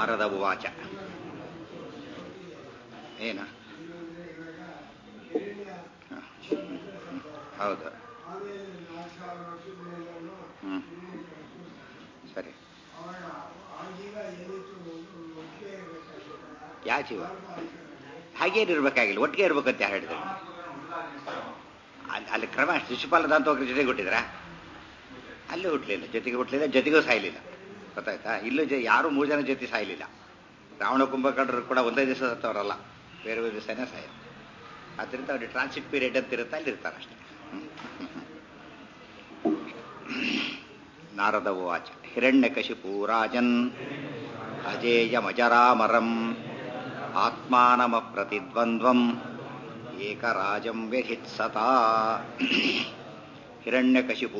ನಾರದ ಉವಾಚ ಏನ ಹ. ಹೌದು ಹ್ಮ್ ಸರಿ ಯಾ ಜೀವ ಹಾಗೇನಿರ್ಬೇಕಾಗಿಲ್ಲ ಒಟ್ಟಿಗೆ ಇರ್ಬೇಕಂತ ಯಾರು ಹೇಳಿದ್ರು ಅಲ್ಲಿ ಅಲ್ಲಿ ಕ್ರಮ ಶಿಶುಪಾಲ ದಾಂತೋಗ್ರ ಜೊತೆಗೆ ಹುಟ್ಟಿದ್ರ ಅಲ್ಲಿ ಹುಟ್ಟಲಿಲ್ಲ ಜೊತೆಗೆ ಹುಟ್ಟಲಿಲ್ಲ ಜೊತೆಗೂ ಸಾಯಲಿಲ್ಲ ಗೊತ್ತಾಯ್ತಾ ಇಲ್ಲೂ ಜ ಯಾರು ಮೂರು ಜನ ಜೊತೆ ಸಾಯಲಿಲ್ಲ ರಾವಣ ಕುಂಭಕರ್ಣರು ಕೂಡ ಒಂದೇ ದಿವಸ ಸತ್ತವರಲ್ಲ ಬೇರೆ ಬೇರೆ ದಿವಸನೇ ಸಾಯ ಅದರಿಂದ ಅವ್ರಿಗೆ ಟ್ರಾನ್ಸಿಟ್ ಪೀರಿಯಡ್ ಅಂತ ಇರುತ್ತೆ ಅಲ್ಲಿ ಇರ್ತಾರೆ ಅಷ್ಟೇ ಹ್ಮ್. ನಾರದ ಉವಾಚ ಹಿರಣ್ಯಕಶಿಪು ರಾಜನ್ ಅಜೇಯಮಜರಾಮರಂ ಆತ್ಮಾನಮಪ್ರತಿದ್ವಂದ್ವಂ ಏಕರಾಜಂ ವ್ಯಹಿತ್ಸತ ಹಿರಣ್ಯಕಶಿಪು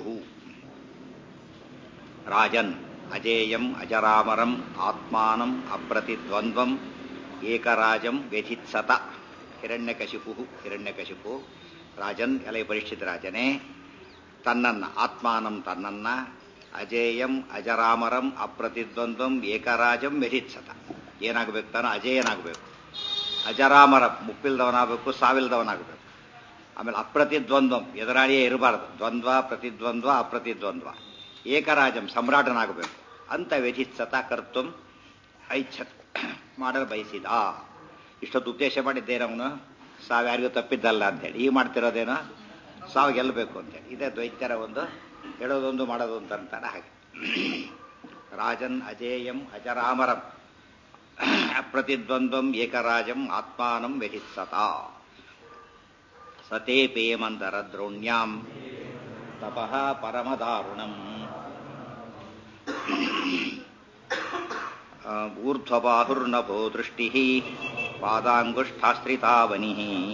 ರಾಜನ್ ಅಜೇಯಂ ಅಜರಾಮರಂ ಆತ್ಮಾನಂ ಅಪ್ರತಿದ್ವಂದ್ವಂ ಏಕರಾಜಂ ವ್ಯಧಿತ್ಸತ ಹಿರಣ್ಯಕಶಿಪು ಹಿರಣ್ಯಕಶಿಪು ರಾಜನ್ ಎಲೆ ಪರೀಕ್ಷಿತ ರಾಜನೇ ತನ್ನನ್ನ ಆತ್ಮಾನಂ ತನ್ನನ್ನ ಅಜೇಯಂ ಅಜರಾಮರಂ ಅಪ್ರತಿದ್ವಂದ್ವಂ ಏಕರಾಜಂ ವ್ಯಧಿತ್ಸತ ಏನಾಗಬೇಕು ತಾನು ಅಜೇಯನಾಗಬೇಕು ಅಜರಾಮರ ಮುಪ್ಪಿಲ್ದವನಾಗಬೇಕು ಸಾವಿಲ್ದವನಾಗಬೇಕು ಆಮೇಲೆ ಅಪ್ರತಿದ್ವಂದ್ವಂ ಎದುರಾಳಿಯೇ ಇರಬಾರದು ದ್ವಂದ್ವ ಪ್ರತಿದ್ವಂದ್ವ ಅಪ್ರತಿದ್ವಂದ್ವ ಏಕರಾಜಂ ಸಮ್ರಾಟನಾಗಬೇಕು ಅಂತ ವ್ಯಧಿತ್ಸತ ಕರ್ತುಂ ಐಚ್ಛತ್ ಮಾಡಲು ಬಯಸಿದ ಇಷ್ಟೊತ್ತು ಉದ್ದೇಶ ಮಾಡಿದ್ದೇನವನು ಸಾವು ಯಾರಿಗೂ ತಪ್ಪಿದ್ದಲ್ಲ ಅಂತೇಳಿ ಈಗ ಮಾಡ್ತಿರೋದೇನೋ ಸಾವು ಗೆಲ್ಲಬೇಕು ಅಂತೇಳಿ ಇದೇ ದ್ವೈತ್ಯರ ಒಂದು ಹೇಳೋದೊಂದು ಮಾಡೋದೊಂದು ಅಂತಾರೆ ಹಾಗೆ ರಾಜನ್ ಅಜೇಯಂ ಅಜರಾಮರಂ ಅಪ್ರತಿದ್ವಂದ್ವಂ ಏಕರಾಜಂ ಆತ್ಮಾನಂ ವ್ಯಹಿತ್ಸತ ಸತೇ ಪೇಮಂತರ ದ್ರೋಣ್ಯಾಂ ತಪಃ ಪರಮದಾರುಣಂ ಊರ್ಧ್ವಬಾಹುರ್ನಭೋ ದೃಷ್ಟಿ ಪಾದಾಂಗುಷ್ಠಾಶ್ರಿತಾವನಿ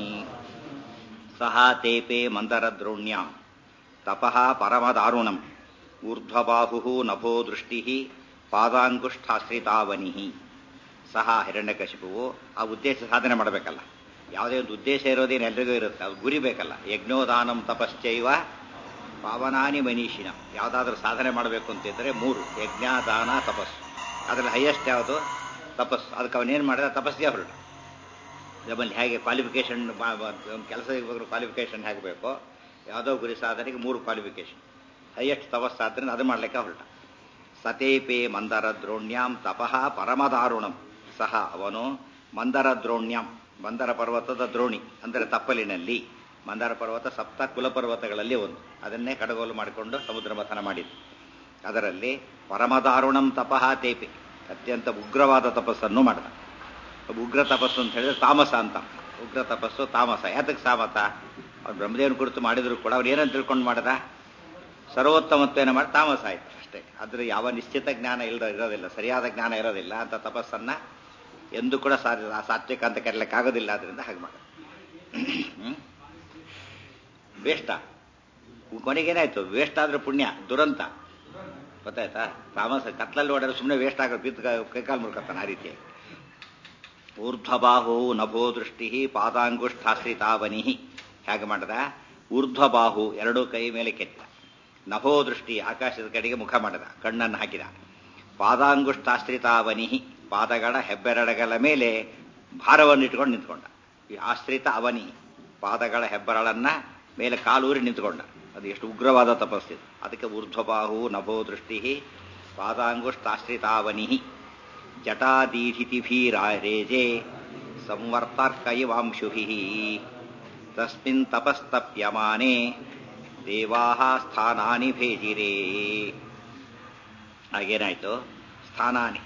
ಸಹ ತೇಪೆ ಮಂದರದ್ರೋಣ್ಯಾಂ ತಪಃ ಪರಮದಾರುಣಂ ಊರ್ಧ್ವಬಾಹು ನಭೋ ದೃಷ್ಟಿ ಪಾದಾಂಗುಷ್ಠಾಶ್ರಿತಾವನಿ ಸಹ ಹಿರಣ್ಯಕಶಿಪುವು ಆ ಉದ್ದೇಶ ಸಾಧನೆ ಮಾಡಬೇಕಲ್ಲ ಯಾವುದೇ ಒಂದು ಉದ್ದೇಶ ಇರೋದೇನು ಎಲ್ರಿಗೂ ಇರುತ್ತೆ ಅದು ಗುರಿ ಬೇಕಲ್ಲ ಯಜ್ಞೋದಾನಂ ತಪಶ್ಚೈವ ಪಾವನಾನಿ ಮನೀಷಿನ ಯಾವುದಾದ್ರೂ ಸಾಧನೆ ಮಾಡಬೇಕು ಅಂತಿದ್ರೆ ಮೂರು ಯಜ್ಞ ದಾನ ತಪಸ್ಸು ಅದರಲ್ಲಿ ಹೈಯೆಸ್ಟ್ ಯಾವುದು ತಪಸ್ಸು ಅದಕ್ಕೆ ಅವನೇನು ಮಾಡಿದ ತಪಸ್ಸಿಗೆ ಹೊರಟ ನಮ್ಮಲ್ಲಿ ಹೇಗೆ ಕ್ವಾಲಿಫಿಕೇಶನ್ ಕೆಲಸ ಕ್ವಾಲಿಫಿಕೇಶನ್ ಹೇಗೆ ಬೇಕೋ ಯಾವುದೋ ಗುರಿ ಸಾಧನೆಗೆ ಮೂರು ಕ್ವಾಲಿಫಿಕೇಶನ್ ಹೈಯೆಸ್ಟ್ ತಪಸ್ಸಾದ್ರಿಂದ ಅದು ಮಾಡಲಿಕ್ಕೆ ಹೊರಟ ಸತೇಪೆ ಮಂದರ ದ್ರೋಣ್ಯಾಂ ತಪಃ ಪರಮದಾರುಣಂ ಸಹ ಅವನು ಮಂದರ ದ್ರೋಣ್ಯಾಂ ಮಂದರ ಪರ್ವತದ ದ್ರೋಣಿ ಅಂದರೆ ತಪ್ಪಲಿನಲ್ಲಿ ಮಂದಾರ ಪರ್ವತ ಸಪ್ತ ಕುಲಪರ್ವತಗಳಲ್ಲಿ ಒಂದು ಅದನ್ನೇ ಕಡಗೋಲು ಮಾಡಿಕೊಂಡು ಸಮುದ್ರ ಮಥನ ಮಾಡಿದ್ದು ಅದರಲ್ಲಿ ಪರಮದಾರುಣಂ ತಪಃ ತೇಪೆ ಅತ್ಯಂತ ಉಗ್ರವಾದ ತಪಸ್ಸನ್ನು ಮಾಡಿದ ಉಗ್ರ ತಪಸ್ಸು ಅಂತ ಹೇಳಿದ್ರೆ ತಾಮಸ ಅಂತ ಉಗ್ರ ತಪಸ್ಸು ತಾಮಸ ಯಾತಕ್ಕೆ ಸಾಮತ ಅವ್ರು ಬ್ರಹ್ಮದೇವನ ಕುರಿತು ಮಾಡಿದ್ರು ಕೂಡ ಅವ್ರು ಏನಂತ ತಿಳ್ಕೊಂಡು ಮಾಡಿದ ಸರ್ವೋತ್ತಮತ್ವೇನ ಮಾಡಿ ತಾಮಸ ಆಯ್ತು ಅಷ್ಟೇ ಅದ್ರ ಯಾವ ನಿಶ್ಚಿತ ಜ್ಞಾನ ಇಲ್ಲದ ಇರೋದಿಲ್ಲ ಸರಿಯಾದ ಜ್ಞಾನ ಇರೋದಿಲ್ಲ ಅಂತ ತಪಸ್ಸನ್ನ ಎಂದು ಕೂಡ ಸಾತ್ವಿಕ ಅಂತ ಕರೀಲಿಕ್ಕಾಗೋದಿಲ್ಲ ಅದರಿಂದ ಹಾಗೆ ಮಾಡ ವೇಷ್ಟ ಕೊನೆಗೇನಾಯ್ತು ವೇಸ್ಟ್ ಆದ್ರೆ ಪುಣ್ಯ ದುರಂತ ಗೊತ್ತಾಯ್ತಾ ತಾಮಸ ಕತ್ಲಲ್ಲಿ ಓಡಾದ್ರೆ ಸುಮ್ಮನೆ ವೇಸ್ಟ್ ಆಗೋದು ಬಿದ್ದು ಕೈಕಾಲು ಮುರ್ಕತ್ತಾನೆ ಆ ರೀತಿಯಾಗಿ ಊರ್ಧ್ವಬಾಹು ನಭೋ ದೃಷ್ಟಿ ಪಾದಾಂಗುಷ್ಠಾಶ್ರಿತಾವನಿ ಹೇಗೆ ಮಾಡದ ಊರ್ಧ್ವಬಾಹು ಎರಡೂ ಕೈ ಮೇಲೆ ಕೆತ್ತ ನಭೋ ದೃಷ್ಟಿ ಆಕಾಶದ ಕಡೆಗೆ ಮುಖ ಮಾಡಿದ ಕಣ್ಣನ್ನು ಹಾಕಿದ ಪಾದಾಂಗುಷ್ಠಾಶ್ರಿತಾವನಿ ಪಾದಗಳ ಹೆಬ್ಬೆರಡಗಳ ಮೇಲೆ ಭಾರವನ್ನು ಇಟ್ಕೊಂಡು ನಿಂತ್ಕೊಂಡ ಈ ಆಶ್ರಿತ ಅವನಿ ಪಾದಗಳ ಹೆಬ್ಬರಳನ್ನ ಮೇಲೆ ಕಾಲೂರಿ ನಿಂತ್ಕೊಂಡ ಅದು ಎಷ್ಟು ಉಗ್ರವಾದ ತಪಸ್ಸಿದೆ ಅದಕ್ಕೆ ಊರ್ಧ್ವಬಾಹು ನಭೋ ದೃಷ್ಟಿ ಪಾದಾಂಗುಷ್ಠಾಶ್ರಿತಾವನಿ ಜಟಾದೀಧಿತಿಭೀರೇಜೆ ಸಂವರ್ತಾರ್ಕ ಇವಾಂಶುಭಿ ತಸ್ಮಿನ್ ತಪಸ್ತಪ್ಯಮಾನೆ ದೇವಾ ಸ್ಥಾನಾನಿ ಭೇಜಿರೇ ಹಾಗೇನಾಯ್ತು ಸ್ಥಾನಾನಿ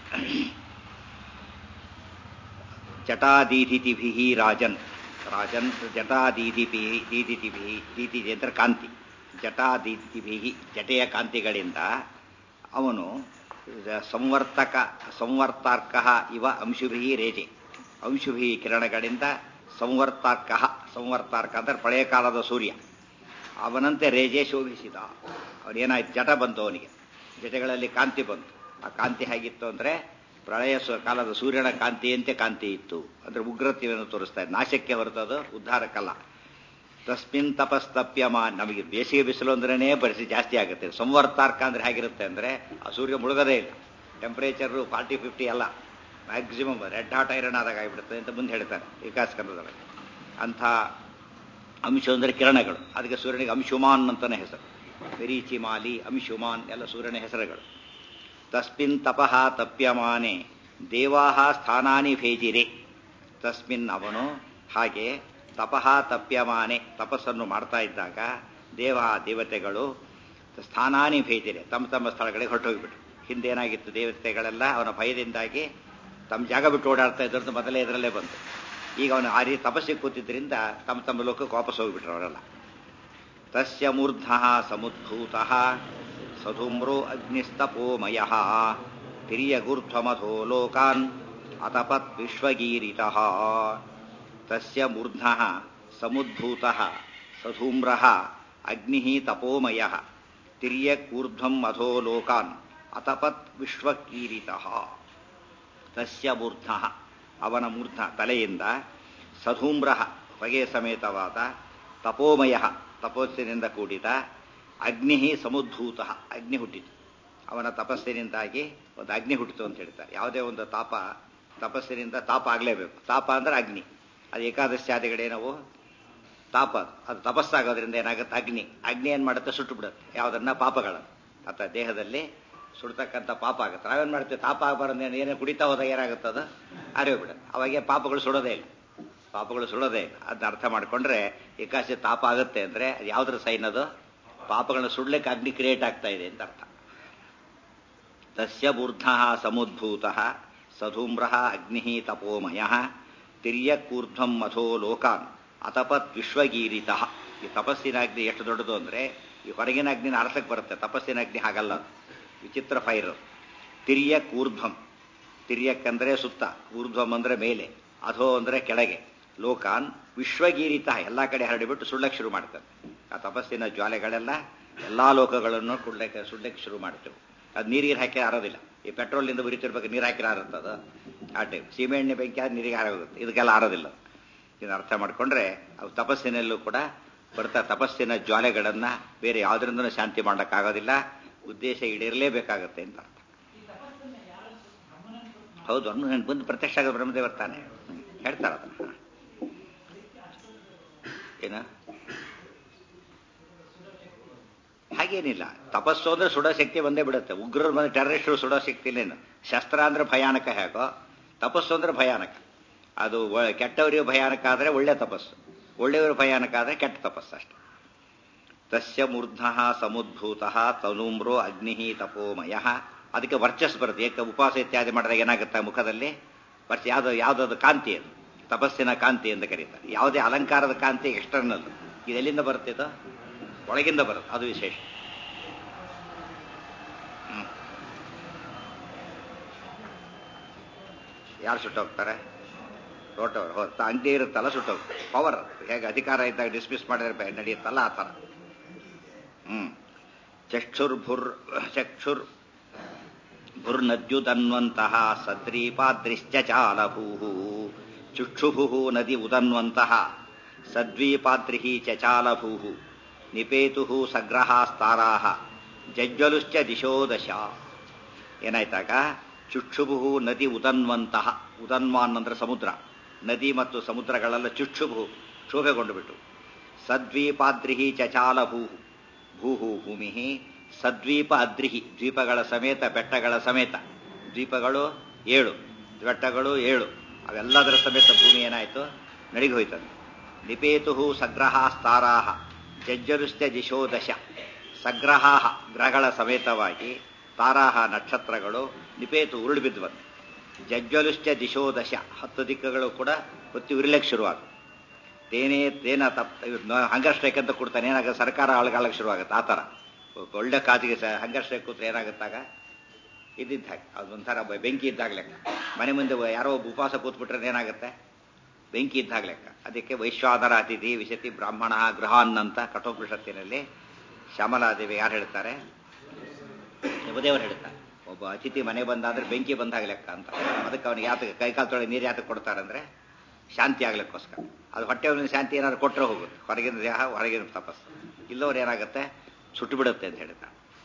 ಜಟಾದೀಧಿತಿಭಿ ರಾಜನ್ ರಾಜನ್ ಜಟಾದೀದಿಪಿ ದೀದಿತಿಭಿ ದೀದಿ ಅಂದ್ರೆ ಕಾಂತಿ ಜಟಾದೀದಿಭಿ ಜಟೆಯ ಕಾಂತಿಗಳಿಂದ ಅವನು ಸಂವರ್ತಕ ಸಂವರ್ತಾರ್ಕ ಇವ ಅಂಶುಭಿ ರೇಜೆ ಅಂಶುಭಿ ಕಿರಣಗಳಿಂದ ಸಂವರ್ತಾರ್ಕ ಸಂವರ್ತಾರ್ಕ ಅಂದ್ರೆ ಪಳೆಯ ಕಾಲದ ಸೂರ್ಯ ಅವನಂತೆ ರೇಜೆ ಶೋಭಿಸಿದ ಅವನೇನಾಯ್ತು ಜಟ ಬಂತು ಅವನಿಗೆ ಜಟಗಳಲ್ಲಿ ಕಾಂತಿ ಬಂತು ಆ ಕಾಂತಿ ಹೇಗಿತ್ತು ಅಂದ್ರೆ ಪ್ರಳಯ ಕಾಲದ ಸೂರ್ಯನ ಕಾಂತಿಯಂತೆ ಕಾಂತಿ ಇತ್ತು ಅಂದ್ರೆ ಉಗ್ರತೆಯನ್ನು ತೋರಿಸ್ತಾ ಇದೆ ನಾಶಕ್ಕೆ ಹೊರತದು ಉದ್ಧಾರಕ್ಕಲ್ಲ ತಸ್ಮಿನ್ ತಪಸ್ತಪ್ಯಮ ನಮಗೆ ಬೇಸಿಗೆ ಬಿಸಿಲು ಅಂದ್ರೇ ಬರಿಸಿ ಜಾಸ್ತಿ ಆಗುತ್ತೆ ಸಂವರ್ತಾರ್ಕ ಅಂದ್ರೆ ಹೇಗಿರುತ್ತೆ ಅಂದ್ರೆ ಆ ಸೂರ್ಯ ಮುಳುಗದೇ ಇಲ್ಲ ಟೆಂಪರೇಚರ್ ಫಾರ್ಟಿ ಫಿಫ್ಟಿ ಅಲ್ಲ ಮ್ಯಾಕ್ಸಿಮಮ್ ರೆಡ್ ಹಾಟ್ ಐರನ್ ಆದಾಗ ಆಗಿಬಿಡುತ್ತೆ ಅಂತ ಮುಂದೆ ಹೇಳ್ತಾರೆ ವಿಕಾಸಕರಣದೊಳಗೆ ಅಂಥ ಅಂಶ ಅಂದರೆ ಕಿರಣಗಳು ಅದಕ್ಕೆ ಸೂರ್ಯನಿಗೆ ಅಂಶುಮಾನ್ ಅಂತಾನೆ ಹೆಸರು ಮೆರೀಚಿಮಾಲಿ ಅಂಶುಮಾನ್ ಎಲ್ಲ ಸೂರ್ಯನ ಹೆಸರುಗಳು ತಸ್ಮಿನ್ ತಪಃ ತಪ್ಯಮಾನೆ ದೇವಾಹ ಸ್ಥಾನಾನಿ ಭೇಜಿರೆ ತಸ್ಮಿನ್ ಅವನು ಹಾಗೆ ತಪಃ ತಪ್ಯಮಾನೆ ತಪಸ್ಸನ್ನು ಮಾಡ್ತಾ ಇದ್ದಾಗ ದೇವ ದೇವತೆಗಳು ಸ್ಥಾನಾನಿ ಭೇಜಿರೆ ತಮ್ಮ ತಮ್ಮ ಸ್ಥಳಗಳಿಗೆ ಹೊರಟೋಗ್ಬಿಟ್ರು ಹಿಂದೆ ಏನಾಗಿತ್ತು ದೇವತೆಗಳೆಲ್ಲ ಅವನ ಭಯದಿಂದಾಗಿ ತಮ್ಮ ಜಾಗ ಬಿಟ್ಟು ಓಡಾಡ್ತಾ ಇದ್ರದ್ದು ಮೊದಲೇ ಇದರಲ್ಲೇ ಬಂತು ಈಗ ಅವನು ಆ ರೀತಿ ತಪಸ್ಸಿಗೆ ಕೂತಿದ್ರಿಂದ ತಮ್ಮ ತಮ್ಮ ಲೋಕಕ್ಕೆ ವಾಪಸ್ ಹೋಗ್ಬಿಟ್ರು ಅವರೆಲ್ಲ ತಸ್ಯ ಮೂರ್ಧ ಸಮುದ್ಭೂತ ಸಧೂಮ್ರೋ ಅಗ್ನಿಸ್ತಪೋಮಯ ತಿರ್ಯಗೂರ್ಧ್ವಮಧೋ ಲೋಕಾನ್ ಅತಪತ್ ವಿಶ್ವಗೀರಿತ ತಸ್ಯ ಮೂರ್ಧ ಸಮುದ್ಭೂತ ಸಧೂಮ್ರ ಅಗ್ನಿ ತಪೋಮಯ ತಿರ್ಯಕೂರ್ಧ್ವಂ ಅಧೋ ಲೋಕಾನ್ ಅತಪತ್ ವಿಶ್ವಕೀರಿತ ತಸ್ಯ ಮೂರ್ಧ ಅವನ ಮೂರ್ಧ ತಲೆಯಿಂದ ಸಧೂಮ್ರ ಹೊಗೆ ಸಮೇತವಾದ ತಪೋಮಯ ತಪಸ್ಸಿನಿಂದ ಕೂಡಿದ ಅಗ್ನಿ ಸಮುದ್ಭೂತ ಅಗ್ನಿ ಹುಟ್ಟಿತು ಅವನ ತಪಸ್ಸಿನಿಂದಾಗಿ ಒಂದು ಅಗ್ನಿ ಹುಟ್ಟಿತು ಅಂತ ಹೇಳ್ತಾರೆ ಯಾವುದೇ ಒಂದು ತಾಪ ತಪಸ್ಸಿನಿಂದ ತಾಪ ಆಗಲೇಬೇಕು ತಾಪ ಅಂದ್ರೆ ಅಗ್ನಿ ಅದು ಏಕಾದಶಾದಿಗಳೇನವು ತಾಪ ಅದು ತಪಸ್ಸಾಗೋದ್ರಿಂದ ಏನಾಗುತ್ತೆ ಅಗ್ನಿ ಅಗ್ನಿ ಏನು ಮಾಡುತ್ತೆ ಸುಟ್ಟು ಬಿಡುತ್ತೆ ಯಾವುದನ್ನ ಪಾಪಗಳನ್ನು ಅಥವಾ ದೇಹದಲ್ಲಿ ಸುಡ್ತಕ್ಕಂಥ ಪಾಪ ಆಗುತ್ತೆ ನಾವೇನು ಮಾಡ್ತೀವಿ ತಾಪ ಆಗಬಾರ್ದು ಏನೇ ಕುಡಿತಾ ಹೋದಾಗ ಏನಾಗುತ್ತದ ಅರಿವು ಬಿಡುತ್ತೆ ಅವಾಗೆ ಪಾಪಗಳು ಸುಡೋದೇ ಇಲ್ಲ ಪಾಪಗಳು ಸುಡೋದೇ ಇಲ್ಲ ಅದನ್ನ ಅರ್ಥ ಮಾಡಿಕೊಂಡ್ರೆ ಏಕಾಶಿ ತಾಪ ಆಗುತ್ತೆ ಅಂದ್ರೆ ಅದು ಯಾವುದ್ರ ಸೈನ್ ಅದು ಪಾಪಗಳನ್ನ ಸುಡ್ಲಿಕ್ಕೆ ಅಗ್ನಿ ಕ್ರಿಯೇಟ್ ಆಗ್ತಾ ಇದೆ ಅಂತ ಅರ್ಥ ತಸ್ಯ ಬೂರ್ಧ ಸಮುದ್ಭೂತ ಸಧೂಮ್ರ ಅಗ್ನಿ ತಪೋಮಯ ತಿರ್ಯಕೂರ್ಧ್ವಂ ಮಥೋ ಲೋಕಾನ್ ಅತಪತ್ ವಿಶ್ವಗೀರಿತ ಈ ತಪಸ್ಸಿನ ಅಗ್ನಿ ಎಷ್ಟು ದೊಡ್ಡದು ಅಂದ್ರೆ ಈ ಹೊರಗಿನ ಅಗ್ನಿನ ಅರಸಕ್ಕೆ ಬರುತ್ತೆ ತಪಸ್ಸಿನ ಅಗ್ನಿ ಹಾಗಲ್ಲ ವಿಚಿತ್ರ ಫೈರ್ ತಿರ್ಯ ಕೂರ್ಧ್ವಂ ತಿರ್ಯಕ್ ಅಂದ್ರೆ ಸುತ್ತ ಊರ್ಧ್ವಂ ಅಂದ್ರೆ ಮೇಲೆ ಅಧೋ ಅಂದ್ರೆ ಕೆಳಗೆ ಲೋಕಾನ್ ವಿಶ್ವಗೀರಿತ ಎಲ್ಲಾ ಕಡೆ ಹರಡಿಬಿಟ್ಟು ಸುಳ್ಳಕ್ಕೆ ಶುರು ಮಾಡ್ತಾರೆ ಆ ತಪಸ್ಸಿನ ಜ್ವಾಲೆಗಳೆಲ್ಲ ಎಲ್ಲಾ ಲೋಕಗಳನ್ನು ಕುಡ್ಲಕ್ಕೆ ಸುಡ್ಲಕ್ಕೆ ಶುರು ಮಾಡ್ತೇವೆ ಅದು ನೀರಿಗೆ ಹಾಕಿ ಆರೋದಿಲ್ಲ ಈ ಪೆಟ್ರೋಲ್ನಿಂದ ಉರಿತಿರ್ಬೇಕು ನೀರು ಹಾಕಿ ಆರುತ್ತದ ಆ ಟೈಪ್ ಸೀಮೆ ಎಣ್ಣೆ ಬೆಂಕಿ ಆದ ನೀರಿಗೆ ಹಾರೋಗುತ್ತೆ ಇದಕ್ಕೆಲ್ಲ ಆರೋದಿಲ್ಲ ಇದನ್ನ ಅರ್ಥ ಮಾಡ್ಕೊಂಡ್ರೆ ಅವು ತಪಸ್ಸಿನಲ್ಲೂ ಕೂಡ ಬರ್ತಾ ತಪಸ್ಸಿನ ಜ್ವಾಲೆಗಳನ್ನ ಬೇರೆ ಯಾವುದರಿಂದನೂ ಶಾಂತಿ ಮಾಡೋಕ್ಕಾಗೋದಿಲ್ಲ ಉದ್ದೇಶ ಈಡೇರಲೇಬೇಕಾಗತ್ತೆ ಅಂತ ಅರ್ಥ ಹೌದು ಅನ್ನು ಬಂದು ಪ್ರತ್ಯಕ್ಷ ಆಗೋದು ಬ್ರಹ್ಮದೇವರ ತಾನೆ ಹೇಳ್ತಾರ ಅದನ್ನ ಏನ ಹಾಗೇನಿಲ್ಲ ತಪಸ್ಸು ಅಂದ್ರೆ ಸುಡೋ ಶಕ್ತಿ ಬಂದೇ ಬಿಡುತ್ತೆ ಉಗ್ರರು ಬಂದು ಟೆರರಿಸ್ಟರು ಸುಡೋ ಶಕ್ತಿ ಇಲ್ಲೇನು ಶಸ್ತ್ರ ಅಂದ್ರೆ ಭಯಾನಕ ಹೇಗೋ ತಪಸ್ಸು ಅಂದ್ರೆ ಭಯಾನಕ ಅದು ಕೆಟ್ಟವರಿಗೆ ಭಯಾನಕ ಆದರೆ ಒಳ್ಳೆ ತಪಸ್ಸು ಒಳ್ಳೆಯವರು ಭಯಾನಕ ಆದರೆ ಕೆಟ್ಟ ತಪಸ್ಸು ಅಷ್ಟೆ ತಸ್ಯ ಮೂರ್ಧ ಸಮುದ್ಭೂತ ತನೂಮ್ರೋ ಅಗ್ನಿ ತಪೋಮಯ ಅದಕ್ಕೆ ವರ್ಚಸ್ ಬರುತ್ತೆ ಏಕ ಉಪವಾಸ ಇತ್ಯಾದಿ ಮಾಡಿದಾಗ ಏನಾಗುತ್ತೆ ಮುಖದಲ್ಲಿ ವರ್ಚ ಯಾವ್ದು ಯಾವ್ದದು ಕಾಂತಿ ಅದು ತಪಸ್ಸಿನ ಕಾಂತಿ ಅಂತ ಕರೀತಾರೆ ಯಾವುದೇ ಅಲಂಕಾರದ ಕಾಂತಿ ಎಕ್ಸ್ಟರ್ನಲ್ ಇದು ಎಲ್ಲಿಂದ ಬರುತ್ತೆ ಇದು ಒಳಗಿಂದ ಬರುತ್ತೆ ಅದು ವಿಶೇಷ ಯಾರು ಸುಟ್ಟೋಗ್ತಾರೆ ರೋಟವ್ರು ಹೊತ್ತ ಅಂಗಡಿ ಇರುತ್ತಲ್ಲ ಸುಟ್ಟೋಗ್ತಾರೆ ಪವರ್ ಹೇಗೆ ಅಧಿಕಾರ ಇದ್ದಾಗ ಡಿಸ್ಮಿಸ್ ಮಾಡಿದ್ರೆ ನಡೆಯುತ್ತಲ್ಲ ಆ ಥರ ಹ್ಮ್ ಚಕ್ಷುರ್ಭುರ್ ಚಕ್ಷುರ್ ಭುರ್ನದ್ಯುದನ್ವಂತಹ ಸದ್ರೀಪಾದ್ರಿಶ್ಚ ಚಾಲಭೂ ಚುಕ್ಷುಭು ನದಿ ಉದನ್ವಂತಹ ಸದ್ವೀಪಾದ್ರಿ ಚಚಾಲಭೂ ನಿಪೇತು ಸಗ್ರಹಾಸ್ತಾರಾ ಜಜ್ವಲುಶ್ಚ ದಿಶೋ ದಶ ಏನಾಯ್ತಾಗ ಚುಕ್ಷುಭು ನದಿ ಉದನ್ವಂತಹ ಉದನ್ವಾನ್ ಅಂದ್ರೆ ಸಮುದ್ರ ನದಿ ಮತ್ತು ಸಮುದ್ರಗಳೆಲ್ಲ ಚುಕ್ಷುಭು ಕ್ಷೋಭೆಗೊಂಡು ಬಿಟ್ಟು ಸದ್ವೀಪಾದ್ರಿ ಚಚಾಲಭೂ ಭೂಹು ಭೂಮಿ ಸದ್ವೀಪ ಅದ್ರಿಹಿ ದ್ವೀಪಗಳ ಸಮೇತ ಬೆಟ್ಟಗಳ ಸಮೇತ ದ್ವೀಪಗಳು ಏಳು ಬೆಟ್ಟಗಳು ಏಳು ಅವೆಲ್ಲದರ ಸಮೇತ ಭೂಮಿ ಏನಾಯಿತು ನಡಿಗೆ ಹೋಯ್ತದೆ ನಿಪೇತು ಸಗ್ರಹಾಸ್ತಾರಾಹ ಜಜ್ಜರುಶ್ಚ ದಿಶೋ ದಶ ಸಗ್ರಹಾಹ ಗ್ರಹಗಳ ಸಮೇತವಾಗಿ ತಾರಾಹ ನಕ್ಷತ್ರಗಳು ನಿಪೇತು ಉರುಳು ಬಿದ್ದುವಂತೆ ಜಜ್ವಲುಶ್ಚ ದಿಶೋ ದಶ ಹತ್ತು ದಿಕ್ಕುಗಳು ಕೂಡ ಹೊತ್ತಿ ಉರಿಲಕ್ಕೆ ಶುರುವಾಗ ತೇನೇ ತೇನ ತಪ್ ಹಂಗರ್ ಸ್ಟ್ರೈಕ್ ಅಂತ ಕೊಡ್ತಾನೆ ಏನಾಗ ಸರ್ಕಾರ ಆಳ್ಗಾಳಕ್ಕೆ ಶುರುವಾಗುತ್ತೆ ಆ ಥರ ಒಳ್ಳೆ ಕಾಜಿಗೆ ಸಹ ಹಂಗರ್ ಸ್ಟ್ರೈಕ್ ಕೂತ್ರೆ ಏನಾಗುತ್ತಾಗ ಇದ್ದಿದ್ದ ಹಾಗೆ ಅದೊಂಥರ ಬೆಂಕಿ ಇದ್ದಾಗ ಲೆಕ್ಕ ಮನೆ ಮುಂದೆ ಯಾರೋ ಒಬ್ಬ ಉಪವಾಸ ಕೂತ್ಬಿಟ್ರೆ ಏನಾಗುತ್ತೆ ಬೆಂಕಿ ಇದ್ದಾಗ ಲೆಕ್ಕ ಅದಕ್ಕೆ ವೈಶ್ವಾನರ ಅತಿಥಿ ವಿಶತಿ ಬ್ರಾಹ್ಮಣ ಗೃಹಾನ್ ಅಂತ ಕಠೋಪನಿಷತ್ತಿನಲ್ಲಿ ಶ್ಯಾಮಲಾದೇವಿ ಯಾರು ಹೇಳ್ತಾರೆ ಯಮದೇವರು ಹೇಳ್ತಾರೆ ಒಬ್ಬ ಅತಿಥಿ ಮನೆ ಬಂದಾದ್ರೆ ಬೆಂಕಿ ಬಂದಾಗ ಲೆಕ್ಕ ಅಂತ ಅದಕ್ಕೆ ಅವನಿಗೆ ಯಾತಕ್ಕೆ ಕೈಕಾಲು ತೊಳೆ ನೀರು ಯಾತಕ್ಕೆ ಕೊಡ್ತಾರಂದ್ರೆ ಶಾಂತಿ ಆಗ್ಲಿಕ್ಕೋಸ್ಕರ ಅದು ಹೊಟ್ಟೆ ಒಳಗಿನ ಶಾಂತಿ ಏನಾದ್ರು ಕೊಟ್ಟರೆ ಹೋಗುತ್ತೆ ಹೊರಗಿನ ದೇಹ ಹೊರಗಿನ ತಪಸ್ಸು ಇಲ್ಲವ್ರು ಏನಾಗುತ್ತೆ ಸುಟ್ಟು ಬಿಡುತ್ತೆ ಅಂತ ಹೇಳ್ತಾರೆ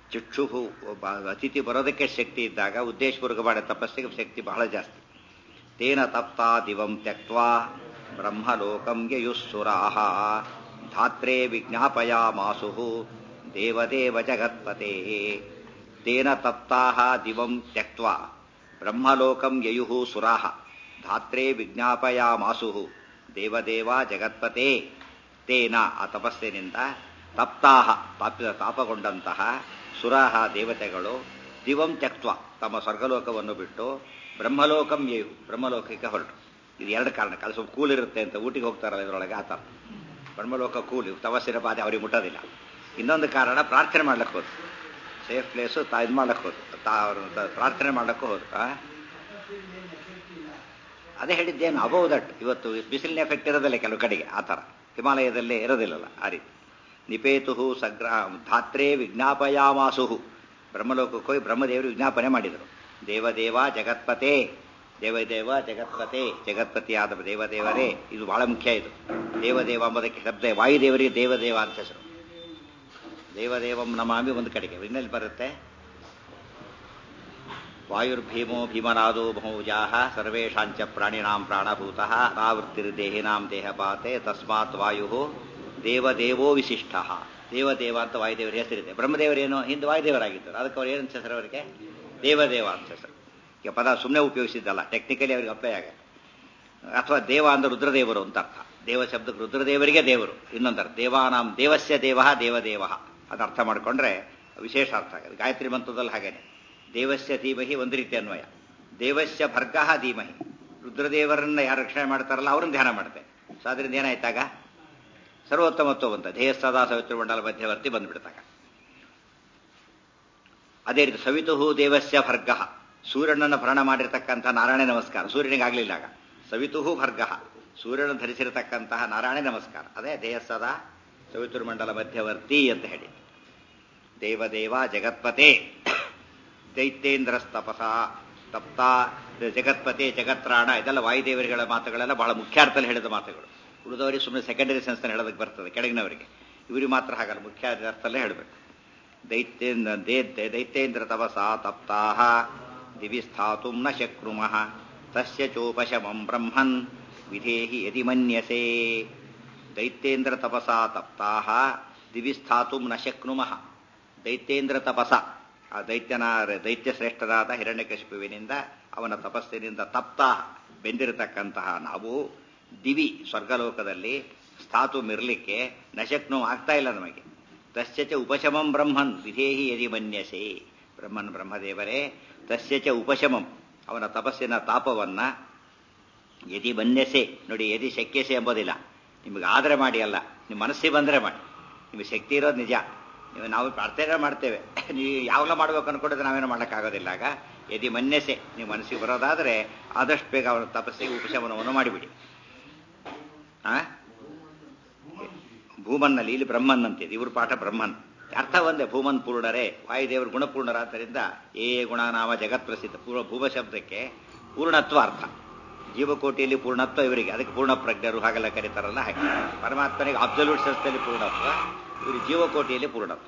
ಚಕ್ಷು ಒಬ್ಬ ಅತಿಥಿ ಬರೋದಕ್ಕೆ ಶಕ್ತಿ ಇದ್ದಾಗ ಉದ್ದೇಶಪೂರ್ವಕ ಮಾಡೋ ತಪಸ್ಸಿಗೆ ಶಕ್ತಿ ಬಹಳ ಜಾಸ್ತಿ ತೇನ ತಪ್ತಾ ದಿವಂ ತ್ಯಕ್ವಾ ಬ್ರಹ್ಮಲೋಕಂ ಯಯುಸ್ಸುರಾಹ ಧಾತ್ರೆ ವಿಜ್ಞಾಪಯಾಮಾಸು ದೇವದೇವ ಜಗತ್ಪತೆ ತೇನ ತಪ್ತಾಹ ದಿವಂ ತ್ಯಕ್ವಾ ಬ್ರಹ್ಮಲೋಕಂ ಯಯುಃ ಸುರಾಹ ಧಾತ್ರೆ ವಿಜ್ಞಾಪಯಾಮಾಸು ದೇವದೇವ ಜಗತ್ಪತೆ ತೇನ ಆ ತಪಸ್ಸಿನಿಂದ ತಪ್ತಾಹ ತಾಪ ತಾಪಗೊಂಡಂತಹ ಸುರಾಹ ದೇವತೆಗಳು ದಿವಂ ತ್ಯಕ್ತ್ವ ತಮ್ಮ ಸ್ವರ್ಗಲೋಕವನ್ನು ಬಿಟ್ಟು ಬ್ರಹ್ಮಲೋಕಂ ಯು ಬ್ರಹ್ಮಲೋಕಕ್ಕೆ ಹೊರಟು ಇದು ಎರಡು ಕಾರಣ ಅದು ಸ್ವಲ್ಪ ಕೂಲ್ ಇರುತ್ತೆ ಅಂತ ಊಟಿಗೆ ಹೋಗ್ತಾರಲ್ಲ ಇದರೊಳಗೆ ಆತ ಬ್ರಹ್ಮಲೋಕ ಕೂಲಿ ತಪಸ್ಸಿನ ಬಾಧೆ ಅವ್ರಿಗೆ ಮುಟ್ಟೋದಿಲ್ಲ ಇನ್ನೊಂದು ಕಾರಣ ಪ್ರಾರ್ಥನೆ ಮಾಡ್ಲಿಕ್ಕೆ ಹೋದ್ರು ಸೇಫ್ ಪ್ಲೇಸು ತಾ ಇದು ಮಾಡ್ಲಿಕ್ಕೆ ಹೋದ್ರು ತಾ ಅವ್ರು ತ- ಪ್ರಾರ್ಥನೆ ಮಾಡ್ಲಿಕ್ಕೂ ಹೋದ್ರು ಆ? ಅದೇ ಹೇಳಿದ್ದೇನು ಅಬೌವ್ ದಟ್ ಇವತ್ತು ಬಿಸಿಲಿನ ಎಫೆಕ್ಟ್ ಇರೋದಿಲ್ಲ ಕೆಲವು ಕಡೆಗೆ ಆ ಥರ ಹಿಮಾಲಯದಲ್ಲೇ ಇರೋದಿಲ್ಲಲ್ಲ ಆ ರೀತಿ ನಿಪೇತು ಸಗ್ರ ಧಾತ್ರೆ ವಿಜ್ಞಾಪಯಾಮಾಸು ಬ್ರಹ್ಮಲೋಕಕ್ಕೆ ಹೋಗಿ ಬ್ರಹ್ಮದೇವರು ವಿಜ್ಞಾಪನೆ ಮಾಡಿದರು ದೇವದೇವ ಜಗತ್ಪತೆ ದೇವದೇವ ಜಗತ್ಪತೆ ಜಗತ್ಪತಿಯಾದ ದೇವದೇವರೇ ಇದು ಬಹಳ ಮುಖ್ಯ ಇದು ದೇವದೇವ ಎಂಬುದಕ್ಕೆ ಶಬ್ದ ವಾಯುದೇವರಿಗೆ ದೇವದೇವ ಅಂತ ಹೆಸರು ದೇವದೇವಂ ನಮಾಮಿ ಒಂದು ಕಡೆಗೆ ಇನ್ನೆಲ್ಲಿ ಬರುತ್ತೆ ವಾಯುರ್ಭೀಮೋ ಭೀಮನಾದೋ ಬಹುಜಾಹ ಸರ್ವೇಷಾಂಚ ಪ್ರಾಣಿನಾಂ ಪ್ರಾಣಭೂತಃ ನಾವೃತ್ತಿರ್ದೇಹಿನಾಂ ದೇಹಪಾತೆ ತಸ್ಮಾತ್ ವಾಯು ದೇವದೇವೋ ವಿಶಿಷ್ಟ ದೇವದೇವ ಅಂತ ವಾಯುದೇವರ ಹೆಸರಿದೆ ಬ್ರಹ್ಮದೇವರೇನು ಹಿಂದೆ ವಾಯುದೇವರಾಗಿದ್ದರು ಅದಕ್ಕೆ ಅವ್ರು ಏನಂತ ಹೆಸರು ಅವರಿಗೆ ದೇವದೇವ ಅಂತ ಹೆಸರು ಈಗ ಪದ ಸುಮ್ಮನೆ ಉಪಯೋಗಿಸಿದ್ದಲ್ಲ ಟೆಕ್ನಿಕಲಿ ಅವ್ರಿಗೆ ಅಪ್ಲೈ ಆಗಲ್ಲ ಅಥವಾ ದೇವ ಅಂದ್ರೆ ರುದ್ರದೇವರು ಅಂತ ಅರ್ಥ ದೇವ ಶಬ್ದಕ್ಕೆ ರುದ್ರದೇವರಿಗೆ ದೇವರು ಇನ್ನೊಂದು ಅರ್ಥ ದೇವಾನಾಂ ದೇವಸ್ಯ ದೇವ ದೇವದೇವ ಅದು ಅರ್ಥ ಮಾಡಿಕೊಂಡ್ರೆ ವಿಶೇಷ ಅರ್ಥ ಆಗುತ್ತೆ ಗಾಯತ್ರಿ ಮಂತ್ರದಲ್ಲಿ ಹಾಗೇನೆ ದೇವಸ್ಯ ಧೀಮಹಿ ಒಂದು ರೀತಿ ಅನ್ವಯ ದೇವಸ್ಯ ಭರ್ಗ ಧೀಮಹಿ ರುದ್ರದೇವರನ್ನ ಯಾರು ರಕ್ಷಣೆ ಮಾಡ್ತಾರಲ್ಲ ಅವ್ರನ್ನ ಧ್ಯಾನ ಮಾಡುತ್ತೆ ಸೊ ಅದರಿಂದ ಏನಾಯ್ತಾಗ ಸರ್ವೋತ್ತಮತ್ವ ಬಂತ ಧ್ಯೇಯ ಸದಾ ಸವಿತೃ ಮಂಡಲ ಮಧ್ಯವರ್ತಿ ಬಂದ್ಬಿಡ್ತಾಗ ಅದೇ ರೀತಿ ಸವಿತುಹು ದೇವಸ್ಯ ಭರ್ಗ ಸೂರ್ಯನನ್ನು ಭರಣ ಮಾಡಿರ್ತಕ್ಕಂಥ ನಾರಾಯಣ ನಮಸ್ಕಾರ ಸೂರ್ಯನಿಗೆ ಆಗ್ಲಿಲ್ಲ ಆಗ ಸವಿತುಹು ಭರ್ಗ ಸೂರ್ಯನ ಧರಿಸಿರತಕ್ಕಂತಹ ನಾರಾಯಣ ನಮಸ್ಕಾರ ಅದೇ ದೇಹ ಸದಾ ಸವಿತುರ್ಮಂಡಲ ಮಧ್ಯವರ್ತಿ ಅಂತ ಹೇಳಿ ದೇವದೇವ ಜಗತ್ಪತೆ ದೈತ್ಯೇಂದ್ರಸ್ತಪಸ ತಪ್ತ ಜಗತ್ಪತಿ ಜಗತ್ರಾಣ ಇದೆಲ್ಲ ವಾಯುದೇವರಿಗಳ ಮಾತುಗಳೆಲ್ಲ ಬಹಳ ಮುಖ್ಯ ಅರ್ಥದಲ್ಲಿ ಹೇಳಿದ ಮಾತುಗಳು ಉಳಿದವರಿಗೆ ಸುಮ್ಮನೆ ಸೆಕೆಂಡರಿ ಸೆನ್ಸ್ ಹೇಳೋದಕ್ಕೆ ಬರ್ತದೆ ಕೆಳಗಿನವರಿಗೆ ಇವರಿಗೆ ಮಾತ್ರ ಹಾಗಲ್ಲ ಮುಖ್ಯ ಅರ್ಥಲ್ಲೇ ಹೇಳಬೇಕು ದೈತ್ಯೇಂದ್ರ ದೇ- ದೈತ್ಯೇಂದ್ರ ತಪಸ ತಪ್ತಾಹ ದಿವಿ ಸ್ಥಾತು ನ ಶಕ್ನುಮಃ ತಸ್ಯ ಚೋಪಶಮಂ ಬ್ರಹ್ಮನ್ ವಿಧೇಹಿ ಯದಿ ಮನ್ಯಸೆ ದೈತ್ಯೇಂದ್ರ ತಪಸ ತಪ್ತಾಹ ದಿವಿ ಸ್ಥಾತು ನ ಶಕ್ನುಮಃ ದೈತ್ಯೇಂದ್ರ ತಪಸ ಆ ದೈತ್ಯನ ದೈತ್ಯ ಶ್ರೇಷ್ಠರಾದ ಹಿರಣ್ಯಕಶಿಪುವಿನಿಂದ ಅವನ ತಪಸ್ಸಿನಿಂದ ತಪ್ತ ಬೆಂದಿರತಕ್ಕಂತಹ ನಾವು ದಿವಿ ಸ್ವರ್ಗಲೋಕದಲ್ಲಿ ಸ್ಥಾತು ಮಿರ್ಲಿಕ್ಕೆ ನಶಕ್ನು ಆಗ್ತಾ ಇಲ್ಲ ನಮಗೆ ತಸ್ಯ ಚ ಉಪಶಮಂ ಬ್ರಹ್ಮನ್ ವಿಧೇಹಿ ಯದಿ ಮನ್ಯಸೆ ಬ್ರಹ್ಮನ್ ಬ್ರಹ್ಮದೇವರೇ ತಸ್ಯ ಚ ಉಪಶಮಂ ಅವನ ತಪಸ್ಸಿನ ತಾಪವನ್ನ ಯದಿ ಮನ್ಯಸೆ ನೋಡಿ ಯದಿ ಶಕ್ಯಸೆ ಎಂಬುದಿಲ್ಲ ನಿಮಗೆ ಆದ್ರೆ ಮಾಡಿ ಅಲ್ಲ ನಿಮ್ಮ ಮನಸ್ಸಿಗೆ ಬಂದ್ರೆ ಮಾಡಿ ನಿಮಗೆ ಶಕ್ತಿ ಇರೋದು ನಿಜ ನೀವು ನಾವು ಪ್ರಾರ್ಥನೆ ಮಾಡ್ತೇವೆ ನೀವು ಯಾವಾಗಲ ಮಾಡ್ಬೇಕು ಅನ್ಕೊಂಡಿದ್ರೆ ನಾವೇನು ಮಾಡೋಕ್ಕಾಗೋದಿಲ್ಲ ಆಗ ಯದಿ ಮನ್ಯಸೆ ನೀವು ಮನಸ್ಸಿಗೆ ಬರೋದಾದ್ರೆ ಆದಷ್ಟು ಬೇಗ ಅವನ ತಪಸ್ಸಿಗೆ ಉಪಶಮನವನ್ನು ಮಾಡಿಬಿಡಿ ಆ ಭೂಮನ್ನಲ್ಲಿ ಇಲ್ಲಿ ಬ್ರಹ್ಮನ್ ಅಂತಿದೆ ಇವ್ರ ಪಾಠ ಬ್ರಹ್ಮನ್ ಅರ್ಥ ಒಂದೇ ಭೂಮನ್ ಪೂರ್ಣರೇ ವಾಯುದೇವರು ಗುಣಪೂರ್ಣರಾದ್ದರಿಂದ ಏ ಗುಣನಾಮ ಜಗತ್ ಪ್ರಸಿದ್ಧ ಪೂರ್ವ ಭೂಮ ಶಬ್ದಕ್ಕೆ ಪೂರ್ಣತ್ವ ಅರ್ಥ ಜೀವಕೋಟಿಯಲ್ಲಿ ಪೂರ್ಣತ್ವ ಇವರಿಗೆ ಅದಕ್ಕೆ ಪೂರ್ಣ ಪ್ರಜ್ಞರು ಹಾಗೆಲ್ಲ ಕರೀತಾರಲ್ಲ ಹಾಗೆ ಪರಮಾತ್ಮನಿಗೆ ಅಬ್ಸಲ್ಯೂಟ್ ಸೆನ್ಸ್ನಲ್ಲಿ ಪೂರ್ಣತ್ವ ಇವರು ಜೀವಕೋಟಿಯಲ್ಲಿ ಪೂರ್ಣತ್ವ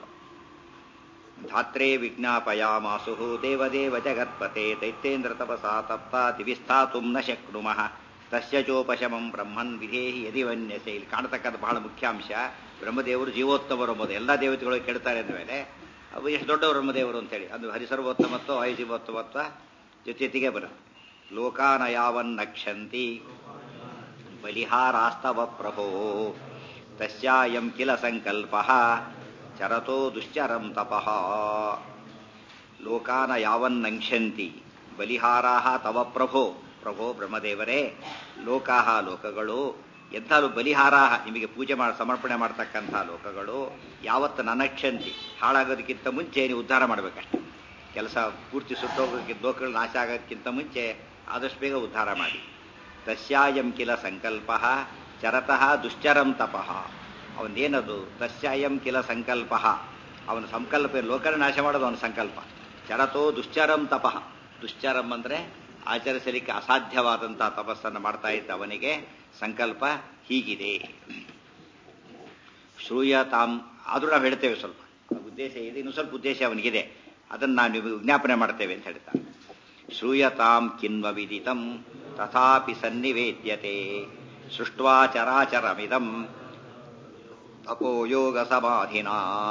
ಧಾತ್ರೆ ವಿಜ್ಞಾಪಯಾಮಾಸು ದೇವದೇವ ಜಗತ್ಪತೆ ದೈತ್ಯೇಂದ್ರ ತಪಸಾ ತಪ್ತ ದಿವಿಸ್ಥಾತು ನ ಶಕ್ನುಮಃ ತಸ್ಯ ಚೋಪಶಮಂ ಬ್ರಹ್ಮನ್ ವಿಧೇಹಿ ಯದಿ ವನ್ಯಸೆ ಇಲ್ಲಿ ಕಾಣತಕ್ಕಂಥ ಬಹಳ ಮುಖ್ಯಾಂಶ ಬ್ರಹ್ಮದೇವರು ಜೀವೋತ್ತಮರು ಎಂಬುದು ಎಲ್ಲ ದೇವತೆಗಳು ಕೆಡ್ತಾರೆ ಅಂದಮೇಲೆ ಅವು ಎಷ್ಟು ದೊಡ್ಡ ಬ್ರಹ್ಮದೇವರು ಅಂತೇಳಿ ಅದು ಹರಿಸರ್ವೋತ್ತಮತ್ವ ವಾಯುಜೀವೋತ್ತಮತ್ವ ಜೊತೆಗೆ ಬರುತ್ತೆ ಲೋಕಾನ ಯಾವನ್ನಕ್ಷಂತಿ ಬಲಿಹಾರಾಸ್ತವ ಪ್ರಭೋ ತಸ್ಯಾಯಂ ಕಿಲ ಸಂಕಲ್ಪ ಚರತೋ ದುಶ್ಚರಂ ತಪಃ ಲೋಕಾನ ಯಾವನ್ನಂಕ್ಷಂತಿ ಬಲಿಹಾರಾ ತವ ಪ್ರಭೋ ಪ್ರಭೋ ಬ್ರಹ್ಮದೇವರೇ ಲೋಕಾಹ ಲೋಕಗಳು ಎಂಥ ಬಲಿಹಾರ ನಿಮಗೆ ಪೂಜೆ ಮಾಡಿ ಸಮರ್ಪಣೆ ಮಾಡ್ತಕ್ಕಂಥ ಲೋಕಗಳು ಯಾವತ್ತು ನನಕ್ಷಂತಿ ಹಾಳಾಗೋದಕ್ಕಿಂತ ಮುಂಚೆ ನೀವು ಉದ್ಧಾರ ಮಾಡಬೇಕಷ್ಟೆ ಕೆಲಸ ಪೂರ್ತಿ ಸುಟ್ಟೋಗೋದಕ್ಕಿಂತ ಲೋಕಗಳು ನಾಶ ಆಗೋದಕ್ಕಿಂತ ಮುಂಚೆ ಆದಷ್ಟು ಬೇಗ ಉದ್ಧಾರ ಮಾಡಿ ತಸ್ಯಾಯಂ ಕಿಲ ಸಂಕಲ್ಪ ಚರತಃ ದುಶ್ಚರಂ ತಪಃ ಅವನೇನದು ತಸ್ಯಾಯಂ ಕಿಲ ಸಂಕಲ್ಪ ಅವನ ಸಂಕಲ್ಪ ಲೋಕನ ನಾಶ ಮಾಡೋದು ಅವನ ಸಂಕಲ್ಪ ಚರತೋ ದುಶ್ಚರಂ ತಪಃ ದುಶ್ಚರಂ ಅಂದ್ರೆ ಆಚರಿಸಲಿಕ್ಕೆ ಅಸಾಧ್ಯವಾದಂಥ ತಪಸ್ಸನ್ನು ಮಾಡ್ತಾ ಇದ್ದ ಅವನಿಗೆ ಸಂಕಲ್ಪ ಹೀಗಿದೆ ಶ್ರೂಯ ತಾಮ್ ಆದರೂ ನಾವು ಹೇಳ್ತೇವೆ ಸ್ವಲ್ಪ ಉದ್ದೇಶ ಇದೆ ಇನ್ನು ಸ್ವಲ್ಪ ಉದ್ದೇಶ ಅವನಿಗಿದೆ ಅದನ್ನು ನಾವು ನಿಮಗೆ ವಿಜ್ಞಾಪನೆ ಮಾಡ್ತೇವೆ ಅಂತ ಹೇಳ್ತಾರೆ ಶ್ರೂಯತಾಂ ಕಿನ್ವ ವಿದಿತಂ ತಥಾಪಿ ಸನ್ನಿವೇದ್ಯತೆ ಸೃಷ್ಟ್ವಾ ಚರಾಚರಮಿದಂ ತಪೋ ಯೋಗ ಸಮಾಧಿನಾ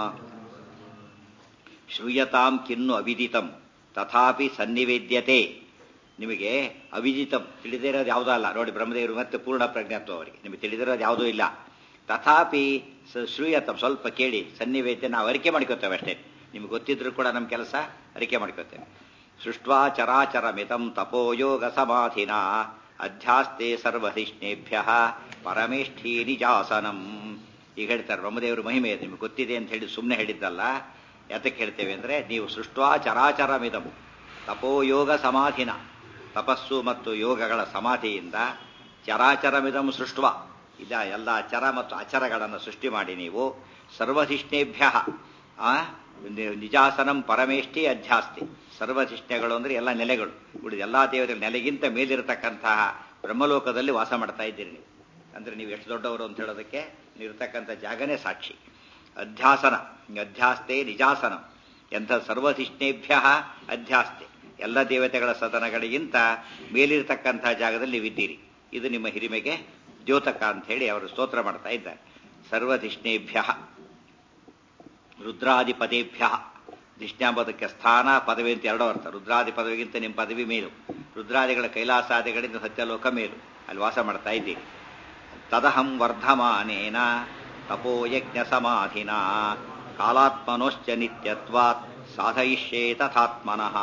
ಶ್ರೂಯತಾಂ ಕಿನ್ನು ಅವಿದಿತಂ ತಥಾಪಿ ಸನ್ನಿವೇದ್ಯತೆ ನಿಮಗೆ ಅವಿದಿತಂ ತಿಳಿದಿರೋದು ಯಾವುದೂ ಅಲ್ಲ ನೋಡಿ ಬ್ರಹ್ಮದೇವರು ಮತ್ತೆ ಪೂರ್ಣ ಪ್ರಜ್ಞಾತ್ವ ಅವರಿಗೆ ನಿಮಗೆ ತಿಳಿದಿರೋದು ಯಾವುದೂ ಇಲ್ಲ ತಥಾಪಿ ಸ- ಶ್ರೂಯತಂ ಸ್ವಲ್ಪ ಕೇಳಿ ಸನ್ನಿವೇದ್ಯ ನಾವು ಅರಿಕೆ ಮಾಡ್ಕೋತೇವೆ ಅಷ್ಟೇ ನಿಮ್ಗೆ ಗೊತ್ತಿದ್ರು ಕೂಡ ನಮ್ಮ ಕೆಲಸ ಅರಿಕೆ ಮಾಡ್ಕೋತೇವೆ ಸೃಷ್ಟ್ವಾ ಚರಾಚರ ಮಿತಂ ತಪೋಯೋಗ ಸಮಾಧಿನ ಅಧ್ಯಾಸ್ತೆ ಸರ್ವಧಿಷ್ಣೇಭ್ಯ ಪರಮೇಷ್ಠಿ ನಿಜಾಸನಂ ಈಗ ಹೇಳ್ತಾರೆ ಬ್ರಹ್ಮದೇವರು ಮಹಿಮೆ ಇದೆ ನಿಮ್ಗೆ ಗೊತ್ತಿದೆ ಅಂತ ಹೇಳಿ ಸುಮ್ಮನೆ ಹೇಳಿದ್ದಲ್ಲ ಯಾತಕ್ಕೆ ಹೇಳ್ತೇವೆ ಅಂದರೆ ನೀವು ಸೃಷ್ಟ್ವಾ ಚರಾಚರಮಿದಂ ತಪೋಯೋಗ ಸಮಾಧಿನ ತಪಸ್ಸು ಮತ್ತು ಯೋಗಗಳ ಸಮಾಧಿಯಿಂದ ಚರಾಚರಮಿದಂ ಸೃಷ್ಟ್ವ ಇದ ಎಲ್ಲ ಚರ ಮತ್ತು ಅಚರಗಳನ್ನು ಸೃಷ್ಟಿ ಮಾಡಿ ನೀವು ಸರ್ವಧಿಷ್ಣೇಭ್ಯ ಆ, ನಿ- ನಿಜಾಸನಂ ಪರಮೇಷ್ಠಿ ಅಧ್ಯಾಸ್ತಿ ಸರ್ವಧಿಷ್ಣೆಗಳು ಅಂದರೆ ಎಲ್ಲ ನೆಲೆಗಳು ಉಳಿದ ಎಲ್ಲ ದೇವತೆಗಳ ನೆಲೆಗಿಂತ ಮೇಲಿರತಕ್ಕಂತಹ ಬ್ರಹ್ಮಲೋಕದಲ್ಲಿ ವಾಸ ಮಾಡ್ತಾ ಇದ್ದೀರಿ ನೀವು ಅಂದ್ರೆ ನೀವು ಎಷ್ಟು ದೊಡ್ಡವರು ಅಂತ ಹೇಳೋದಕ್ಕೆ ನೀವಿರ್ತಕ್ಕಂಥ ಜಾಗನೇ ಸಾಕ್ಷಿ ಅಧ್ಯಾಸನ ಅಧ್ಯಾಸ್ತೆ ನಿಜಾಸನ ಎಂಥ ಸರ್ವಧಿಷ್ಣೇಭ್ಯ ಅಧ್ಯಾಸ್ತೆ ಎಲ್ಲ ದೇವತೆಗಳ ಸದನಗಳಿಗಿಂತ ಮೇಲಿರತಕ್ಕಂಥ ಜಾಗದಲ್ಲಿ ನೀವಿದ್ದೀರಿ ಇದು ನಿಮ್ಮ ಹಿರಿಮೆಗೆ ದ್ಯೋತಕ ಅಂತ ಹೇಳಿ ಅವರು ಸ್ತೋತ್ರ ಮಾಡ್ತಾ ಇದ್ದಾರೆ ಸರ್ವಧಿಷ್ಣೇಭ್ಯ ರುದ್ರಾದಿಪದೇಭ್ಯ ಧಿಷ್ಣಾಂಬದಕ್ಕೆ ಸ್ಥಾನ ಪದವಿ ಅಂತ ಎರಡೋ ಅರ್ಥ ರುದ್ರಾದಿ ಪದವಿಗಿಂತ ನಿಮ್ಮ ಪದವಿ ಮೇಲು ರುದ್ರಾದಿಗಳ ಕೈಲಾಸಾದಿಗಳಿಂದ ಸತ್ಯಲೋಕ ಮೇಲು ಅಲ್ಲಿ ವಾಸ ಮಾಡ್ತಾ ಇದ್ದೀರಿ ತದಹಂ ವರ್ಧಮಾನೇನ ತಪೋಯಜ್ಞ ಸಮಾಧಿನ ಕಾಲಾತ್ಮನೋಶ್ಚ ನಿತ್ಯತ್ವಾತ್ ಸಾಧಯಿಷ್ಯೇ ತಥಾತ್ಮನಃ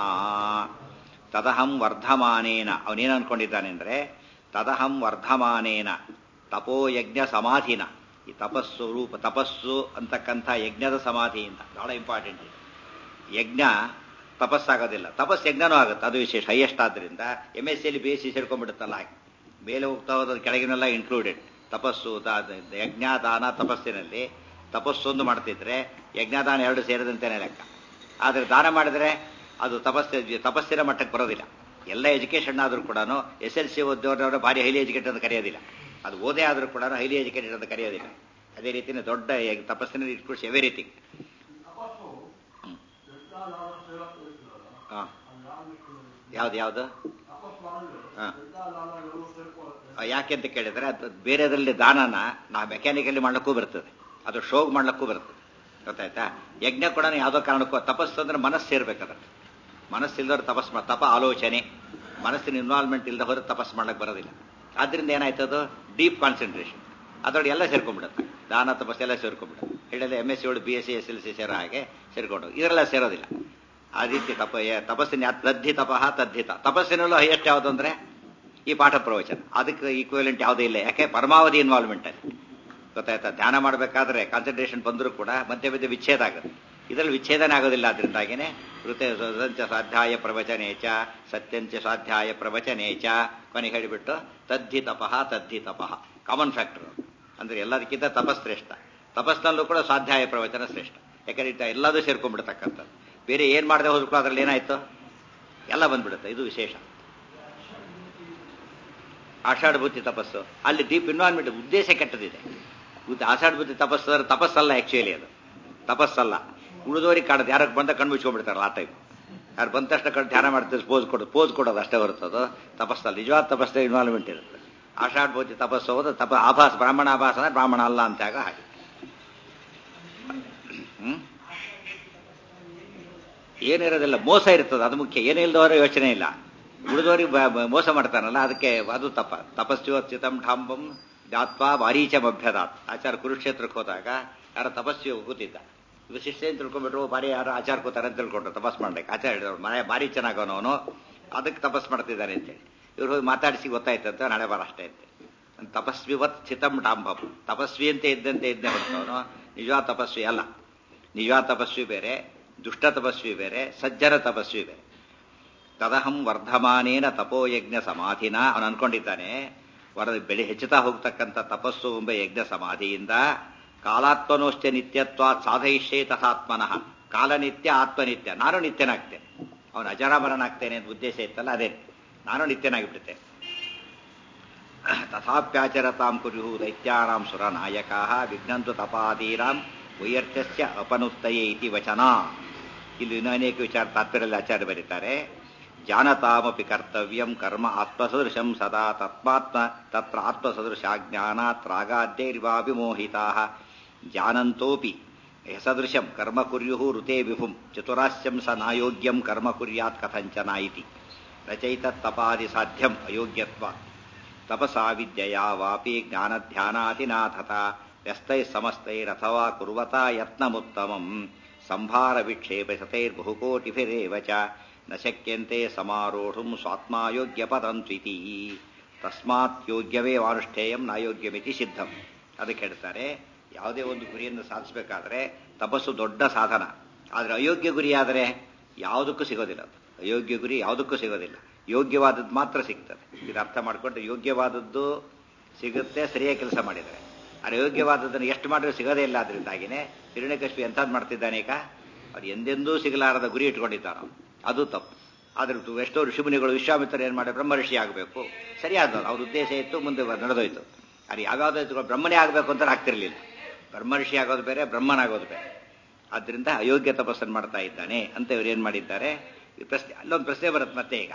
ತದಹಂ ವರ್ಧಮಾನೇನ ಅವನೇನು ಅನ್ಕೊಂಡಿದ್ದಾನೆ ಅಂದ್ರೆ ತದಹಂ ವರ್ಧಮಾನೇನ ತಪೋಯಜ್ಞ ಸಮಾಧಿನ ಈ ತಪಸ್ಸು ರೂಪ ತಪಸ್ಸು ಅಂತಕ್ಕಂಥ ಯಜ್ಞದ ಸಮಾಧಿಯಿಂದ ಬಹಳ ಇಂಪಾರ್ಟೆಂಟ್ ಇದು ಯಜ್ಞ ತಪಸ್ಸಾಗೋದಿಲ್ಲ ತಪಸ್ ಯಜ್ಞನೂ ಆಗುತ್ತೆ ಅದು ವಿಶೇಷ ಹೈಯೆಸ್ಟ್ ಆದ್ರಿಂದ ಎಮ್ ಎಸ್ ಸಿಯಲ್ಲಿ ಬಿ ಎಸ್ ಸಿ ಸೇರ್ಕೊಂಡ್ಬಿಡುತ್ತಲ್ಲ ಹಾಗೆ ಮೇಲೆ ಹೋಗ್ತಾ ಹೋದ ಕೆಳಗಿನೆಲ್ಲ ಇನ್ಕ್ಲೂಡೆಡ್ ತಪಸ್ಸು ದಾ- ಯಜ್ಞ ದಾನ ತಪಸ್ಸಿನಲ್ಲಿ ತಪಸ್ಸೊಂದು ಮಾಡ್ತಿದ್ರೆ ಯಜ್ಞದಾನ ಎರಡು ಸೇರಿದಂತೆನೇ ಲೆಕ್ಕ ಆದರೆ ದಾನ ಮಾಡಿದ್ರೆ ಅದು ತಪಸ್ಸು ತಪಸ್ಸಿನ ಮಟ್ಟಕ್ಕೆ ಬರೋದಿಲ್ಲ ಎಲ್ಲ ಎಜುಕೇಷನ್ ಆದರೂ ಕೂಡ ಎಸ್ ಎಲ್ ಸಿ ಓದೋರವರು ಭಾರಿ ಹೈಲಿ ಎಜುಕೇಟೆಡ್ ಅಂತ ಕರೆಯೋದಿಲ್ಲ ಅದು ಓದೇ ಆದರೂ ಕೂಡ ಹೈಲಿ ಎಜುಕೇಟೆಡ್ ಅಂತ ಕರೆಯೋದಿಲ್ಲ ಅದೇ ರೀತಿನೇ ದೊಡ್ಡ ಯಗ್- ತಪಸ್ಸಿನ ಇಟ್ಕೊಳ್ಸಿ ಎವ್ರಿಥಿಂಗ್ ಹಾಂ ಯಾವ್ದು ಯಾವುದು ಹಾಂ ಯಾಕೆ ಅಂತ ಕೇಳಿದ್ರೆ ಅದು ಬೇರೆದರಲ್ಲಿ ದಾನನ ನಾವು ಮೆಕ್ಯಾನಿಕಲಿ ಮಾಡ್ಲಿಕ್ಕೂ ಬರ್ತದೆ ಅದು ಶೋಗ್ ಮಾಡ್ಲಿಕ್ಕೂ ಬರ್ತದೆ ಗೊತ್ತಾಯ್ತಾ ಯಜ್ಞ ಕೂಡ ಯಾವುದೋ ಕಾರಣಕ್ಕೂ ತಪಸ್ಸು ಅಂದ್ರೆ ಮನಸ್ಸು ಸೇರ್ಬೇಕದ ಮನಸ್ಸಿಲ್ದವ್ರು ತಪಸ್ ಮಾ ತಪ ಆಲೋಚನೆ ಮನಸ್ಸಿನ ಇನ್ವಾಲ್ವ್ಮೆಂಟ್ ಇಲ್ಲದ ಹೋದ್ರೆ ತಪಸ್ ಮಾಡ್ಲಿಕ್ಕೆ ಬರೋದಿಲ್ಲ ಆದ್ರಿಂದ ಏನಾಯ್ತು ಅದು ಡೀಪ್ ಕಾನ್ಸಂಟ್ರೇಷನ್ ಅದರೊಳಗೆ ಎಲ್ಲ ಸೇರ್ಕೊಂಡ್ಬಿಡುತ್ತೆ ದಾನ ತಪಸ್ಸು ಎಲ್ಲ ಸೇರ್ಕೊಂಡ್ಬಿಡುತ್ತೆ ಹೇಳಿದ್ರೆ M S C B S C S L C ಸೇರೋ ಹಾಗೆ ಸೇರ್ಕೊಂಡು ಇದರೆಲ್ಲ ಸೇರೋದಿಲ್ಲ ಆ ರೀತಿ ತಪ ಯ- ತಪಸ್ಸಿನ ಯಾ- ತದ್ಧಿ ತಪಃ ತದ್ಧಿತ ತಪಸ್ಸಿನಲ್ಲೂ ಹೈಯೆಸ್ಟ್ ಯಾವುದು ಅಂದ್ರೆ ಈ ಪಾಠ ಪ್ರವಚನ ಅದಕ್ಕೆ ಈಕ್ವಲೆಂಟ್ ಯಾವುದೇ ಇಲ್ಲ ಯಾಕೆ ಪರಮಾವಧಿ ಇನ್ವಾಲ್ವ್ಮೆಂಟ್ ಅಲ್ಲಿ ಗೊತ್ತಾಯ್ತಾ ಧ್ಯಾನ ಮಾಡಬೇಕಾದ್ರೆ ಕಾನ್ಸಂಟ್ರೇಷನ್ ಬಂದರೂ ಕೂಡ ಮಧ್ಯೆ ಮಧ್ಯೆ ವಿಚ್ಛೇದ ಆಗುತ್ತೆ ಇದರಲ್ಲಿ ವಿಚ್ಛೇದನ ಆಗೋದಿಲ್ಲ ಅದರಿಂದಾಗಿನೇ ಕೃತ ಸದಂಚ ಸ್ವಾಧ್ಯಾಯ ಪ್ರವಚನೇಚ ಸತ್ಯಂಚ ಸ್ವಾಧ್ಯಾಯ ಪ್ರವಚನೇಚ ಕೊನೆಗೆ ಹೇಳಿಬಿಟ್ಟು ತದ್ಧಿ ತಪಃ ತದ್ಧಿ ತಪಃ ಕಾಮನ್ ಫ್ಯಾಕ್ಟರ್ ಅಂದ್ರೆ ಎಲ್ಲದಕ್ಕಿಂತ ತಪಸ್ ಶ್ರೇಷ್ಠ ತಪಸ್ನಲ್ಲೂ ಕೂಡ ಸ್ವಾಧ್ಯಾಯ ಪ್ರವಚನ ಶ್ರೇಷ್ಠ ಯಾಕಂದ್ರೆ ಇತ್ತ ಎಲ್ಲದೂ ಸೇರ್ಕೊಂಡ್ಬಿಡ್ತಕ್ಕಂಥದ್ದು ಬೇರೆ ಏನ್ ಮಾಡದೆ ಹೋದ್ರು ಕೂಡ ಅದ್ರಲ್ಲಿ ಏನಾಯ್ತು ಎಲ್ಲ ಬಂದ್ಬಿಡುತ್ತೆ ಇದು ವಿಶೇಷ ಆಷಾಢಭೂತಿ ತಪಸ್ಸು ಅಲ್ಲಿ ಡೀಪ್ ಇನ್ವಾಲ್ವ್ಮೆಂಟ್ ಉದ್ದೇಶ ಕೆಟ್ಟದಿದೆ ಉದ್- ಆಷಾಢಭೂತಿ ತಪಸ್ಸು ಅಂದ್ರೆ ತಪಸ್ಸಲ್ಲ ಆಕ್ಚುಲಿ ಅದು ತಪಸ್ಸಲ್ಲ ಉಳಿದವರಿಗೆ ಕಾಣೋದು ಯಾರಕ್ಕೆ ಬಂದ ಕಣ್ಣು ಮುಚ್ಕೊಂಡ್ಬಿಡ್ತಾರಲ್ಲ ಆ ಟೈಪ್ ಯಾರು ಬಂದ ತಕ್ಷಣ ಕಣ್ಣು ಧ್ಯಾನ ಮಾಡ್ತೀವಿ ಪೋಸ್ ಕೊಡೋದು ಪೋಸ್ ಕೊಡೋದು ಅಷ್ಟೇ ಬರ್ತದೆ ತಪಸ್ಸಲ್ಲ ನಿಜವಾದ ತಪಸ್ಸಲ್ಲಿ ಇನ್ವಾಲ್ವ್ಮೆಂಟ್ ಇರುತ್ತೆ ಆಷಾಢಭೂತಿ ತಪಸ್ಸು ಹೋದ ತಪ ಆಭಾಸ ಬ್ರಾಹ್ಮಣ ಆಭಾಸ ಅಂದ್ರೆ ಬ್ರಾಹ್ಮಣ ಅಲ್ಲ ಅಂತ ಆಗ ಹಾಗೆ ಹ್ಮ್ ಏನಿರೋದಿಲ್ಲ ಮೋಸ ಇರ್ತದೆ ಅದು ಮುಖ್ಯ ಏನಿಲ್ಲದವರ ಯೋಚನೆ ಇಲ್ಲ ಉಳಿದವರಿಗೆ ಬ- ಬ- ಮೋಸ ಮಾಡ್ತಾನಲ್ಲ ಅದಕ್ಕೆ ಅದು ತಪ್ಪ ತಪಸ್ವಿವಚ್ಯುತಂ ಢಾಂಬಂ ಜಾತ್ವಾ ವಾರೀಚಮಭ್ಯದಾತ್ ಆಚಾರ ಕುರುಕ್ಷೇತ್ರಕ್ಕೆ ಹೋದಾಗ ಯಾರ ತಪಸ್ವಿ ಕೂತಿದ್ದ ಇವ ಶಿಷ್ಯ ಅಂತ ತಿಳ್ಕೊಂಡ್ಬಿಟ್ರು ಬಾರಿ ಯಾರು ಆಚಾರ ಕೂತಾರೆ ಅಂತ ತಿಳ್ಕೊಂಡ್ರು ತಪಸ್ ಮಾಡ್ಲಿಕ್ಕೆ ಆಚಾರ ಹೇಳಿದವ್ರು ಮನೆ ಭಾರಿ ಚೆನ್ನಾಗವನು ಅದಕ್ಕೆ ತಪಸ್ ಮಾಡ್ತಿದ್ದಾನೆ ಅಂತೇಳಿ ಇವ್ರು ಹೋಗಿ ಮಾತಾಡಿಸಿ ಗೊತ್ತಾಯ್ತಂತ ನಾಳೆ ಬಾರ ಅಷ್ಟೇ ಅಂತ ತಪಸ್ವಿವತ್ ಸ್ಥಿತಂ ಡಾಂಬಂ ತಪಸ್ವಿ ಅಂತ ಇದ್ದಂತೆ ಇದ್ದೇ ಹೊರತವನು ನಿಜವಾದ ತಪಸ್ವಿ ಅಲ್ಲ ನಿಜವಾದ ತಪಸ್ವಿ ಬೇರೆ ದುಷ್ಟ ತಪಸ್ವಿ ಬೇರೆ ಸಜ್ಜನ ತಪಸ್ವಿ ಬೇರೆ ತದಹಂ ವರ್ಧಮಾನೇನ ತಪೋಯಜ್ಞ ಸಮಾಧಿನ ಅವನು ಅನ್ಕೊಂಡಿದ್ದಾನೆ ವರ ಬೆಳೆ ಹೆಚ್ಚುತ್ತಾ ಹೋಗ್ತಕ್ಕಂಥ ತಪಸ್ಸು ಎಂಬ ಯಜ್ಞ ಸಮಾಧಿಯಿಂದ ಕಾಲಾತ್ಮನೋಶ್ಚ ನಿತ್ಯತ್ವ ಸಾಧಯಿಷ್ಯೇ ತಥಾತ್ಮನಃ ಕಾಲನಿತ್ಯ ಆತ್ಮನಿತ್ಯ ನಾನು ನಿತ್ಯನಾಗ್ತೇನೆ ಅವನು ಅಜರಾಮರನಾಗ್ತೇನೆ ಅಂತ ಉದ್ದೇಶ ಇತ್ತಲ್ಲ ಅದೇ ನಾನು ನಿತ್ಯನಾಗಿಬಿಡ್ತೇನೆ ತಥಾಪ್ಯಾಚರತಾಂ ಕುರ್ಯು ದೈತ್ಯಾನಾಂ ಸುರನಾಯಕಾ ವಿಘ್ನಂತು ತಪಾದೀನಾಂ ವೈಯರ್ಥ್ಯಸ್ಯ ಅಪನುತ್ತಯೇ ಇತಿ ವಚನ ಇಲ್ಲಿ ಇನ್ನೂ ಅನೇಕ ವಿಚಾರ ತಾತ್ಪರ್ಯದಲ್ಲಿ ಆಚಾರ್ಯ ಬರೀತಾರೆ ಜಾನತಾಮಪಿ ಕರ್ತವ್ಯಂ ಕರ್ಮ ಆತ್ಮಸದೃಶಂ ಸದಾ ತತ್ಮಾತ್ಮ ತತ್ರ ಆತ್ಮಸದೃಶ ಜ್ಞಾನಾತ್ ರಾಗಾದ್ಯೈರ್ವಾಭಿಮೋಹಿತಾ ಜಾನಂತೋಪಿ ಯಸದೃಶಂ ಕರ್ಮ ಕುರ್ಯು ಋತೆ ವಿಭುಂ ಚತುರಾಸ್ಯಂ ಸ ನಾಯೋಗ್ಯಂ ಕರ್ಮ ಕುರ್ಯಾತ್ ಕಥಂಚನ ಇತಿ ರಚೈತತ್ತಪಾದಿ ಸಾಧ್ಯಂ ಅಯೋಗ್ಯತ್ವ ತಪಸಾ ವಿದ್ಯೆಯಾ ವಾಪಿ ಜ್ಞಾನಧ್ಯಾನಾತಿನಾಥತ ವ್ಯಸ್ತೈ ಸಮಸ್ತೈರಥವಾ ಕುರ್ವತಾ ಯತ್ನಮುತ್ತಮಂ ಸಂಭಾರ ವಿಕ್ಷೇಪ ಸತೈರ್ಬಹುಕೋಟಿಭಿರೇವ ಚ ನ ಶಕ್ಯಂತೆ ಸಮಾರೋಢುಂ ಸ್ವಾತ್ಮಾಯೋಗ್ಯ ಪದಂತ್ವಿತಿ ತಸ್ಮಾತ್ ಯೋಗ್ಯವೇ ವಾನುಷ್ಠೇಯಂ ನಾಯೋಗ್ಯಮಿತಿ ಸಿದ್ಧಂ ಅದಕ್ಕೆ ಹೇಳ್ತಾರೆ ಯಾವುದೇ ಒಂದು ಗುರಿಯನ್ನು ಸಾಧಿಸಬೇಕಾದ್ರೆ ತಪಸ್ಸು ದೊಡ್ಡ ಸಾಧನ ಆದರೆ ಅಯೋಗ್ಯ ಗುರಿಯಾದರೆ ಯಾವುದಕ್ಕೂ ಸಿಗೋದಿಲ್ಲ ಅದು ಅಯೋಗ್ಯ ಗುರಿ ಯಾವುದಕ್ಕೂ ಸಿಗೋದಿಲ್ಲ ಯೋಗ್ಯವಾದದ್ದು ಮಾತ್ರ ಸಿಗ್ತದೆ ಇದು ಅರ್ಥ ಮಾಡಿಕೊಂಡ್ರೆ ಯೋಗ್ಯವಾದದ್ದು ಸಿಗುತ್ತೆ ಸರಿಯಾಗಿ ಕೆಲಸ ಮಾಡಿದರೆ ಆದರೆ ಅಯೋಗ್ಯವಾದದ್ದನ್ನು ಎಷ್ಟು ಮಾಡಿದ್ರು ಸಿಗೋದೇ ಇಲ್ಲ ಅದರಿಂದಾಗಿನೇ ಹಿರಣ್ಯಕಶ್ಮಿ ಎಂಥದ್ದು ಮಾಡ್ತಿದ್ದಾನೆ ಈಗ ಅವ್ರು ಎಂದೆಂದೂ ಸಿಗಲಾರದ ಗುರಿ ಇಟ್ಕೊಂಡಿದ್ದಾನ ಅದು ತಪ್ಪು ಆದ್ರೆ ಎಷ್ಟೋ ಋಷಿಮುನಿಗಳು ವಿಶ್ವಾಮಿತ್ರರು ಏನು ಮಾಡಿ ಬ್ರಹ್ಮ ಋಷಿ ಆಗಬೇಕು ಸರಿಯಾದ ಅವ್ರ ಉದ್ದೇಶ ಇತ್ತು ಮುಂದೆ ನಡೆದೋಯ್ತು ಅದು ಯಾವ್ಯಾವ್ದು ಬ್ರಹ್ಮನೇ ಆಗಬೇಕು ಅಂತ ಆಗ್ತಿರ್ಲಿಲ್ಲ ಬ್ರಹ್ಮ ಋಷಿ ಆಗೋದು ಬೇರೆ ಬ್ರಹ್ಮನಾಗೋದು ಬೇರೆ ಆದ್ದರಿಂದ ಅಯೋಗ್ಯ ತಪಸ್ಸನ್ನು ಮಾಡ್ತಾ ಇದ್ದಾನೆ ಅಂತ ಇವ್ರು ಏನು ಮಾಡಿದ್ದಾರೆ ಈ ಪ್ರಶ್ನೆ ಅಲ್ಲೊಂದು ಪ್ರಶ್ನೆ ಬರುತ್ತೆ ಮತ್ತೆ ಈಗ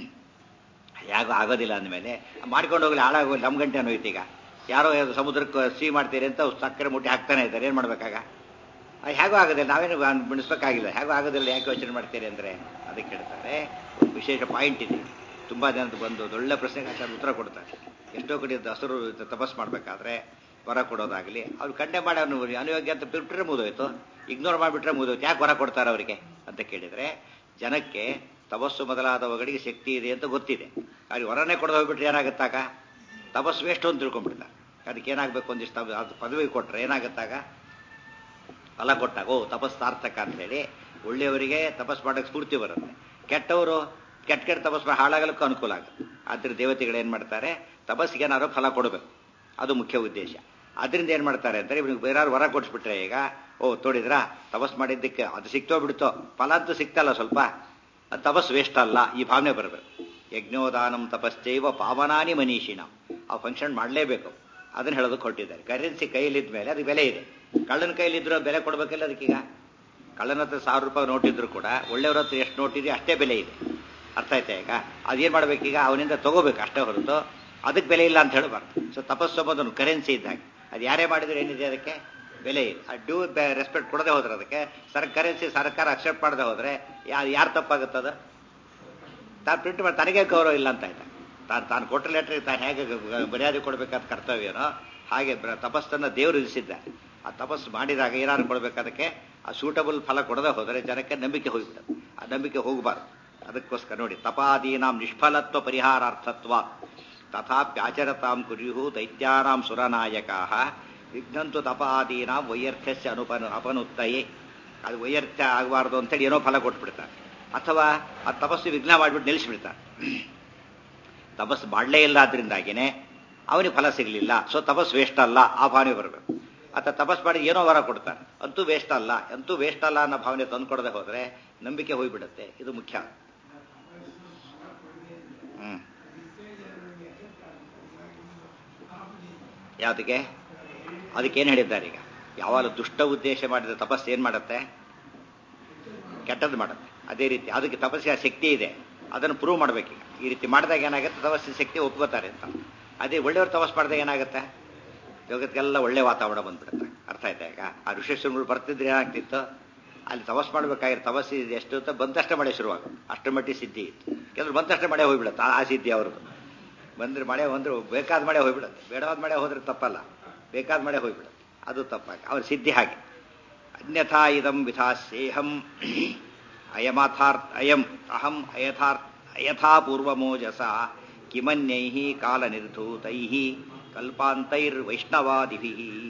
ಯಾಕೋ ಆಗೋದಿಲ್ಲ ಅಂದಮೇಲೆ ಮಾಡ್ಕೊಂಡು ಹೋಗಲಿ ಹಾಳಾಗೋಗಿ ನಮ್ಮ ಗಂಟೆ ಅನ್ನೋಯ್ತು ಈಗ ಯಾರೋ ಸಮುದ್ರಕ್ಕೆ ಸಿಹಿ ಮಾಡ್ತೀರಿ ಅಂತ ಸಕ್ಕರೆ ಮುಟ್ಟಿ ಹಾಕ್ತಾನೆ ಇದ್ದಾರೆ ಏನು ಮಾಡ್ಬೇಕಾಗ ಹೇಗೂ ಆಗೋದಿಲ್ಲ ನಾವೇನು ಬಿಡಿಸ್ಬೇಕಾಗಿಲ್ಲ ಹೇಗೂ ಆಗೋದಿಲ್ಲ ಯಾಕೆ ಯೋಚನೆ ಮಾಡ್ತೀರಿ ಅಂದರೆ ಅದಕ್ಕೆ ಹೇಳ್ತಾರೆ ಒಂದು ವಿಶೇಷ ಪಾಯಿಂಟ್ ಇದೆ ತುಂಬ ಜನದ್ದು ಬಂದು ಒಳ್ಳೆ ಪ್ರಶ್ನೆಗೆ ಆಚಾರ ಉತ್ತರ ಕೊಡ್ತಾರೆ ಎಷ್ಟೋ ಕಡೆ ಹಸಿರು ತಪಸ್ ಮಾಡಬೇಕಾದ್ರೆ ವರ ಕೊಡೋದಾಗಲಿ ಅವ್ರು ಕಂಡೆ ಮಾಡಿ ಅವನು ಅನುಯೋಗ್ಯ ಅಂತ ಬಿಟ್ಟರೆ ಮುಗಿದೋಯ್ತು ಇಗ್ನೋರ್ ಮಾಡಿಬಿಟ್ರೆ ಮುಗಿದೋಯ್ತು ಯಾಕೆ ವರ ಕೊಡ್ತಾರೆ ಅವರಿಗೆ ಅಂತ ಕೇಳಿದರೆ ಜನಕ್ಕೆ ತಪಸ್ಸು ಮೊದಲಾದವುಗಳಿಗೆ ಶಕ್ತಿ ಇದೆ ಅಂತ ಗೊತ್ತಿದೆ ಅವ್ರಿಗೆ ವರನೇ ಕೊಡೋದು ಹೋಗ್ಬಿಟ್ರೆ ಏನಾಗುತ್ತಾಗ ತಪಸ್ಸು ವೇಸ್ಟ್ ಅಂತ ತಿಳ್ಕೊಂಡ್ಬಿಡ್ತಾರೆ ಅದಕ್ಕೆ ಏನಾಗಬೇಕು ಒಂದಿಷ್ಟು ಅದು ಪದವಿ ಕೊಟ್ಟರೆ ಏನಾಗುತ್ತಾಗ ಫಲ ಕೊಟ್ಟಾಗ ಓ ತಪಸ್ ಸಾರ್ಥಕ ಅಂತೇಳಿ ಒಳ್ಳೆಯವರಿಗೆ ತಪಸ್ ಮಾಡೋಕ್ಕೆ ಸ್ಫೂರ್ತಿ ಬರುತ್ತೆ ಕೆಟ್ಟವರು ಕೆಟ್ಟ ಕೆಟ್ಟ ತಪಸ್ ಮಾಡಿ ಹಾಳಾಗಲಿಕ್ಕೂ ಅನುಕೂಲ ಆಗುತ್ತೆ ಆದ್ರೆ ದೇವತೆಗಳು ಏನು ಮಾಡ್ತಾರೆ ತಪಸ್ಸಿಗೆ ಏನಾದ್ರು ಫಲ ಕೊಡಬೇಕು ಅದು ಮುಖ್ಯ ಉದ್ದೇಶ ಅದರಿಂದ ಏನು ಮಾಡ್ತಾರೆ ಅಂದರೆ ಇವ್ನಿಗೆ ಬೇರೆ ವರ ಕೊಡಿಸ್ಬಿಟ್ರೆ ಈಗ ಓ ತೋಡಿದ್ರಾ ತಪಸ್ ಮಾಡಿದ್ದಕ್ಕೆ ಅದು ಸಿಕ್ತೋ ಬಿಡ್ತೋ ಫಲ ಅಂತೂ ಸಿಕ್ತಲ್ಲ ಸ್ವಲ್ಪ ಅದು ತಪಸ್ ವೇಸ್ಟ್ ಅಲ್ಲ ಈ ಭಾವನೆ ಬರಬೇಕು ಯಜ್ಞೋದಾನಂ ತಪಶ್ಚೈವ ಪಾವನಾನಿ ಮನೀಷಿಣ ಆ ಫಂಕ್ಷನ್ ಮಾಡಲೇಬೇಕು ಅದನ್ನ ಹೇಳೋದಕ್ಕೆ ಹೊರಟಿದ್ದಾರೆ ಕರೆನ್ಸಿ ಕೈಯಲ್ಲಿದ್ದ ಮೇಲೆ ಅದು ಬೆಲೆ ಇದೆ ಕಳ್ಳನ ಕೈಲಿದ್ರು ಬೆಲೆ ಕೊಡಬೇಕಿಲ್ಲ ಅದಕ್ಕೀಗ ಕಳ್ಳನ ಹತ್ರ ಸಾವಿರ ರೂಪಾಯಿ ನೋಟ್ ಇದ್ರು ಕೂಡ ಒಳ್ಳೆಯವ್ರ ಹತ್ರ ಎಷ್ಟು ನೋಟ್ ಇದೆ ಅಷ್ಟೇ ಬೆಲೆ ಇದೆ ಅರ್ಥ ಆಯ್ತಾ ಈಗ ಅದೇನು ಮಾಡ್ಬೇಕೀಗ ಅವನಿಂದ ತಗೋಬೇಕು ಅಷ್ಟೇ ಹೊರತು ಅದಕ್ಕೆ ಬೆಲೆ ಇಲ್ಲ ಅಂತ ಹೇಳಬಾರ್ದು ಸೊ ತಪಸ್ಸು ಅನ್ನೋದನ್ನು ಕರೆನ್ಸಿ ಇದ್ದಾಗ ಅದು ಯಾರೇ ಮಾಡಿದ್ರೆ ಏನಿದೆ ಅದಕ್ಕೆ ಬೆಲೆ ಇದೆ ಆ ಡ್ಯೂ ರೆಸ್ಪೆಕ್ಟ್ ಕೊಡದೆ ಹೋದ್ರೆ ಅದಕ್ಕೆ ಸರ್ ಕರೆನ್ಸಿ ಸರ್ಕಾರ ಅಕ್ಸೆಪ್ಟ್ ಮಾಡದೆ ಹೋದ್ರೆ ಯಾರು ಯಾರು ತಪ್ಪಾಗುತ್ತದ ತಾನು ಪ್ರಿಂಟ್ ಮಾಡಿ ತನಗೆ ಗೌರವ ಇಲ್ಲ ಅಂತ ಆಯ್ತಾ ತಾನು ತಾನು ಕೊಟ್ಟ ಲೆಟ್ರಿಗೆ ತಾನು ಹೇಗೆ ಮರ್ಯಾದೆ ಕೊಡಬೇಕಾದ ಕರ್ತವ್ಯನೋ ಹಾಗೆ ತಪಸ್ಸನ್ನು ದೇವರು ಇರಿಸಿದ್ದಾರೆ ಆ ತಪಸ್ಸು ಮಾಡಿದಾಗ ಏನಾದ್ರು ಕೊಡಬೇಕಾದಕ್ಕೆ ಆ ಸೂಟಬಲ್ ಫಲ ಕೊಡದೆ ಹೋದರೆ ಜನಕ್ಕೆ ನಂಬಿಕೆ ಹೋಗಿಬಿಡುತ್ತೆ ಆ ನಂಬಿಕೆ ಹೋಗಬಾರ್ದು ಅದಕ್ಕೋಸ್ಕರ ನೋಡಿ ತಪಾದೀನಾಂ ನಿಷ್ಫಲತ್ವ ಪರಿಹಾರಾರ್ಥತ್ವ ತಥಾಪ್ಯಾಚರತಾಂ ಕುರ್ಯು ದೈತ್ಯಾನಾಂ ಸುರನಾಯಕಾ ವಿಘ್ನಂತು ತಪಾದೀನಾಂ ವೈಯರ್ಥ್ಯಸ್ಯ ಅನುಪನು ಅಪನುತ್ತಯೇ ಅದು ವೈಯರ್ಥ್ಯ ಆಗಬಾರ್ದು ಅಂತೇಳಿ ಏನೋ ಫಲ ಕೊಟ್ಬಿಡ್ತಾರೆ ಅಥವಾ ಆ ತಪಸ್ಸು ವಿಘ್ನ ಮಾಡಿಬಿಟ್ಟು ನಿಲ್ಲಿಸ್ಬಿಡ್ತಾರೆ ತಪಸ್ಸು ಮಾಡಲೇ ಇಲ್ಲ ಆದ್ರಿಂದಾಗಿನೇ ಅವನಿಗೆ ಫಲ ಸಿಗಲಿಲ್ಲ ಸೊ ತಪಸ್ ವೇಸ್ಟ್ ಅಲ್ಲ ಆ ಭಾವನೆ ಬರಬೇಕು ಅಥವಾ ತಪಸ್ ಮಾಡಿ ಏನೋ ವರ ಕೊಡ್ತಾರೆ ಅಂತೂ ವೇಸ್ಟ್ ಅಲ್ಲ ಅಂತೂ ವೇಸ್ಟ್ ಅಲ್ಲ ಅನ್ನೋ ಭಾವನೆ ತಂದುಕೊಡದೆ ಹೋದರೆ ನಂಬಿಕೆ ಹೋಗ್ಬಿಡುತ್ತೆ ಇದು ಮುಖ್ಯ ಹ್ಮ್ ಯಾವುದಕ್ಕೆ ಅದಕ್ಕೇನು ಹೇಳಿದ್ದಾರೆ ಈಗ ಯಾವಾಗ ದುಷ್ಟ ಉದ್ದೇಶ ಮಾಡಿದ ತಪಸ್ಸು ಏನು ಮಾಡುತ್ತೆ ಕೆಟ್ಟದ್ದು ಮಾಡುತ್ತೆ ಅದೇ ರೀತಿ ಅದಕ್ಕೆ ತಪಸ್ಸಿನ ಶಕ್ತಿ ಇದೆ ಅದನ್ನು ಪ್ರೂವ್ ಮಾಡ್ಬೇಕೀಗ ಈ ರೀತಿ ಮಾಡಿದಾಗ ಏನಾಗುತ್ತೆ ತಪಸ್ಸಿನ ಶಕ್ತಿ ಒಪ್ಕೋತಾರೆ ಅಂತ ಅದೇ ಒಳ್ಳೆಯವ್ರು ತಪಸ್ ಮಾಡಿದಾಗ ಏನಾಗುತ್ತೆ ಜಗತ್ತಿಗೆಲ್ಲ ಒಳ್ಳೆ ವಾತಾವರಣ ಬಂದ್ಬಿಡುತ್ತೆ ಅರ್ಥ ಆಯ್ತಾ ಈಗ ಆ ಋಷಿಶ್ವರಗಳು ಬರ್ತಿದ್ರೆ ಏನಾಗ್ತಿತ್ತು ಅಲ್ಲಿ ತಪಸ್ ಮಾಡ್ಬೇಕಾಗಿರೋ ತಪಸ್ಸಿ ಎಷ್ಟು ಅಂತ ಬಂದಷ್ಟೇ ಮಳೆ ಶುರುವಾಗುತ್ತೆ ಅಷ್ಟು ಮಟ್ಟಿಗೆ ಸಿದ್ಧಿ ಇತ್ತು ಕೆಲವರು ಬಂದಷ್ಟೇ ಮಳೆ ಹೋಗ್ಬಿಡುತ್ತೆ ಆ ಸಿದ್ಧಿ ಅವ್ರದ್ದು ಬಂದ್ರೆ ಮಳೆ ಬಂದ್ರು ಬೇಕಾದ ಮಳೆ ಹೋಗ್ಬಿಡುತ್ತೆ ಬೇಡವಾದ ಮಳೆ ಹೋದ್ರೆ ತಪ್ಪಲ್ಲ ಬೇಕಾದ ಮಳೆ ಹೋಗ್ಬಿಡುತ್ತೆ ಅದು ತಪ್ಪಾಗಿ ಅವ್ರ ಸಿದ್ಧಿ ಹಾಗೆ ಅನ್ಯಥಾ ಇದಂ ವಿಧಾಸ್ಯೇಹಂ ಅಯಮಾಥಾರ್ಥ ಅಯಂ ಅಹಂ ಅಯಥಾರ್ಥ ಅಯಥಾ ಪೂರ್ವಮೋಜಸ ಕಿಮನ್ಯೈ ಕಾಲ ನಿರ್ಧೂತೈ ಕಲ್ಪಾಂತೈರ್ವೈಷ್ಣವಾದಿಭಿ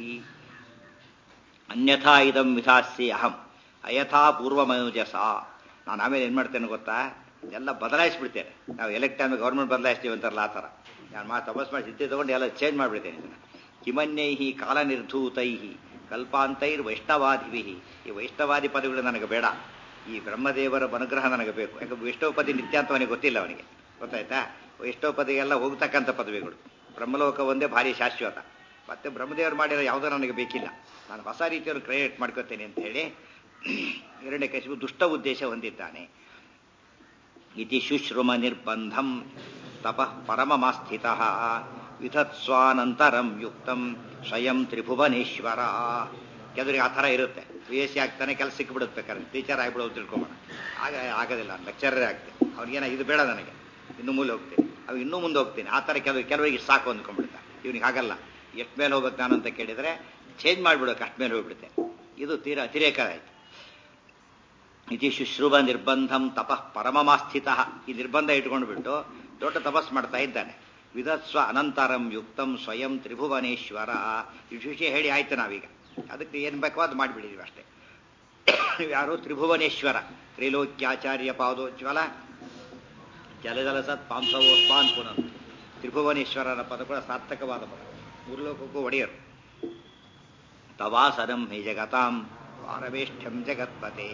ಅನ್ಯಥಾ ಇದಂ ವಿಧಾಸ್ಯೆ ಅಹಂ ಅಯಥಾ ಪೂರ್ವಮೋಜಸ ನಾನು ಆಮೇಲೆ ಏನು ಮಾಡ್ತೇನೆ ಗೊತ್ತಾ ಎಲ್ಲ ಬದಲಾಯಿಸ್ಬಿಡ್ತೇನೆ ನಾವು ಎಲೆಕ್ಟ್ ಟೈಮ್ ಗೌರ್ಮೆಂಟ್ ಬದಲಾಯಿಸ್ತೀವಿ ಅಂತಾರಲ್ಲ ಆ ಥರ ನಾನು ಮಾ ತಪಸ್ ಮಾಡಿ ಸಿದ್ಧಿ ತಗೊಂಡು ಎಲ್ಲ ಚೇಂಜ್ ಮಾಡಿಬಿಡ್ತೇನೆ ಇದನ್ನು ಕಿಮನ್ಯೈ ಕಾಲ ನಿರ್ಧೂತೈ ಕಲ್ಪಾಂತೈರ್ ವೈಷ್ಣವಾದಿಭಿ ಈ ವೈಷ್ಣವಾದಿ ಪದಗಳು ನನಗೆ ಬೇಡ ಈ ಬ್ರಹ್ಮದೇವರ ಅನುಗ್ರಹ ನನಗೆ ಬೇಕು ಯಾಕಂದ್ರೆ ವೈಷ್ಣವಪದಿ ನಿತ್ಯ ಅಂತ ಅವನಿಗೆ ಗೊತ್ತಿಲ್ಲ ಅವನಿಗೆ ಗೊತ್ತಾಯ್ತಾ ವೈಷ್ಣವಪದಿಗೆಲ್ಲ ಹೋಗ್ತಕ್ಕಂಥ ಪದವಿಗಳು ಬ್ರಹ್ಮಲೋಕ ಒಂದೇ ಭಾರಿ ಶಾಶ್ವತ ಮತ್ತೆ ಬ್ರಹ್ಮದೇವರು ಮಾಡಿರೋ ಯಾವುದೋ ನನಗೆ ಬೇಕಿಲ್ಲ ನಾನು ಹೊಸ ರೀತಿಯಲ್ಲಿ ಕ್ರಿಯೇಟ್ ಮಾಡ್ಕೋತೇನೆ ಅಂತ ಹೇಳಿ ಎರಡನೇ ಕಶಿಪು ದುಷ್ಟ ಉದ್ದೇಶ ಹೊಂದಿದ್ದಾನೆ ಇತಿ ಶುಶ್ರುಮ ನಿರ್ಬಂಧಂ ತಪಃ ಪರಮಮಾಸ್ಥಿತ ವಿಧತ್ಸ್ವಾನಂತರಂ ಯುಕ್ತಂ ಸ್ವಯಂ ತ್ರಿಭುವನೇಶ್ವರ ಕೆಲವರಿಗೆ ಆ ಥರ ಇರುತ್ತೆ ಬಿ ಎಸ್ ಸಿ ಆಗ್ತಾನೆ ಕೆಲಸ ಸಿಕ್ಬಿಡುತ್ತೆ ಬೇಕಾದ್ರೆ ಟೀಚರ್ ಆಗ್ಬಿಡೋದು ತಿಳ್ಕೊಬೇಡ ಆಗ ಆಗೋದಿಲ್ಲ ಲೆಕ್ಚರೇ ಆಗ್ತೇನೆ ಅವ್ರಿಗೇನ ಇದು ಬೇಡ ನನಗೆ ಇನ್ನು ಮುಂದೆ ಹೋಗ್ತೀನಿ ಅವು ಇನ್ನೂ ಮುಂದೆ ಹೋಗ್ತೀನಿ ಆ ಥರ ಕೆಲವು ಕೆಲವರಿಗೆ ಸಾಕು ಅಂದ್ಕೊಂಡ್ಬಿಡ್ತಾರೆ ಇವನಿಗೆ ಆಗಲ್ಲ ಎಷ್ಟು ಮೇಲೆ ಹೋಗ್ಬೇಕು ನಾನು ಅಂತ ಕೇಳಿದರೆ ಚೇಂಜ್ ಮಾಡಿಬಿಡೋಕೆ ಅಷ್ಟು ಮೇಲೆ ಹೋಗ್ಬಿಡುತ್ತೆ ಇದು ತೀರಾ ಅತಿರೇಕ ಆಯಿತು ಇತಿ ಶುಶ್ರುವ ನಿರ್ಬಂಧಂ ತಪಃ ಪರಮಮಾಸ್ಥಿತ ಈ ನಿರ್ಬಂಧ ಇಟ್ಕೊಂಡು ಬಿಟ್ಟು ದೊಡ್ಡ ತಪಸ್ ಮಾಡ್ತಾ ಇದ್ದಾನೆ ವಿಧತ್ಸ್ವ ಅನಂತರಂ ಯುಕ್ತಂ ಸ್ವಯಂ ತ್ರಿಭುವನೇಶ್ವರ ಈ ವಿಷಯ ಹೇಳಿ ಆಯ್ತು ನಾವೀಗ ಅದಕ್ಕೆ ಏನು ಬೇಕೋ ಅದು ಮಾಡಿಬಿಡಿದೀವಿ ಅಷ್ಟೇ ಯಾರು ತ್ರಿಭುವನೇಶ್ವರ ತ್ರಿಲೋಕ್ಯಾಚಾರ್ಯ ಪಾದೋಜ್ವಲ ಜಲಜಲ ಸತ್ ಪಾಂಸವೋಸ್ಪಾನ್ ಪುನಃ ತ್ರಿಭುವನೇಶ್ವರನ ಪದ ಕೂಡ ಸಾರ್ಥಕವಾದ ಪದ ಮೂರ್ಲೋಕಕ್ಕೂ ಒಡೆಯರು ತವಾಸನಂ ಹಿ ಜಗತಾಂ ಪಾರಮೇಷ್ಠ್ಯಂ ಜಗತ್ಪತೆ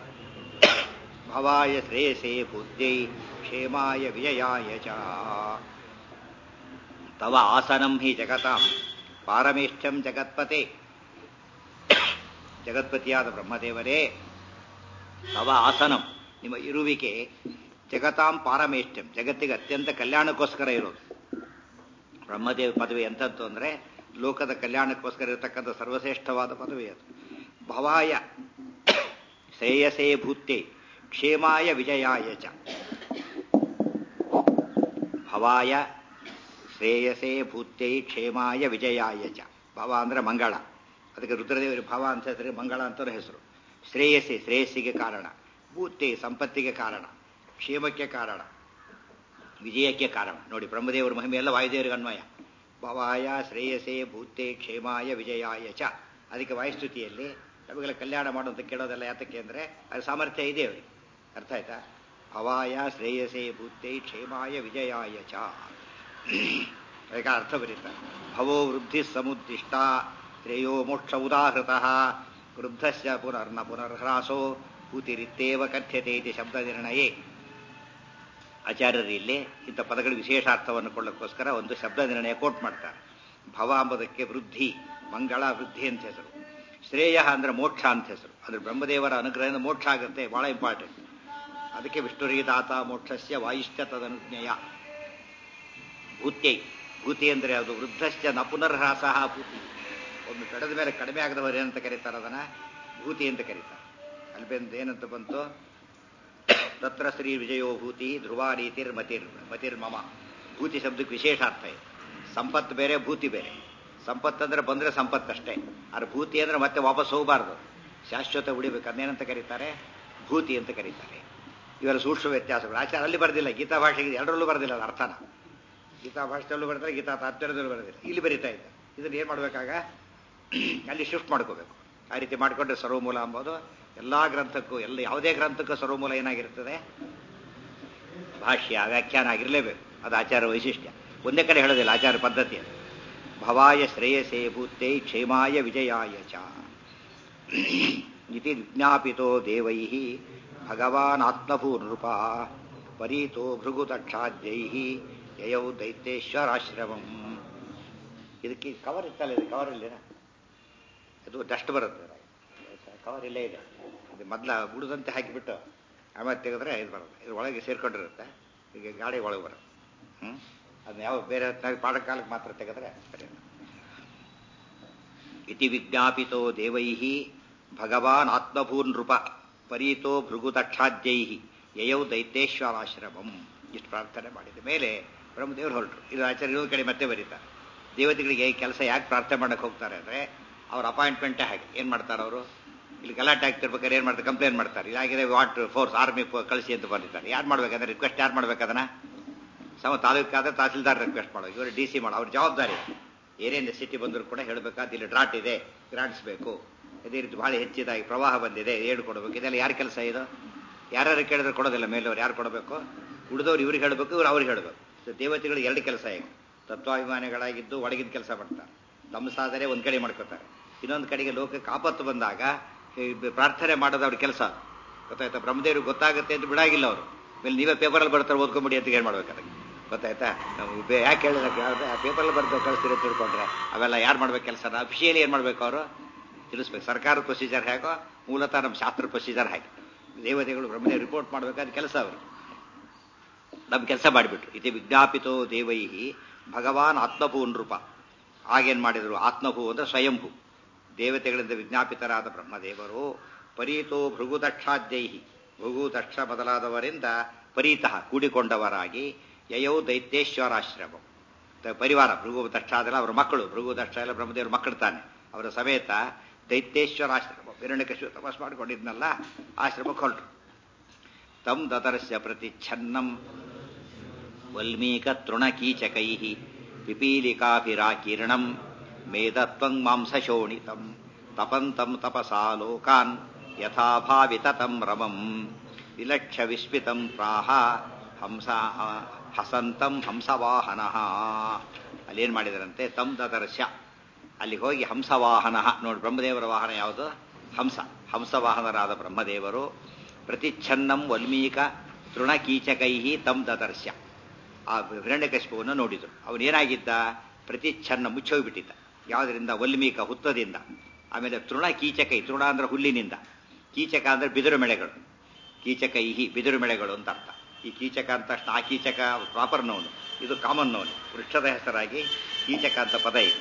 ಭವಾಯ ಶ್ರೇಯಸೇ ಬುದ್ಧೈ ಕ್ಷೇಮಾಯ ವಿಜಯಾಯ ಚ ತವ ಆಸನಂ ಹಿ ಜಗತಾಂ ಪಾರಮೇಷ್ಠ್ಯಂ ಜಗತ್ಪತೆ ಜಗತ್ಪತಿಯಾದ ಬ್ರಹ್ಮದೇವರೇ ತವ ಆಸನಂ ನಿಮ್ಮ ಇರುವಿಕೆ ಜಗತಾಂ ಪಾರಮೇಷ್ಠ್ಯಂ ಜಗತ್ತಿಗೆ ಅತ್ಯಂತ ಕಲ್ಯಾಣಕ್ಕೋಸ್ಕರ ಇರೋದು ಬ್ರಹ್ಮದೇವ ಪದವಿ ಎಂಥದ್ದು ಅಂದರೆ ಲೋಕದ ಕಲ್ಯಾಣಕ್ಕೋಸ್ಕರ ಇರತಕ್ಕಂಥ ಸರ್ವಶ್ರೇಷ್ಠವಾದ ಪದವಿ ಅದು ಭವಾಯ ಶ್ರೇಯಸೇ ಭೂತೆ ಕ್ಷೇಮಾಯ ವಿಜಯಾಯ ಚ ಭವಾಯ ಶ್ರೇಯಸೇ ಭೂತೆ ಕ್ಷೇಮಾಯ ವಿಜಯಾಯ ಚ ಭವ ಅಂದರೆ ಮಂಗಳ ಅದಕ್ಕೆ ರುದ್ರದೇವರಿ ಭವ ಅಂತ ಹೇಳಿದ್ರೆ ಮಂಗಳ ಅಂತಲೂ ಹೆಸರು ಶ್ರೇಯಸ್ಸೆ ಶ್ರೇಯಸ್ಸಿಗೆ ಕಾರಣ ಭೂತೆ ಸಂಪತ್ತಿಗೆ ಕಾರಣ ಕ್ಷೇಮಕ್ಕೆ ಕಾರಣ ವಿಜಯಕ್ಕೆ ಕಾರಣ ನೋಡಿ ಬ್ರಹ್ಮದೇವರ ಮಹಿಮೆ ಎಲ್ಲ ವಾಯುದೇವರಿಗೆ ಅನ್ವಯ ಭವಾಯ ಶ್ರೇಯಸೇ ಭೂತೆ ಕ್ಷೇಮಾಯ ವಿಜಯಾಯ ಚ ಅದಕ್ಕೆ ವಾಯುಸ್ತುತಿಯಲ್ಲಿ ನಮಗೆಲ್ಲ ಕಲ್ಯಾಣ ಮಾಡುವಂತ ಕೇಳೋದೆಲ್ಲ ಯಾತಕ್ಕೆ ಅಂದರೆ ಅದು ಸಾಮರ್ಥ್ಯ ಇದೆ ಅವರಿಗೆ ಅರ್ಥ ಆಯ್ತಾ ಭವಾಯ ಶ್ರೇಯಸೇ ಭೂತೆ ಕ್ಷೇಮಾಯ ವಿಜಯಾಯ ಚ ಅದಕ್ಕೆ ಅರ್ಥ ಬರೀತಾರೆ ಭವೋ ವೃದ್ಧಿ ಸಮುದ್ದಿಷ್ಟ ಶ್ರೇಯೋ ಮೋಕ್ಷ ಉದಾಹೃತಃ ವೃದ್ಧಸ್ಯ ಪುನರ್ನ ಪುನರ್ಹ್ರಾಸೋ ಭೂತಿರಿತ್ತೇವ ಕಥ್ಯತೆ ಇತಿ ಶಬ್ದ ನಿರ್ಣಯೇ ಆಚಾರ್ಯರು ಇಲ್ಲಿ ಇಂಥ ಪದಗಳ ವಿಶೇಷ ಅರ್ಥವನ್ನು ಕೊಳ್ಳೋಕ್ಕೋಸ್ಕರ ಒಂದು ಶಬ್ದ ನಿರ್ಣಯ ಕೋಟ್ ಮಾಡ್ತಾರೆ ಭವ ಎಂಬುದಕ್ಕೆ ವೃದ್ಧಿ ಮಂಗಳ ವೃದ್ಧಿ ಅಂತ ಹೆಸರು ಶ್ರೇಯ ಅಂದ್ರೆ ಮೋಕ್ಷ ಅಂತ ಹೆಸರು ಅಂದ್ರೆ ಬ್ರಹ್ಮದೇವರ ಅನುಗ್ರಹದಿಂದ ಮೋಕ್ಷ ಆಗುತ್ತೆ ಬಹಳ ಇಂಪಾರ್ಟೆಂಟ್ ಅದಕ್ಕೆ ವಿಷ್ಣುರಿಗೆ ದಾತ ಮೋಕ್ಷಸ್ಯ ವಾಯುಶ್ಚ ತದನುಜ್ಞೆಯ ಭೂತ್ಯೈ ಭೂತಿ ಅಂದ್ರೆ ಅದು ವೃದ್ಧಶ್ಚ ನ ಪುನರ್ಹ್ರಾಸ ಭೂತಿ ಒಂದು ಕಡದ ಮೇಲೆ ಕಡಿಮೆ ಆಗದವರು ಏನಂತ ಕರೀತಾರೆ ಅದನ್ನ ಭೂತಿ ಅಂತ ಕರೀತಾರೆ ಅಲ್ಲಿ ಬಂದು ಏನಂತ ಬಂತು ತತ್ರ ಶ್ರೀ ವಿಜಯೋ ಭೂತಿ ಧ್ರುವ ರೀತಿರ್ ಮತಿರ್ ಮತಿರ್ ಮಮ ಭೂತಿ ಶಬ್ದಕ್ಕೆ ವಿಶೇಷ ಅರ್ಥ ಇದೆ ಸಂಪತ್ತು ಬೇರೆ ಭೂತಿ ಬೇರೆ ಸಂಪತ್ತು ಅಂದ್ರೆ ಬಂದ್ರೆ ಸಂಪತ್ತಷ್ಟೇ ಆದ್ರೆ ಭೂತಿ ಅಂದ್ರೆ ಮತ್ತೆ ವಾಪಸ್ ಹೋಗಬಾರ್ದು ಶಾಶ್ವತ ಉಳಿಬೇಕು ಅದನ್ನೇನಂತ ಕರೀತಾರೆ ಭೂತಿ ಅಂತ ಕರೀತಾರೆ ಇವೆಲ್ಲ ಸೂಕ್ಷ್ಮ ವ್ಯತ್ಯಾಸಗಳು ಆಚಾರ ಅಲ್ಲಿ ಬರೆದಿಲ್ಲ ಗೀತಾ ಭಾಷೆಗೆ ಎರಡರಲ್ಲೂ ಬರೆದಿಲ್ಲ ಅದು ಅರ್ಥನ ಗೀತಾ ಭಾಷೆಯಲ್ಲೂ ಬರೆದ್ರೆ ಗೀತಾ ತಾತ್ಪರ್ಯದಲ್ಲೂ ಬರೆದಿಲ್ಲ ಇಲ್ಲಿ ಬರೀತಾ ಇದ್ದ ಇದನ್ನ ಏನು ಮಾಡಬೇಕಾಗ ಅಲ್ಲಿ ಶಿಫ್ಟ್ ಮಾಡ್ಕೋಬೇಕು ಆ ರೀತಿ ಮಾಡಿಕೊಂಡ್ರೆ ಸರ್ವಮೂಲ ಅಂಬೋದು ಎಲ್ಲ ಗ್ರಂಥಕ್ಕೂ ಎಲ್ಲ ಯಾವುದೇ ಗ್ರಂಥಕ್ಕೂ ಸರ್ವಮೂಲ ಏನಾಗಿರ್ತದೆ ಭಾಷ್ಯ ವ್ಯಾಖ್ಯಾನ ಆಗಿರಲೇಬೇಕು ಅದು ಆಚಾರ ವೈಶಿಷ್ಟ್ಯ ಒಂದೇ ಕಡೆ ಹೇಳೋದಿಲ್ಲ ಆಚಾರ ಪದ್ಧತಿ ಅದು ಭವಾಯ ಶ್ರೇಯಸೇ ಭೂತೆ ಕ್ಷೇಮಾಯ ವಿಜಯಾಯ ಚ ಇತಿ ವಿಜ್ಞಾಪಿತೋ ದೇವೈ ಭಗವಾನ್ ಆತ್ಮಭೂ ನೃಪ ಪರೀತೋ ಭೃಗುತಕ್ಷಾದ್ಯೈ ಯಯೌ ದೈತ್ಯೇಶ್ವರಾಶ್ರಮಂ ಇದಕ್ಕೆ ಕವರ್ ಇತ್ತಲ್ಲ ಇದು ಕವರ್ ಇಲ್ಲೇನ ಅದು ಡಸ್ಟ್ ಬರುತ್ತೆ ಕವರ್ ಇಲ್ಲೇ ಇದೆ ಇದು ಮೊದಲ ಗುಡದಂತೆ ಹಾಕಿಬಿಟ್ಟು ಆಮೇಲೆ ತೆಗೆದ್ರೆ ಇದು ಬರುತ್ತೆ ಇದು ಒಳಗೆ ಸೇರ್ಕೊಂಡಿರುತ್ತೆ ಈಗ ಗಾಡಿ ಒಳಗೆ ಬರುತ್ತೆ ಹ್ಞೂ ಅದನ್ನ ಯಾವ ಬೇರೆ ಪಾಠ ಕಾಲಕ್ಕೆ ಮಾತ್ರ ತೆಗೆದ್ರೆ ಸರಿ ಇತಿ ವಿಜ್ಞಾಪಿತೋ ದೇವೈ ಭಗವಾನ್ ಆತ್ಮಭೂನ್ ನೃಪ ಪರೀತೋ ಭೃಗುದಕ್ಷಾದ್ಯೈ ಯಯೌ ದೈತ್ಯೇಶ್ವರಾಶ್ರಮಂ ಇಷ್ಟು ಪ್ರಾರ್ಥನೆ ಮಾಡಿದ ಮೇಲೆ ಬ್ರಹ್ಮದೇವರು ಹೊರಟರು ಇದು ಆಚಾರ್ಯ ಇನ್ನೊಂದು ಕಡೆ ಮತ್ತೆ ಬರೀತಾರೆ ದೇವತೆಗಳಿಗೆ ಕೆಲಸ ಯಾಕೆ ಪ್ರಾರ್ಥನೆ ಮಾಡಕ್ಕೆ ಹೋಗ್ತಾರೆ ಅಂದರೆ ಅವ್ರ ಅಪಾಯಿಂಟ್ಮೆಂಟೇ ಹಾಗೆ ಏನು ಮಾಡ್ತಾರೆ ಅವರು ಇಲ್ಲಿ ಗಲಾಟೆ ಆಗ್ತಿರ್ಬೇಕಾದ್ರೆ ಏನು ಮಾಡ್ತಾರೆ ಕಂಪ್ಲೇಂಟ್ ಮಾಡ್ತಾರೆ ಇದಾಗಿದೆ ವಾಟ್ ಫೋರ್ಸ್ ಆರ್ಮಿ ಕಳಿಸಿ ಅಂತ ಬಂದಿರ್ತಾರೆ ಯಾರು ಮಾಡ್ಬೇಕಂದ್ರೆ ರಿಕ್ವೆಸ್ಟ್ ಯಾರು ಮಾಡ್ಬೇಕದನ್ನ ಸಮ ತಾಲೂಕಾದ್ರೆ ತಹಸೀಲ್ದಾರ್ ರಿಕ್ವೆಸ್ಟ್ ಮಾಡೋದು ಇವರು ಡಿ ಸಿ ಮಾಡೋ ಅವ್ರ ಜವಾಬ್ದಾರಿ ಏನೇನು ಸಿಟಿ ಬಂದರೂ ಕೂಡ ಹೇಳಬೇಕಾದ ಇಲ್ಲಿ ಡ್ರಾಟ್ ಇದೆ ಗ್ರಾಂಟ್ಸ್ ಬೇಕು ಇದೇ ರೀತಿ ಬಹಳ ಹೆಚ್ಚಿದಾಗಿ ಪ್ರವಾಹ ಬಂದಿದೆ ಏಳು ಕೊಡಬೇಕು ಇದೆಲ್ಲ ಯಾರ ಕೆಲಸ ಇದು ಯಾರ್ಯಾರು ಕೇಳಿದ್ರೆ ಕೊಡೋದಿಲ್ಲ ಮೇಲವ್ರು ಯಾರು ಕೊಡಬೇಕು ಉಳಿದವ್ರು ಇವ್ರಿಗೆ ಹೇಳಬೇಕು ಇವ್ರು ಅವ್ರಿಗೆ ಹೇಳಬೇಕು ಸೊ ದೇವತೆಗಳಿಗೆ ಎರಡು ಕೆಲಸ ಈಗ ತತ್ವಾಭಿಮಾನಿಗಳಾಗಿದ್ದು ಒಳಗಿನ ಕೆಲಸ ಮಾಡ್ತಾರೆ ತಮ್ಮ ಸಾಧನೆ ಒಂದು ಕಡೆ ಮಾಡ್ಕೋತಾರೆ ಇನ್ನೊಂದು ಕಡೆಗೆ ಲೋಕಕ್ಕೆ ಆಪತ್ತು ಬಂದಾಗ ಈ ಪ್ರಾರ್ಥನೆ ಮಾಡೋದು ಅವ್ರ ಕೆಲಸ ಗೊತ್ತಾಯ್ತಾ ಬ್ರಹ್ಮದೇವ್ರಿಗೆ ಗೊತ್ತಾಗುತ್ತೆ ಅಂತ ಬಿಡಾಗಿಲ್ಲ ಅವರು ಮೇಲೆ ನೀವೇ ಪೇಪರಲ್ಲಿ ಬರ್ತಾರೆ ಓದ್ಕೊಂಬಿಡಿ ಅಂತ ಏನು ಮಾಡ್ಬೇಕು ಅದಕ್ಕೆ ಗೊತ್ತಾಯ್ತಾ ನಾವು ಬೇ- ಯಾಕೆ ಹೇಳಿದ್ರೆ ಪೇಪರಲ್ಲಿ ಬರ್ದು ಕಳಿಸ್ತೀರಿ ಅಂತ ತಿಳ್ಕೊಂಡ್ರೆ ಅವೆಲ್ಲ ಯಾರು ಮಾಡ್ಬೇಕು ಕೆಲಸ ಅಫಿಷಿಯಲಿ ಏನು ಮಾಡ್ಬೇಕು ಅವರು ತಿಳಿಸ್ಬೇಕು ಸರ್ಕಾರದ ಪ್ರೊಸೀಜರ್ ಹೇಗೋ ಮೂಲತಃ ನಮ್ಮ ಶಾಸ್ತ್ರ ಪ್ರೊಸೀಜರ್ ಹಾಗೆ ದೇವತೆಗಳು ಬ್ರಹ್ಮದೇವ್ ರಿಪೋರ್ಟ್ ಮಾಡ್ಬೇಕಾದ ಕೆಲಸ ಅವರು ನಮ್ಮ ಕೆಲಸ ಮಾಡಿಬಿಟ್ರು ಇತಿ ವಿಜ್ಞಾಪಿತೋ ದೇವೈಹಿ ಭಗವಾನ್ ಆತ್ಮಭೂ ನೃಪ ಆಗೇನ್ ಮಾಡಿದ್ರು ಆತ್ಮಭೂ ಅಂದ್ರೆ ಸ್ವಯಂಭೂ ದೇವತೆಗಳಿಂದ ವಿಜ್ಞಾಪಿತರಾದ ಬ್ರಹ್ಮದೇವರು ಪರೀತೋ ಭೃಗುದಕ್ಷಾದ್ಯೈಹಿ ಭೃಗುದಕ್ಷ ಮೊದಲಾದವರಿಂದ ಪರೀತಃ ಕೂಡಿಕೊಂಡವರಾಗಿ ಯಯೌ ದೈತ್ಯೇಶ್ವರಾಶ್ರಮ ತ- ಪರಿವಾರ ಭೃಗು ದಕ್ಷ ಅದೆಲ್ಲ ಅವರ ಮಕ್ಕಳು ಭೃಗು ದಕ್ಷ ಎಲ್ಲ ಬ್ರಹ್ಮದೇವ್ರ ಮಕ್ಕಳು ತಾನೆ ಅವರ ಸಮೇತ ದೈತ್ಯೇಶ್ವರಾಶ್ರಮ ಹಿರಣ್ಯಕಶಿಪು ತಪಸ್ ಮಾಡಿಕೊಂಡಿದ್ನಲ್ಲ ಆಶ್ರಮಕ್ಕೆ ಹೊರಟರು ತಂ ದತರಸ್ಯ ಪ್ರತಿಚ್ಛನ್ನಂ ವಲ್ಮೀಕ ತೃಣಕೀಚಕೈ ಪಿಪೀಲಿಕಾಭಿರಾಕೀರ್ಣಂ ಮೇದತ್ವಂ ಮಾಂಸಶೋಣಿತಂ ತಪಂತಂ ತಪಸಾ ಲೋಕಾನ್ ಯಥಾಭಾವಿತತಂ ರಮಂ ವಿಲಕ್ಷ್ಯ ವಿಸ್ಮಿತಂ ಪ್ರಾಹ ಹಂಸ ಹಸಂತಂ ಹಂಸವಾಹನಃ ಅಲ್ಲೇನ್ ಮಾಡಿದರಂತೆ ತಂ ದದರ್ಶ ಅಲ್ಲಿಗೆ ಹೋಗಿ ಹಂಸವಾಹನ ನೋಡಿ ಬ್ರಹ್ಮದೇವರ ವಾಹನ ಯಾವುದು ಹಂಸ ಹಂಸವಾಹನರಾದ ಬ್ರಹ್ಮದೇವರು ಪ್ರತಿಚ್ಛನ್ನಂ ವಲ್ಮೀಕ ತೃಣಕೀಚಕೈ ತಂ ದದರ್ಶ ಆ ಹಿರಣ್ಯಕಶಿಪುವನ್ನು ನೋಡಿದರು ಅವನೇನಾಗಿದ್ದ ಪ್ರತಿಚ್ಛನ್ನ ಮುಚ್ಚೋಗ್ಬಿಟ್ಟಿದ್ದ ಯಾವುದರಿಂದ ವಲ್ಮೀಕ ಹುತ್ತದಿಂದ ಆಮೇಲೆ ತೃಣ ಕೀಚಕೈ ತೃಣ ಅಂದ್ರೆ ಹುಲ್ಲಿನಿಂದ ಕೀಚಕ ಅಂದ್ರೆ ಬಿದಿರು ಮೆಳೆಗಳು ಕೀಚಕೈಹಿ ಬಿದಿರು ಮೆಳೆಗಳು ಅಂತ ಅರ್ಥ ಈ ಕೀಚಕ ಅಂತ ತಕ್ಷಣ ಆ ಕೀಚಕ ಪ್ರಾಪರ್ ನೋನು ಇದು ಕಾಮನ್ ನೋನು ವೃಕ್ಷದ ಹೆಸರಾಗಿ ಕೀಚಕ ಅಂತ ಪದ ಇದೆ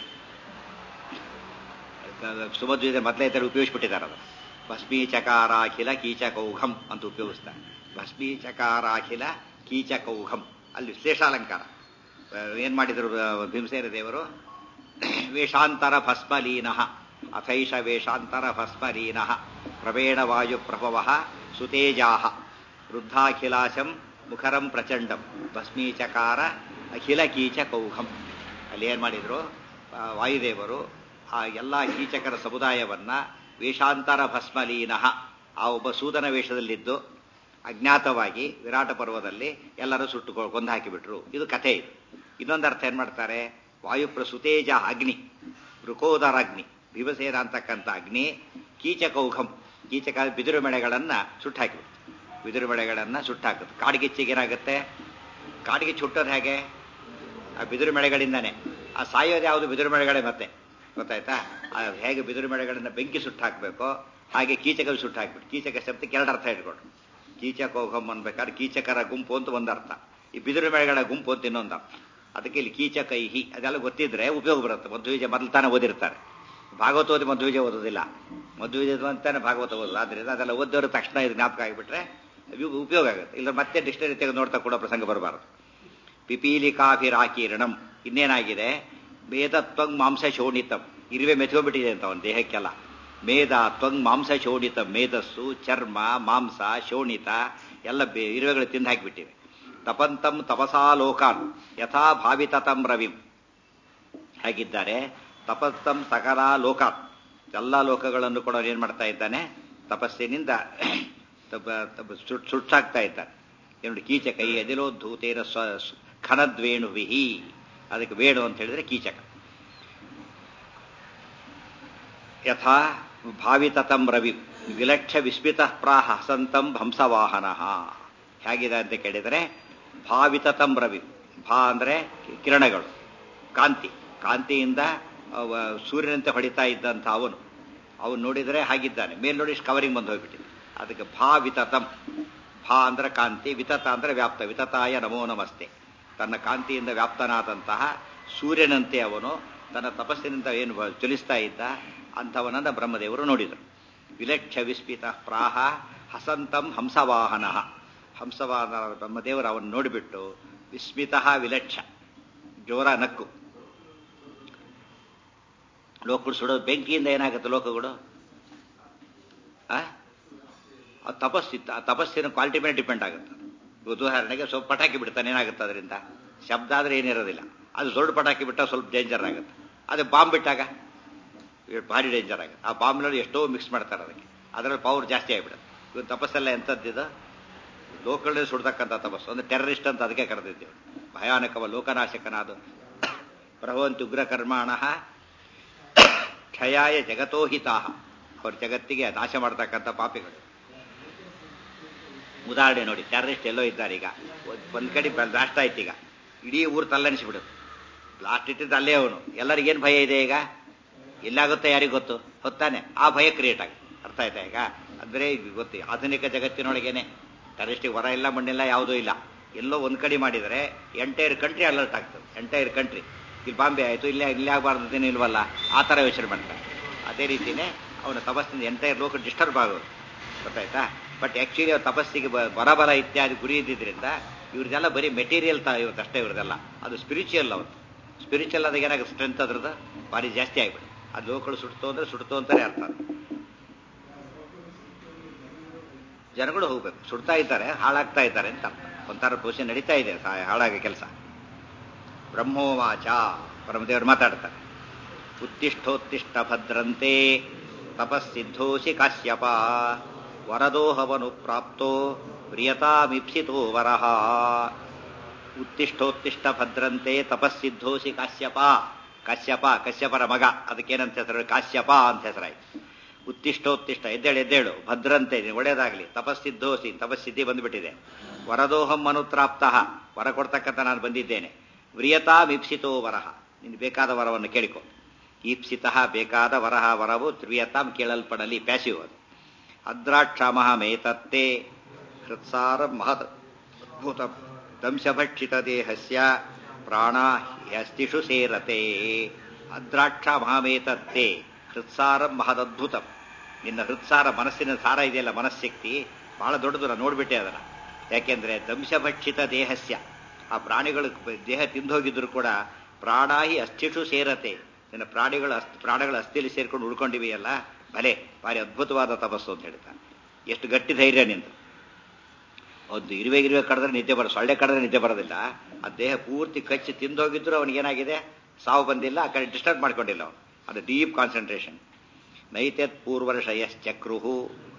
ಸುಮಧ್ವಿದ ಮೊದಲೇ ತರ ಉಪಯೋಗಿಸ್ಬಿಟ್ಟಿದ್ದಾರೆ ಅದು ಭಸ್ಮೀಚಕಾರಾಖಿಲ ಕೀಚಕೌಘಂ ಅಂತ ಉಪಯೋಗಿಸ್ತಾರೆ ಭಸ್ಮೀಚಕಾರಾಖಿಲ ಕೀಚಕೌಘಂ ಅಲ್ಲಿ ವಿಶ್ಲೇಷಾಲಂಕಾರ ಏನ್ ಮಾಡಿದ್ರು ಭೀಮಸೇನ ದೇವರು ವೇಷಾಂತರ ಭಸ್ಮಲೀನಃ ಅಥೈಷ ವೇಷಾಂತರ ಭಸ್ಮಲೀನಃ ಪ್ರವೇಣ ವಾಯು ಪ್ರಭವ ಸುತೇಜಾಹ ವೃದ್ಧಾಖಿಲಾಶಂ ಮುಖರಂ ಪ್ರಚಂಡಂ ಭಸ್ಮೀಚಕಾರ ಅಖಿಲ ಕೀಚಕೌಘಂ ಅಲ್ಲಿ ಏನ್ ಮಾಡಿದ್ರು ಆ, ವಾಯುದೇವರು ಆ ಎಲ್ಲ ಕೀಚಕರ ಸಮುದಾಯವನ್ನ ವೇಷಾಂತರ ಭಸ್ಮಲೀನಃ ಆ ಒಬ್ಬ ಸೂದನ ವೇಷದಲ್ಲಿದ್ದು ಅಜ್ಞಾತವಾಗಿ ವಿರಾಟ ಪರ್ವದಲ್ಲಿ ಎಲ್ಲರೂ ಸುಟ್ಟು ಕೊಂದು ಹಾಕಿಬಿಟ್ರು ಇದು ಕಥೆ ಇದು ಇನ್ನೊಂದು ಅರ್ಥ ಏನ್ ಮಾಡ್ತಾರೆ ವಾಯುಪ್ರ ಸುತೇಜ ಅಗ್ನಿ ವೃಕೋದರಾಗ್ನಿ ಭೀಮಸೇನ ಅಂತಕ್ಕಂಥ ಅಗ್ನಿ ಕೀಚಕೌಘಂ ಕೀಚಕ ಬಿದಿರು ಮೆಳೆಗಳನ್ನ ಸುಟ್ಟು ಹಾಕಿಬಿಡ್ತು ಬಿದಿರು ಮೆಳೆಗಳನ್ನ ಸುಟ್ಟು ಹಾಕುತ್ತೆ ಕಾಡ್ಗಿಚ್ಚಿಗೆ ಏನಾಗುತ್ತೆ ಕಾಡಿಗೆ ಸುಟ್ಟೋದು ಹೇಗೆ ಆ ಬಿದಿರು ಮೆಳೆಗಳಿಂದಾನೆ ಆ ಸಾಯೋದು ಯಾವುದು ಬಿದಿರು ಮೆಳೆಗಳೇ ಮತ್ತೆ ಗೊತ್ತಾಯ್ತಾ ಆ ಹೇಗೆ ಬಿದಿರು ಮೆಳೆಗಳನ್ನ ಬೆಂಕಿ ಸುಟ್ಟು ಹಾಕಬೇಕು ಹಾಗೆ ಕೀಚಕ ಸುಟ್ಟು ಹಾಕ್ಬಿಟ್ಟು ಕೀಚಕ ಶಬ್ದಕ್ಕೆ ಎರಡು ಅರ್ಥ ಇಟ್ಕೊಟ್ರು ಕೀಚಕೋಹಂ ಅನ್ಬೇಕಾದ್ರೆ ಕೀಚಕರ ಗುಂಪು ಅಂತ ಒಂದು ಅರ್ಥ ಈ ಬಿದಿರು ಮೆಳೆಗಳ ಗುಂಪು ಅಂತ ಇನ್ನೊಂದು ಅರ್ಥ ಅದಕ್ಕೆ ಇಲ್ಲಿ ಕೀಚಕೈಹಿ ಅದೆಲ್ಲ ಗೊತ್ತಿದ್ರೆ ಉಪಯೋಗ ಬರುತ್ತೆ ಮಧ್ವಿಜಯ ಮೊದಲು ತಾನೇ ಓದಿರ್ತಾರೆ ಭಾಗವತ ಓದಿ ಮಧ್ವಿಜಯ ಓದೋದಿಲ್ಲ ಮಧ್ವಿಜಯ ಅಂತಾನೆ ಭಾಗವತ ಓದೋದು ಆದ್ರಿಂದ ಅದೆಲ್ಲ ಓದೋರು ತಕ್ಷಣ ಇದು ಜ್ಞಾಪಕ ಆಗಿಬಿಟ್ರೆ ಇದು ಉಪಯೋಗ ಆಗುತ್ತೆ ಇಲ್ಲ ಮತ್ತೆ ಡಿಕ್ಷನರಿ ತೆಗೆದು ನೋಡ್ತಾ ಕೂಡ ಪ್ರಸಂಗ ಬರಬಾರದು ಪಿಪೀಲಿಕಾಭಿರಾಕೀರ್ಣಂ ಇನ್ನೇನಾಗಿದೆ ಮೇಧತ್ವಂಗ್ ಮಾಂಸ ಶೋಣಿತಂ ಇರುವೆ ಮೆತ್ಕೊಂಡ್ಬಿಟ್ಟಿದೆ ಅಂತ ಅವನ ದೇಹಕ್ಕೆಲ್ಲ ಮೇಧ ತ್ವಂಗ್ ಮಾಂಸ ಶೋಣಿತಂ ಮೇಧಸ್ಸು ಚರ್ಮ ಮಾಂಸ ಶೋಣಿತ ಎಲ್ಲ ಬೆ- ಇರುವೆಗಳು ತಿಂದು ಹಾಕಿಬಿಟ್ಟಿವೆ ತಪಂತಂ ತಪಸಾ ಲೋಕಾನ್ ಯಥಾ ಭಾವಿತತಂ ರವಿಂ ಹಾಗಿದ್ದಾರೆ ತಪಸ್ತಂ ಸಕಲ ಲೋಕಾನ್ ಎಲ್ಲ ಲೋಕಗಳನ್ನು ಕೂಡ ಅವ್ನು ಏನ್ ಮಾಡ್ತಾ ಇದ್ದಾನೆ ತಪಸ್ಸಿನಿಂದ ತಪ- ತಪ- ಸುಟ್- ಸುಟ್ಟಾಕ್ತಾ ಇದ್ದಾನೆ ಏನು ಕೀಚಕ ಈ ಎದಿಲೋದ್ಧೂತೇನ ಸ್ವ ಸ್- ಖನದ್ವೇಣು ವಿಹಿ ಅದಕ್ಕೆ ವೇಣು ಅಂತ ಹೇಳಿದ್ರೆ ಕೀಚಕ ಯಥಾ ಭಾವಿತತಂ ರವಿ ವಿಲಕ್ಷ ವಿಸ್ಮಿತ ಪ್ರಾಹ ಹಸಂತಂ ಹಂಸವಾಹನ ಹೇಗಿದೆ ಅಂತ ಕೇಳಿದರೆ ಭಾವಿತತಂ ರವಿ ಭಾ ಅಂದ್ರೆ ಕಿರಣಗಳು ಕಾಂತಿ ಕಾಂತಿಯಿಂದ ಅವ ಸೂರ್ಯನಂತೆ ಹೊಡಿತಾ ಇದ್ದಂಥ ಅವನು ಅವನು ನೋಡಿದರೆ ಹಾಗಿದ್ದಾನೆ ಮೇಲ್ ನೋಡಿ ಕವರಿಂಗ್ ಬಂದು ಹೋಗ್ಬಿಟ್ಟಿದೆ ಅದಕ್ಕೆ ಭಾ ವಿತತಂ ಭಾ ಅಂದ್ರೆ ಕಾಂತಿ ವಿತತ ಅಂದ್ರೆ ವ್ಯಾಪ್ತ ವಿತತಾಯ ನಮೋ ನಮಸ್ತೆ ತನ್ನ ಕಾಂತಿಯಿಂದ ವ್ಯಾಪ್ತನಾದಂತಹ ಸೂರ್ಯನಂತೆ ಅವನು ತನ್ನ ತಪಸ್ಸಿನಿಂದ ಏನು ಬ- ಚಲಿಸ್ತಾ ಇದ್ದ ಅಂಥವನನ್ನ ಬ್ರಹ್ಮದೇವರು ನೋಡಿದರು ವಿಲಕ್ಷ ವಿಸ್ಮಿತ ಪ್ರಾಹ ಹಸಂತಂ ಹಂಸವಾಹನ ಹಂಸವಾಹನ ಬ್ರಹ್ಮದೇವರು ಅವನು ನೋಡಿಬಿಟ್ಟು ವಿಸ್ಮಿತ ವಿಲಕ್ಷ ಜೋರ ನಕ್ಕು ಲೋಕಗಳು ಸುಡೋದು ಬೆಂಕಿಯಿಂದ ಏನಾಗುತ್ತೆ ಲೋಕಗಳು ಆ ಆ ತಪಸ್ಸಿತ್ತು ಆ ತಪಸ್ಸಿನ ಕ್ವಾಲಿಟಿ ಮೇಲೆ ಡಿಪೆಂಡ್ ಆಗುತ್ತೆ ಉದಾಹರಣೆಗೆ ಸ್ವಲ್ಪ ಪಟಾಕಿ ಬಿಡ್ತಾನೆ ಏನಾಗುತ್ತೆ ಅದರಿಂದ ಶಬ್ದ ಆದ್ರೆ ಏನಿರೋದಿಲ್ಲ ಅದು ದೊಡ್ಡ ಪಟಾಕಿ ಬಿಟ್ಟಾಗ ಸ್ವಲ್ಪ ಡೇಂಜರ್ ಆಗುತ್ತೆ ಅದೇ ಬಾಂಬ್ ಬಿಟ್ಟಾಗ ಇವ್ ಭಾರಿ ಡೇಂಜರ್ ಆಗುತ್ತೆ ಆ ಬಾಂಬ್ನಲ್ಲಿ ಎಷ್ಟೋ ಮಿಕ್ಸ್ ಮಾಡ್ತಾರೆ ಅದಕ್ಕೆ ಅದರಲ್ಲಿ ಪವರ್ ಜಾಸ್ತಿ ಆಗಿಬಿಡುತ್ತೆ ಇವತ್ತು ತಪಸ್ಸೆಲ್ಲ ಎಂಥದ್ದಿದು ಲೋಕಗಳಲ್ಲಿ ಸುಡ್ತಕ್ಕಂಥ ತಪಸ್ಸು ಅಂದ್ರೆ ಟೆರರಿಸ್ಟ್ ಅಂತ ಅದಕ್ಕೆ ಕರೆದಿದ್ದೇವೆ ಭಯಾನಕವ ಲೋಕನಾಶಕನಾದ ಪ್ರಭವಂತಿ ಉಗ್ರ ಕರ್ಮಾಣ ಕ್ಷಯಾಯ ಜಗತೋಹಿತಾಹ ಅವ್ರ ಜಗತ್ತಿಗೆ ನಾಶ ಮಾಡ್ತಕ್ಕಂಥ ಪಾಪಿಗಳು ಉದಾಹರಣೆ ನೋಡಿ ಟೆರರಿಸ್ಟ್ ಎಲ್ಲೋ ಇದ್ದಾರೆ ಈಗ ಒಂದ್- ಒಂದ್ ಕಡೆ ಬ್ಲಾಸ್ಟ್ ಆಯ್ತು ಈಗ ಇಡೀ ಊರು ತಲ್ಲಣಿಸಿಬಿಡುತ್ತೆ ಬ್ಲಾಸ್ಟ್ ಇಟ್ಟಿದ್ದು ಅಲ್ಲೇ ಅವನು ಎಲ್ಲರಿಗೇನು ಭಯ ಇದೆ ಈಗ ಎಲ್ಲಾಗುತ್ತೋ ಯಾರಿಗೂ ಗೊತ್ತು ಹೊತ್ತಾನೆ ಆ ಭಯ ಕ್ರಿಯೇಟ್ ಆಗುತ್ತೆ ಅರ್ಥ ಆಯ್ತಾ ಈಗ ಅಂದ್ರೆ ಇದು ಗೊತ್ತು ಆಧುನಿಕ ಜಗತ್ತಿನೊಳಗೇನೆ ಟೆರರಿಸ್ಟಿಗೆ ಹೊರ ಇಲ್ಲ ಮಣ್ಣಿಲ್ಲ ಯಾವುದೂ ಇಲ್ಲ ಎಲ್ಲೋ ಒಂದ್ ಕಡೆ ಮಾಡಿದರೆ ಎಂಟೈರ್ ಕಂಟ್ರಿ ಅಲರ್ಟ್ ಆಗ್ತದೆ ಎಂಟೈರ್ ಕಂಟ್ರಿ ಇಲ್ಲಿ ಬಾಂಬೆ ಆಯಿತು ಇಲ್ಲೇ ಇಲ್ಲೇ ಆಗಬಾರ್ದು ಇಲ್ವಲ್ಲ ಆ ಥರ ಯೋಚನೆ ಮಾಡ್ತಾರೆ ಅದೇ ರೀತಿನೇ ಅವನ ತಪಸ್ಸಿನಿಂದ ಎಂಟೈರ್ ಲೋಕ ಡಿಸ್ಟರ್ಬ್ ಆಗೋದು ಗೊತ್ತಾಯ್ತಾ ಬಟ್ ಆ್ಯಕ್ಚುಲಿ ಅವ್ರ ತಪಸ್ಸಿಗೆ ಬ- ಬರಬಲ ಇತ್ಯಾದಿ ಗುರಿ ಇದ್ದಿದ್ರಿಂದ ಇವ್ರದೆಲ್ಲ ಬರೀ ಮೆಟೀರಿಯಲ್ ತ ಇವತ್ತಷ್ಟೇ ಇವ್ರದೆಲ್ಲ ಅದು ಸ್ಪಿರಿಚುವಲ್ ಅವತ್ತು ಸ್ಪಿರಿಚುವಲ್ ಅದಾಗ ಏನಾಗುತ್ತೆ ಸ್ಟ್ರೆಂತ್ ಅದ್ರದ್ದು ಭಾರಿ ಜಾಸ್ತಿ ಆಗಿಬಿಡು ಅದು ಲೋಕಗಳು ಸುಡ್ತು ಅಂದ್ರೆ ಸುಡ್ತು ಅಂತಾನೆ ಅರ್ಥ ಅದು. ಜನಗಳು ಹೋಗ್ಬೇಕು ಸುಡ್ತಾ ಇದ್ದಾರೆ ಹಾಳಾಗ್ತಾ ಇದ್ದಾರೆ ಅಂತ ಅರ್ಥ ಒಂಥರ ಪೋಷಣೆ ನಡೀತಾ ಇದೆ ಸಾ- ಹಾಳಾಗೋ ಕೆಲಸ ಬ್ರಹ್ಮೋವಾಚ ಪರಮದೇವರು ಮಾತಾಡ್ತಾರೆ ಉತ್ತಿಷ್ಠೋತ್ತಿಷ್ಠ ಭದ್ರಂತೆ ತಪಸ್ಸಿದ್ಧೋಷಿ ಕಾಶ್ಯಪ ವರದೋಹವನು ಪ್ರಾಪ್ತೋ ಪ್ರಿಯತಾಮಿಪ್ಸಿತೋ ವರಹ ಉತ್ತಿಷ್ಠೋತ್ತಿಷ್ಠ ಭದ್ರಂತೆ ತಪಸ್ಸಿದ್ಧೋಷಿ ಕಾಶ್ಯಪ ಕಾಶ್ಯಪ ಕಶ್ಯಪರ ಮಗ ಅದಕ್ಕೇನಂತ ಹೆಸರು ಕಾಶ್ಯಪ ಅಂತ ಹೆಸರಾಯ್ತು ಉತ್ತಿಷ್ಠೋತ್ತಿಷ್ಠ ಎದ್ದೇಳು ಎದ್ದೇಳು ಭದ್ರಂತೆ ನೀನು ಒಳ್ಳೇದಾಗ್ಲಿ ತಪಸ್ಸಿದ್ಧೋಸಿ ತಪಸ್ಸಿದ್ಧಿ ಬಂದ್ಬಿಟ್ಟಿದೆ ವರದೋಹಂ ಅನುತ್ರಾಪ್ತ ವರ ಕೊಡ್ತಕ್ಕಂಥ ನಾನು ಬಂದಿದ್ದೇನೆ ವ್ರಿಯತಾಮಿಪ್ಸಿತೋ ವರಹ ನಿನ್ ಬೇಕಾದ ವರವನ್ನು ಕೇಳಿಕೊ ಈಪ್ಸಿತ ಬೇಕಾದ ವರಹ ವರವು ತ್ರಿಯತಾಂ ಕೇಳಲ್ಪಡಲಿ ಪ್ಯಾಸಿವ್ ಅದು ಅದ್ರಾಕ್ಷಮಹಮೇತತ್ತೇ ಹೃತ್ಸಾರ ಮಹತ್ ಅದ್ಭುತ ದಂಶಭಕ್ಷಿತ ದೇಹಸ್ಯ ಪ್ರಾಣ ಹ್ಯಸ್ತಿಷು ಸೇರತೆ ಅದ್ರಾಕ್ಷ ಮಹಾಮೇತತ್ತೇ ಹೃತ್ಸಾರ ಮಹದದ್ಭುತಂ ನಿನ್ನ ಹೃತ್ಸಾರ ಮನಸ್ಸಿನ ಸಾರ ಇದೆಯಲ್ಲ ಮನಸ್ಶಕ್ತಿ ಬಹಳ ದೊಡ್ಡದು ನಾನು ನೋಡ್ಬಿಟ್ಟೆ ಅದನ್ನ ಯಾಕೆಂದ್ರೆ ದಂಶಭಕ್ಷಿತ ದೇಹಸ್ಯ ಆ ಪ್ರಾಣಿಗಳು ದೇಹ ತಿಂದೋಗಿದ್ರು ಕೂಡ ಪ್ರಾಣಾಹಿ ಅಸ್ಥಿಷು ಸೇರತೆ ನಿನ್ನ ಪ್ರಾಣಿಗಳು ಅಸ್ ಪ್ರಾಣಗಳ ಅಸ್ಥಿಯಲ್ಲಿ ಸೇರ್ಕೊಂಡು ಉಳ್ಕೊಂಡಿವೆಯಲ್ಲ ಭಲೆ ಭಾರಿ ಅದ್ಭುತವಾದ ತಪಸ್ಸು ಅಂತ ಹೇಳ್ತಾನೆ ಎಷ್ಟು ಗಟ್ಟಿ ಧೈರ್ಯ ನಿಂದು ಒಂದು ಇರುವೆ ಇರುವೆ ಕಡಿದ್ರೆ ನಿದ್ದೆ ಬರ ಸೊಳ್ಳೆ ಕಡಿದ್ರೆ ನಿದ್ದೆ ಬರೋದಿಲ್ಲ ಆ ದೇಹ ಪೂರ್ತಿ ಕಚ್ಚಿ ತಿಂದೋಗಿದ್ರು ಅವನಿಗೇನಾಗಿದೆ ಸಾವು ಬಂದಿಲ್ಲ ಆ ಕಡೆ ಡಿಸ್ಟರ್ಬ್ ಮಾಡ್ಕೊಂಡಿಲ್ಲ ಅವನು ಅದು ಡೀಪ್ ಕಾನ್ಸಂಟ್ರೇಷನ್ ನೈತ್ಯತ್ ಪೂರ್ವರ್ಷಯಶ್ಚಕ್ರುಹು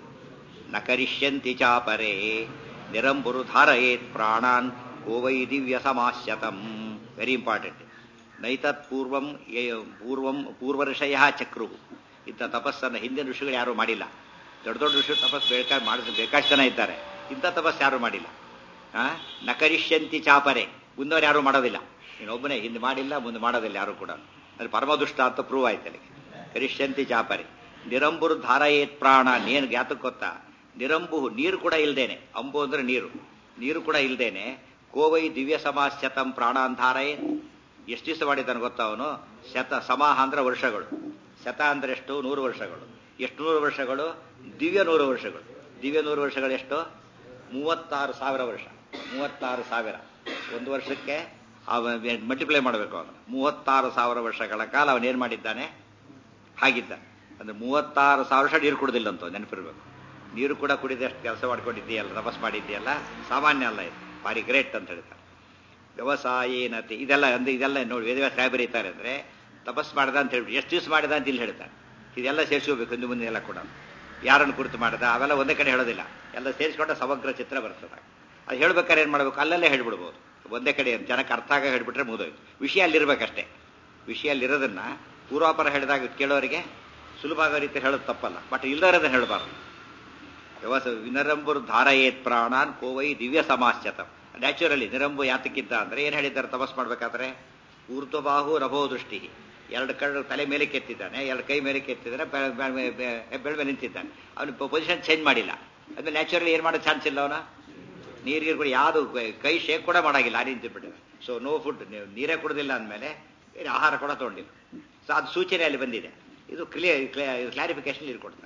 ನ ಕರಿಷ್ಯಂತಿ ಚಾಪರೇ ನಿರಂಬುರು ಧಾರಯೇತ್ ಪ್ರಾಣಾನ್ ಕೋವೈ ದಿವ್ಯ ಸಮಾಶ್ಯತಂ ವೆರಿ ಇಂಪಾರ್ಟೆಂಟ್ ನೈತತ್ ಪೂರ್ವಂ ಏ- ಪೂರ್ವಂ ಪೂರ್ವರ್ಷಯ ಚಕ್ರು ಇಂಥ ತಪಸ್ಸನ್ನು ಹಿಂದಿನ ಋಷಿಗಳು ಯಾರೂ ಮಾಡಿಲ್ಲ ದೊಡ್ಡ ದೊಡ್ಡ ಋಷಿ ತಪಸ್ ಬೇಕಾ ಮಾಡಿದ ಬೇಕಾಷ್ಟು ಜನ ಇದ್ದಾರೆ ಇಂಥ ತಪಸ್ ಯಾರೂ ಮಾಡಿಲ್ಲ ಆ? ನ ಕರಿಷ್ಯಂತಿ ಚಾಪರೆ ಮುಂದವರು ಯಾರೂ ಮಾಡೋದಿಲ್ಲ ನೀನೊಬ್ಬನೇ ಹಿಂದೆ ಮಾಡಿಲ್ಲ ಮುಂದೆ ಮಾಡೋದಿಲ್ಲ ಯಾರು ಕೂಡ ಅದು ಪರಮದುಷ್ಟ ಅಂತ ಪ್ರೂವ್ ಆಯ್ತು ಅಲ್ಲಿಗೆ ಕರಿಷ್ಯಂತಿ ಚಾಪರೆ ನಿರಂಬುರು ಧಾರಯೇತ್ ಪ್ರಾಣ ನೇನು ಜ್ಞಾತಕ್ಕೆ ಗೊತ್ತಾ ನಿರಂಬು ನೀರು ಕೂಡ ಇಲ್ದೇನೆ ಅಂಬು ಅಂದ್ರೆ ನೀರು ನೀರು ಕೂಡ ಇಲ್ದೇನೆ ಕೋವೈ ದಿವ್ಯ ಸಮಾಶ್ಯತಂ ಪ್ರಾಣಾಂಧಾರಯೇ ಎಷ್ಟು ದಿವಸ ಮಾಡಿದ್ದಾನೆ ಗೊತ್ತಾ ಅವನು ಶತ ಸಮಾಹ ಅಂದ್ರೆ ವರ್ಷಗಳು ಶತ ಅಂದ್ರೆ ಎಷ್ಟು ನೂರು ವರ್ಷಗಳು ಎಷ್ಟು ನೂರು ವರ್ಷಗಳು ದಿವ್ಯ ನೂರು ವರ್ಷಗಳು ದಿವ್ಯ ನೂರು ವರ್ಷಗಳು ಎಷ್ಟು ಮೂವತ್ತಾರು ಸಾವಿರ ವರ್ಷ ಮೂವತ್ತಾರು ಸಾವಿರ ಒಂದು ವರ್ಷಕ್ಕೆ ಮಲ್ಟಿಪ್ಲೈ ಮಾಡಬೇಕು ಅವನು ಮೂವತ್ತಾರು ಸಾವಿರ ವರ್ಷಗಳ ಕಾಲ ಅವನೇನ್ ಮಾಡಿದ್ದಾನೆ ಹಾಗಿದ್ದಾನೆ ಅಂದ್ರೆ ಮೂವತ್ತಾರು ಸಾವಿರ ವರ್ಷ ನೀರು ಕುಡಿದಿಲ್ಲ ಅಂತ ನೆನಪಿರ್ಬೇಕು ನೀರು ಕೂಡ ಕುಡಿದಷ್ಟು ಕೆಲಸ ಮಾಡ್ಕೊಂಡಿದ್ದೀಯಲ್ಲ ತಪಸ್ ಮಾಡಿದ್ದೀಯಲ್ಲ ಸಾಮಾನ್ಯ ಅಲ್ಲ ಇದು ಭಾರಿ ಗ್ರೇಟ್ ಅಂತ ಹೇಳ್ತಾರೆ ವ್ಯವಸಾಯೇನತೆ ಇದೆಲ್ಲ ಅಂದ್ರೆ ಇದೆಲ್ಲ ನೋಡಿ ವೇದವ್ಯಾಸ ಸಾಹೇಬ್ ಬರೀತಾರೆ ಅಂದ್ರೆ ತಪಸ್ ಮಾಡ್ದ ಅಂತ ಹೇಳ್ಬಿಟ್ಟು ಎಷ್ಟು ದಿವಸ ಮಾಡಿದ ಅಂತ ಇಲ್ಲಿ ಹೇಳ್ತಾರೆ ಇದೆಲ್ಲ ಸೇರಿಸ್ಕೋಬೇಕು ಹಿಂದೆ ಮುಂದೆ ಎಲ್ಲ ಕೂಡ ಯಾರನ್ನು ಕುರಿತು ಮಾಡಿದ ಅವೆಲ್ಲ ಒಂದೇ ಕಡೆ ಹೇಳೋದಿಲ್ಲ ಎಲ್ಲ ಸೇರಿಸ್ಕೊಂಡ ಸಮಗ್ರ ಚಿತ್ರ ಬರ್ತದೆ ಅದು ಹೇಳ್ಬೇಕಾದ್ರೆ ಏನು ಮಾಡಬೇಕು ಅಲ್ಲಲ್ಲೇ ಹೇಳ್ಬಿಡ್ಬೋದು ಒಂದೇ ಕಡೆ ಜನಕ್ಕೆ ಅರ್ಥ ಆಗ ಹೇಳ್ಬಿಟ್ರೆ ಮುಗಿದೋಯ್ತು ವಿಷಯ ಅಲ್ಲಿರ್ಬೇಕಷ್ಟೇ ವಿಷಯ ಅಲ್ಲಿರೋದನ್ನ ಪೂರ್ವಾಪರ ಹೇಳಿದಾಗ ಕೇಳೋರಿಗೆ ಸುಲಭ ಆಗೋ ರೀತಿ ಹೇಳೋದು ತಪ್ಪಲ್ಲ ಬಟ್ ಇಲ್ಲದರದನ್ನ ಹೇಳಬಾರ್ದು ವ್ಯವಸ ವಿನರಂಬುರ್ ಧಾರಯೇತ್ ಪ್ರಾಣಾನ್ ಕೋವೈ ದಿವ್ಯ ಸಮಾಶ್ಯತಂ ನ್ಯಾಚುರಲಿ ನಿರಂಬು ಯಾತಕ್ಕಿದ್ದ ಅಂದ್ರೆ ಏನ್ ಹೇಳಿದ್ದಾರೆ ತಪಸ್ ಮಾಡ್ಬೇಕಾದ್ರೆ ಊರ್ಧ್ವಬಾಹು ರಭೋ ದೃಷ್ಟಿ ಎರಡು ಕಣ್ಣು ತಲೆ ಮೇಲೆ ಕೆತ್ತಿದ್ದಾನೆ ಎರಡು ಕೈ ಮೇಲೆ ಕೆತ್ತಿದ್ದಾನೆ ಬೆಳ ಮೇಲೆ ನಿಂತಿದ್ದಾನೆ ಅವನು ಪೊಸಿಷನ್ ಚೇಂಜ್ ಮಾಡಿಲ್ಲ ಅದ್ಮೇಲೆ ನ್ಯಾಚುರಲಿ ಏನ್ ಮಾಡೋ ಚಾನ್ಸ್ ಇಲ್ಲ ಅವನ ನೀರಿಗೆ ಕೂಡ ಯಾವುದು ಕೈ ಶೇಕ್ ಕೂಡ ಮಾಡಾಗಿಲ್ಲ ಆ ನಿಂತಿಬಿಟ್ಟಿದೆ ಸೊ ನೋ ಫುಡ್ ನೀವು ನೀರೇ ಕುಡ್ದಿಲ್ಲ ಅಂದಮೇಲೆ ಬೇರೆ ಆಹಾರ ಕೂಡ ತಗೊಂಡಿಲ್ಲ ಸೊ ಅದು ಸೂಚನೆ ಅಲ್ಲಿ ಬಂದಿದೆ ಇದು ಕ್ಲಿಯರ್ ಕ್ಲಾರಿಫಿಕೇಶನ್ ಇಲ್ಲಿ ಕೊಡ್ತಾರೆ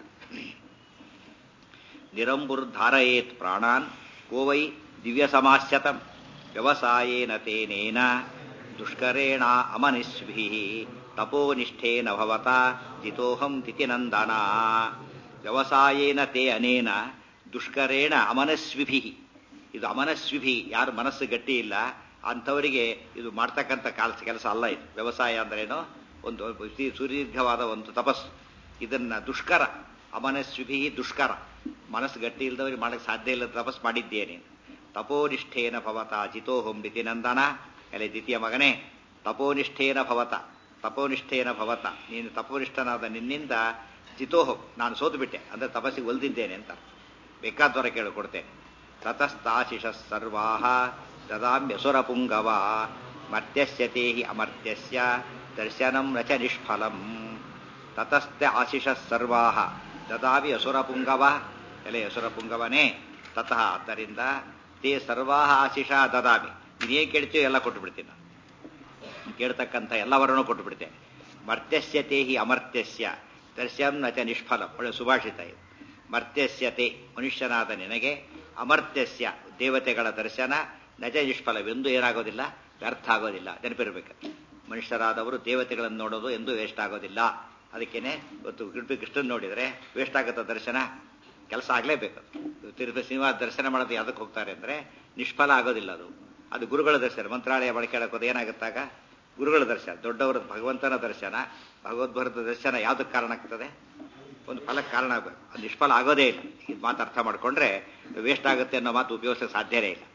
ನಿರಂಬುರ್ಧಾರಯೇತ್ ಪ್ರಾಣಾನ್ ಕೋವೈ ದಿವ್ಯ ಸಮಾಶ್ಯತಂ ವ್ಯವಸಾಯೇನ ತೇನೇನ ದುಷ್ಕರೇಣ ಅಮನಿಷ್ಭಿ ತಪೋನಿಷ್ಠೇನ ಭವತ ಜಿತೋಹಂ ತಿಥಿನಂದನ ವ್ಯವಸಾಯೇನ ತೇ ಅನೇನ ದುಷ್ಕರೇಣ ಅಮನಸ್ವಿಭಿ ಇದು ಅಮನಸ್ವಿಭಿ ಯಾರು ಮನಸ್ಸು ಗಟ್ಟಿ ಇಲ್ಲ ಅಂಥವರಿಗೆ ಇದು ಮಾಡ್ತಕ್ಕಂಥ ಕಾಲ ಕೆಲಸ ಅಲ್ಲ ಇದು ವ್ಯವಸಾಯ ಅಂದ್ರೇನು ಒಂದು ಅತಿ ಸುದೀರ್ಘವಾದ ಒಂದು ತಪಸ್ಸು ಇದನ್ನ ದುಷ್ಕರ ಅಮನಸ್ವಿಭಿ ದುಷ್ಕರ ಮನಸ್ಸು ಗಟ್ಟಿ ಇಲ್ಲದವರಿಗೆ ಮಾಡಕ್ಕೆ ಸಾಧ್ಯ ಇಲ್ಲ ತಪಸ್ ಮಾಡಿದ್ದೇನೆ ತಪೋನಿಷ್ಠೇನ ಭವತ ಜಿತೋಹಂ ನಂದನ ಎಲೆ ದ್ವಿತೀಯ ಮಗನೇ ತಪೋನಿಷ್ಠೇನ ಭವತ ತಪೋನಿಷ್ಠೇನ ಭವತ ನೀನು ತಪೋನಿಷ್ಠನಾದ ನಿನ್ನಿಂದ ಜಿತೋಹಂ ನಾನು ಸೋತು ಬಿಟ್ಟೆ ಅಂದ್ರೆ ತಪಸ್ಸಿಗೆ ಒಲ್ದಿದ್ದೇನೆ ಅಂತ ಬೇಕಾದವರ ಕೇಳಿಕೊಡ್ತೇನೆ ತತಸ್ತಾಶಿಷ ಸರ್ವಾಹ ದದಾಮ್ಯಸುರ ಪುಂಗವ ಮರ್ತ್ಯಸ್ಯ ತೇಹಿ ಅಮರ್ತ್ಯಸ್ಯ ದರ್ಶನಂ ನ ಚ ನಿಷ್ಫಲಂ ತತಸ್ತೆ ಆಶಿಷ ಸರ್ವಾ ದದಾವಿ ಅಸುರಪುಂಗವ ಎಲೆ ಅಸುರಪುಂಗವನೇ ತತಃ ಆದ್ದರಿಂದ ತೇ ಸರ್ವಾ ಆಶಿಷ ದದಾಮಿ ನೀನೇನು ಕೇಳ್ತೀಯೋ ಎಲ್ಲ ಕೊಟ್ಟು ಬಿಡ್ತೀನಿ ನಾನು ಕೇಳ್ತಕ್ಕಂಥ ಎಲ್ಲವರನ್ನು ಕೊಟ್ಟು ಬಿಡ್ತೇನೆ ಮರ್ತ್ಯಸ್ಯ ತೇಹಿ ಅಮರ್ತ್ಯಸ್ಯ ದರ್ಶಂ ನ ಚ ನಿಷ್ಫಲಂ ಒಳ್ಳೆ ಸುಭಾಷಿತ ಇದು ಮರ್ತ್ಯಸ್ಯತೆ ಮನುಷ್ಯನಾದ ನಿನಗೆ ಅಮರ್ತ್ಯಸ್ಯ ದೇವತೆಗಳ ದರ್ಶನ ನಜ ನಿಷ್ಫಲವೆಂದು ಏನಾಗೋದಿಲ್ಲ ವ್ಯರ್ಥ ಆಗೋದಿಲ್ಲ ನೆನಪಿರ್ಬೇಕು ಮನುಷ್ಯರಾದವರು ದೇವತೆಗಳನ್ನು ನೋಡೋದು ಎಂದೂ ವೇಸ್ಟ್ ಆಗೋದಿಲ್ಲ ಅದಕ್ಕೇನೆ ಇವತ್ತು ಗಿಡ್ಬಿ ಕೃಷ್ಣನ್ ನೋಡಿದರೆ ವೇಸ್ಟ್ ಆಗುತ್ತ ದರ್ಶನ ಕೆಲಸ ಆಗಲೇಬೇಕು ತಿರುಪತಿ ಶ್ರೀನಿವಾಸ ದರ್ಶನ ಮಾಡೋದು ಯಾವುದಕ್ಕೆ ಹೋಗ್ತಾರೆ ಅಂದರೆ ನಿಷ್ಫಲ ಆಗೋದಿಲ್ಲ ಅದು ಅದು ಗುರುಗಳ ದರ್ಶನ ಮಂತ್ರಾಲಯ ಬಳಕೆ ಹಾಕೋದು ಏನಾಗುತ್ತಾಗ ಗುರುಗಳ ದರ್ಶನ ದೊಡ್ಡವರ ಭಗವಂತನ ದರ್ಶನ ಭಗವದ್ಭರದ ದರ್ಶನ ಯಾವುದಕ್ಕೆ ಕಾರಣ ಆಗ್ತದೆ ಒಂದು ಫಲಕ್ಕೆ ಕಾರಣ ಆಗಬೇಕು ಅದು ನಿಷ್ಫಲ ಆಗೋದೇ ಇಲ್ಲ ಈ ಮಾತು ಅರ್ಥ ಮಾಡಿಕೊಂಡ್ರೆ ವೇಸ್ಟ್ ಆಗುತ್ತೆ ಅನ್ನೋ ಮಾತು ಉಪಯೋಗಿಸೋಕೆ ಸಾಧ್ಯನೇ ಇಲ್ಲ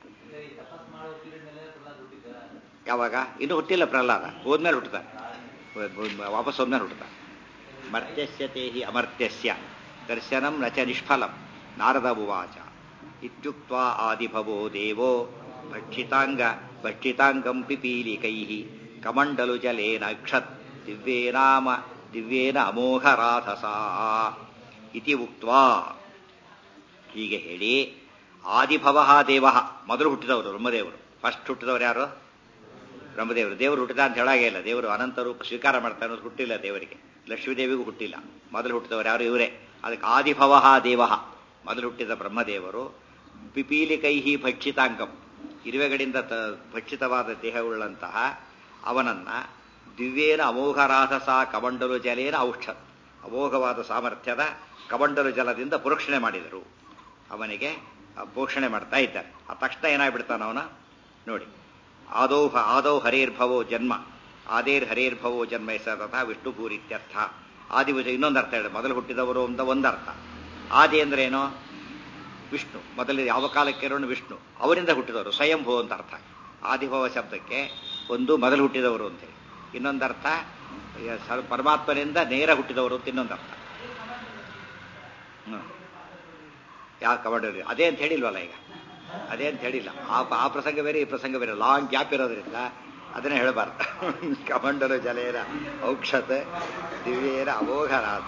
ಯಾವಾಗ ಇನ್ನೂ ಹುಟ್ಟಿಲ್ಲ ಪ್ರಹ್ಲಾದ ಹೋದ್ಮೇಲೆ ಹುಟ್ಟುತ್ತಾನೆ ವಾಪಸ್ ಹೋದ್ಮೇಲೆ ಹುಟ್ಟುತ್ತಾನೆ ಮರ್ತ್ಯಸ್ಯ ತೇಹಿ ಅಮರ್ತ್ಯಸ್ಯ ದರ್ಶನಂ ನ ಚ ನಿಷ್ಫಲಂ ನಾರದ ಉವಾಚ ಇತ್ಯುಕ್ತ ಆದಿಭವೋ ದೇವೋ ಭಕ್ಷಿತಾಂಗ ಭಕ್ಷಿತಾಂಗಂ ಪಿಪೀಲಿಕೈ ಕಮಂಡಲು ಜಲೇನ ಕ್ಷತ್ ದಿವ್ಯೇನಾಮ ದಿವ್ಯೇನ ಅಮೋಘರಾಧಸಾ ಇತಿ ಉಕ್ತ್ವಾ ಹೀಗೆ ಹೇಳಿ ಆದಿಭವ ದೇವ ಮೊದಲು ಹುಟ್ಟಿದವರು ಬ್ರಹ್ಮದೇವರು ಫಸ್ಟ್ ಹುಟ್ಟಿದವರು ಯಾರು ಬ್ರಹ್ಮದೇವರು ದೇವರು ಹುಟ್ಟಿದ ಅಂತ ಹೇಳಾಗೇ ಇಲ್ಲ ದೇವರು ಅನಂತ ರೂಪ ಸ್ವೀಕಾರ ಮಾಡ್ತಾ ಅನ್ನೋದು ಹುಟ್ಟಿಲ್ಲ ದೇವರಿಗೆ ಲಕ್ಷ್ಮೀದೇವಿಗೂ ಹುಟ್ಟಿಲ್ಲ ಮೊದಲು ಹುಟ್ಟಿದವರು ಯಾರು ಇವರೇ ಅದಕ್ಕೆ ಆದಿಭವ ದೇವ ಮೊದಲು ಹುಟ್ಟಿದ ಬ್ರಹ್ಮದೇವರು ಪಿಪೀಲಿಕೈಹಿ ಭಕ್ಷಿತಾಂಗಂ ಇರುವೆಗಳಿಂದ ತ ಭಕ್ಷಿತವಾದ ದೇಹವುಳ್ಳಂತಹ ಅವನನ್ನ ದಿವ್ಯೇನ ಅಮೋಘರಾಧಸ ಕಮಂಡಲು ಜಲೇನ ಔಷಧ್ ಅಮೋಘವಾದ ಸಾಮರ್ಥ್ಯದ ಕಮಂಡಲು ಜಲದಿಂದ ಪುರೋಕ್ಷಣೆ ಮಾಡಿದರು ಅವನಿಗೆ ಪೋಷಣೆ ಮಾಡ್ತಾ ಇದ್ದಾರೆ ಆ ತಕ್ಷಣ ಏನಾಗ್ಬಿಡ್ತಾನ ಅವನ ನೋಡಿ ಆದೌ ಆದೌ ಹರೇರ್ಭವೋ ಜನ್ಮ ಆದೇರ್ ಹರೇರ್ಭವೋ ಜನ್ಮ ಹೆಸರಥ ವಿಷ್ಣುಪೂರಿತ್ಯರ್ಥ ಆದಿಭುಜ ಇನ್ನೊಂದು ಅರ್ಥ ಹೇಳಿ ಮೊದಲು ಹುಟ್ಟಿದವರು ಅಂತ ಒಂದರ್ಥ ಆದಿ ಅಂದ್ರೆ ಏನು ವಿಷ್ಣು ಮೊದಲು ಯಾವ ಕಾಲಕ್ಕೆ ಇರೋನು ವಿಷ್ಣು ಅವರಿಂದ ಹುಟ್ಟಿದವರು ಸ್ವಯಂಭೂ ಅಂತ ಅರ್ಥ ಆದಿಭವ ಶಬ್ದಕ್ಕೆ ಒಂದು ಮೊದಲು ಹುಟ್ಟಿದವರು ಅಂತೇಳಿ ಇನ್ನೊಂದರ್ಥ ಪರಮಾತ್ಮನಿಂದ ನೇರ ಹುಟ್ಟಿದವರು ಅಂತ ಇನ್ನೊಂದು ಅರ್ಥ ಯಾವ ಕಬಡ್ಡಿ ಅದೇ ಅಂತ ಹೇಳಿಲ್ವಲ್ಲ ಈಗ ಅದೇ ಅಂತ ಹೇಳಿಲ್ಲ ಆ ಆ ಪ್ರಸಂಗ ಬೇರೆ ಈ ಪ್ರಸಂಗ ಬೇರೆ ಲಾಂಗ್ ಗ್ಯಾಪ್ ಇರೋದ್ರಿಂದ ಅದನ್ನೇ ಹೇಳಬಾರ್ದು ಕಮಂಡಲು ಜಲೇನ ಔಕ್ಷತೆ ದಿವ್ಯೇನ ಅಮೋಘರಾಧ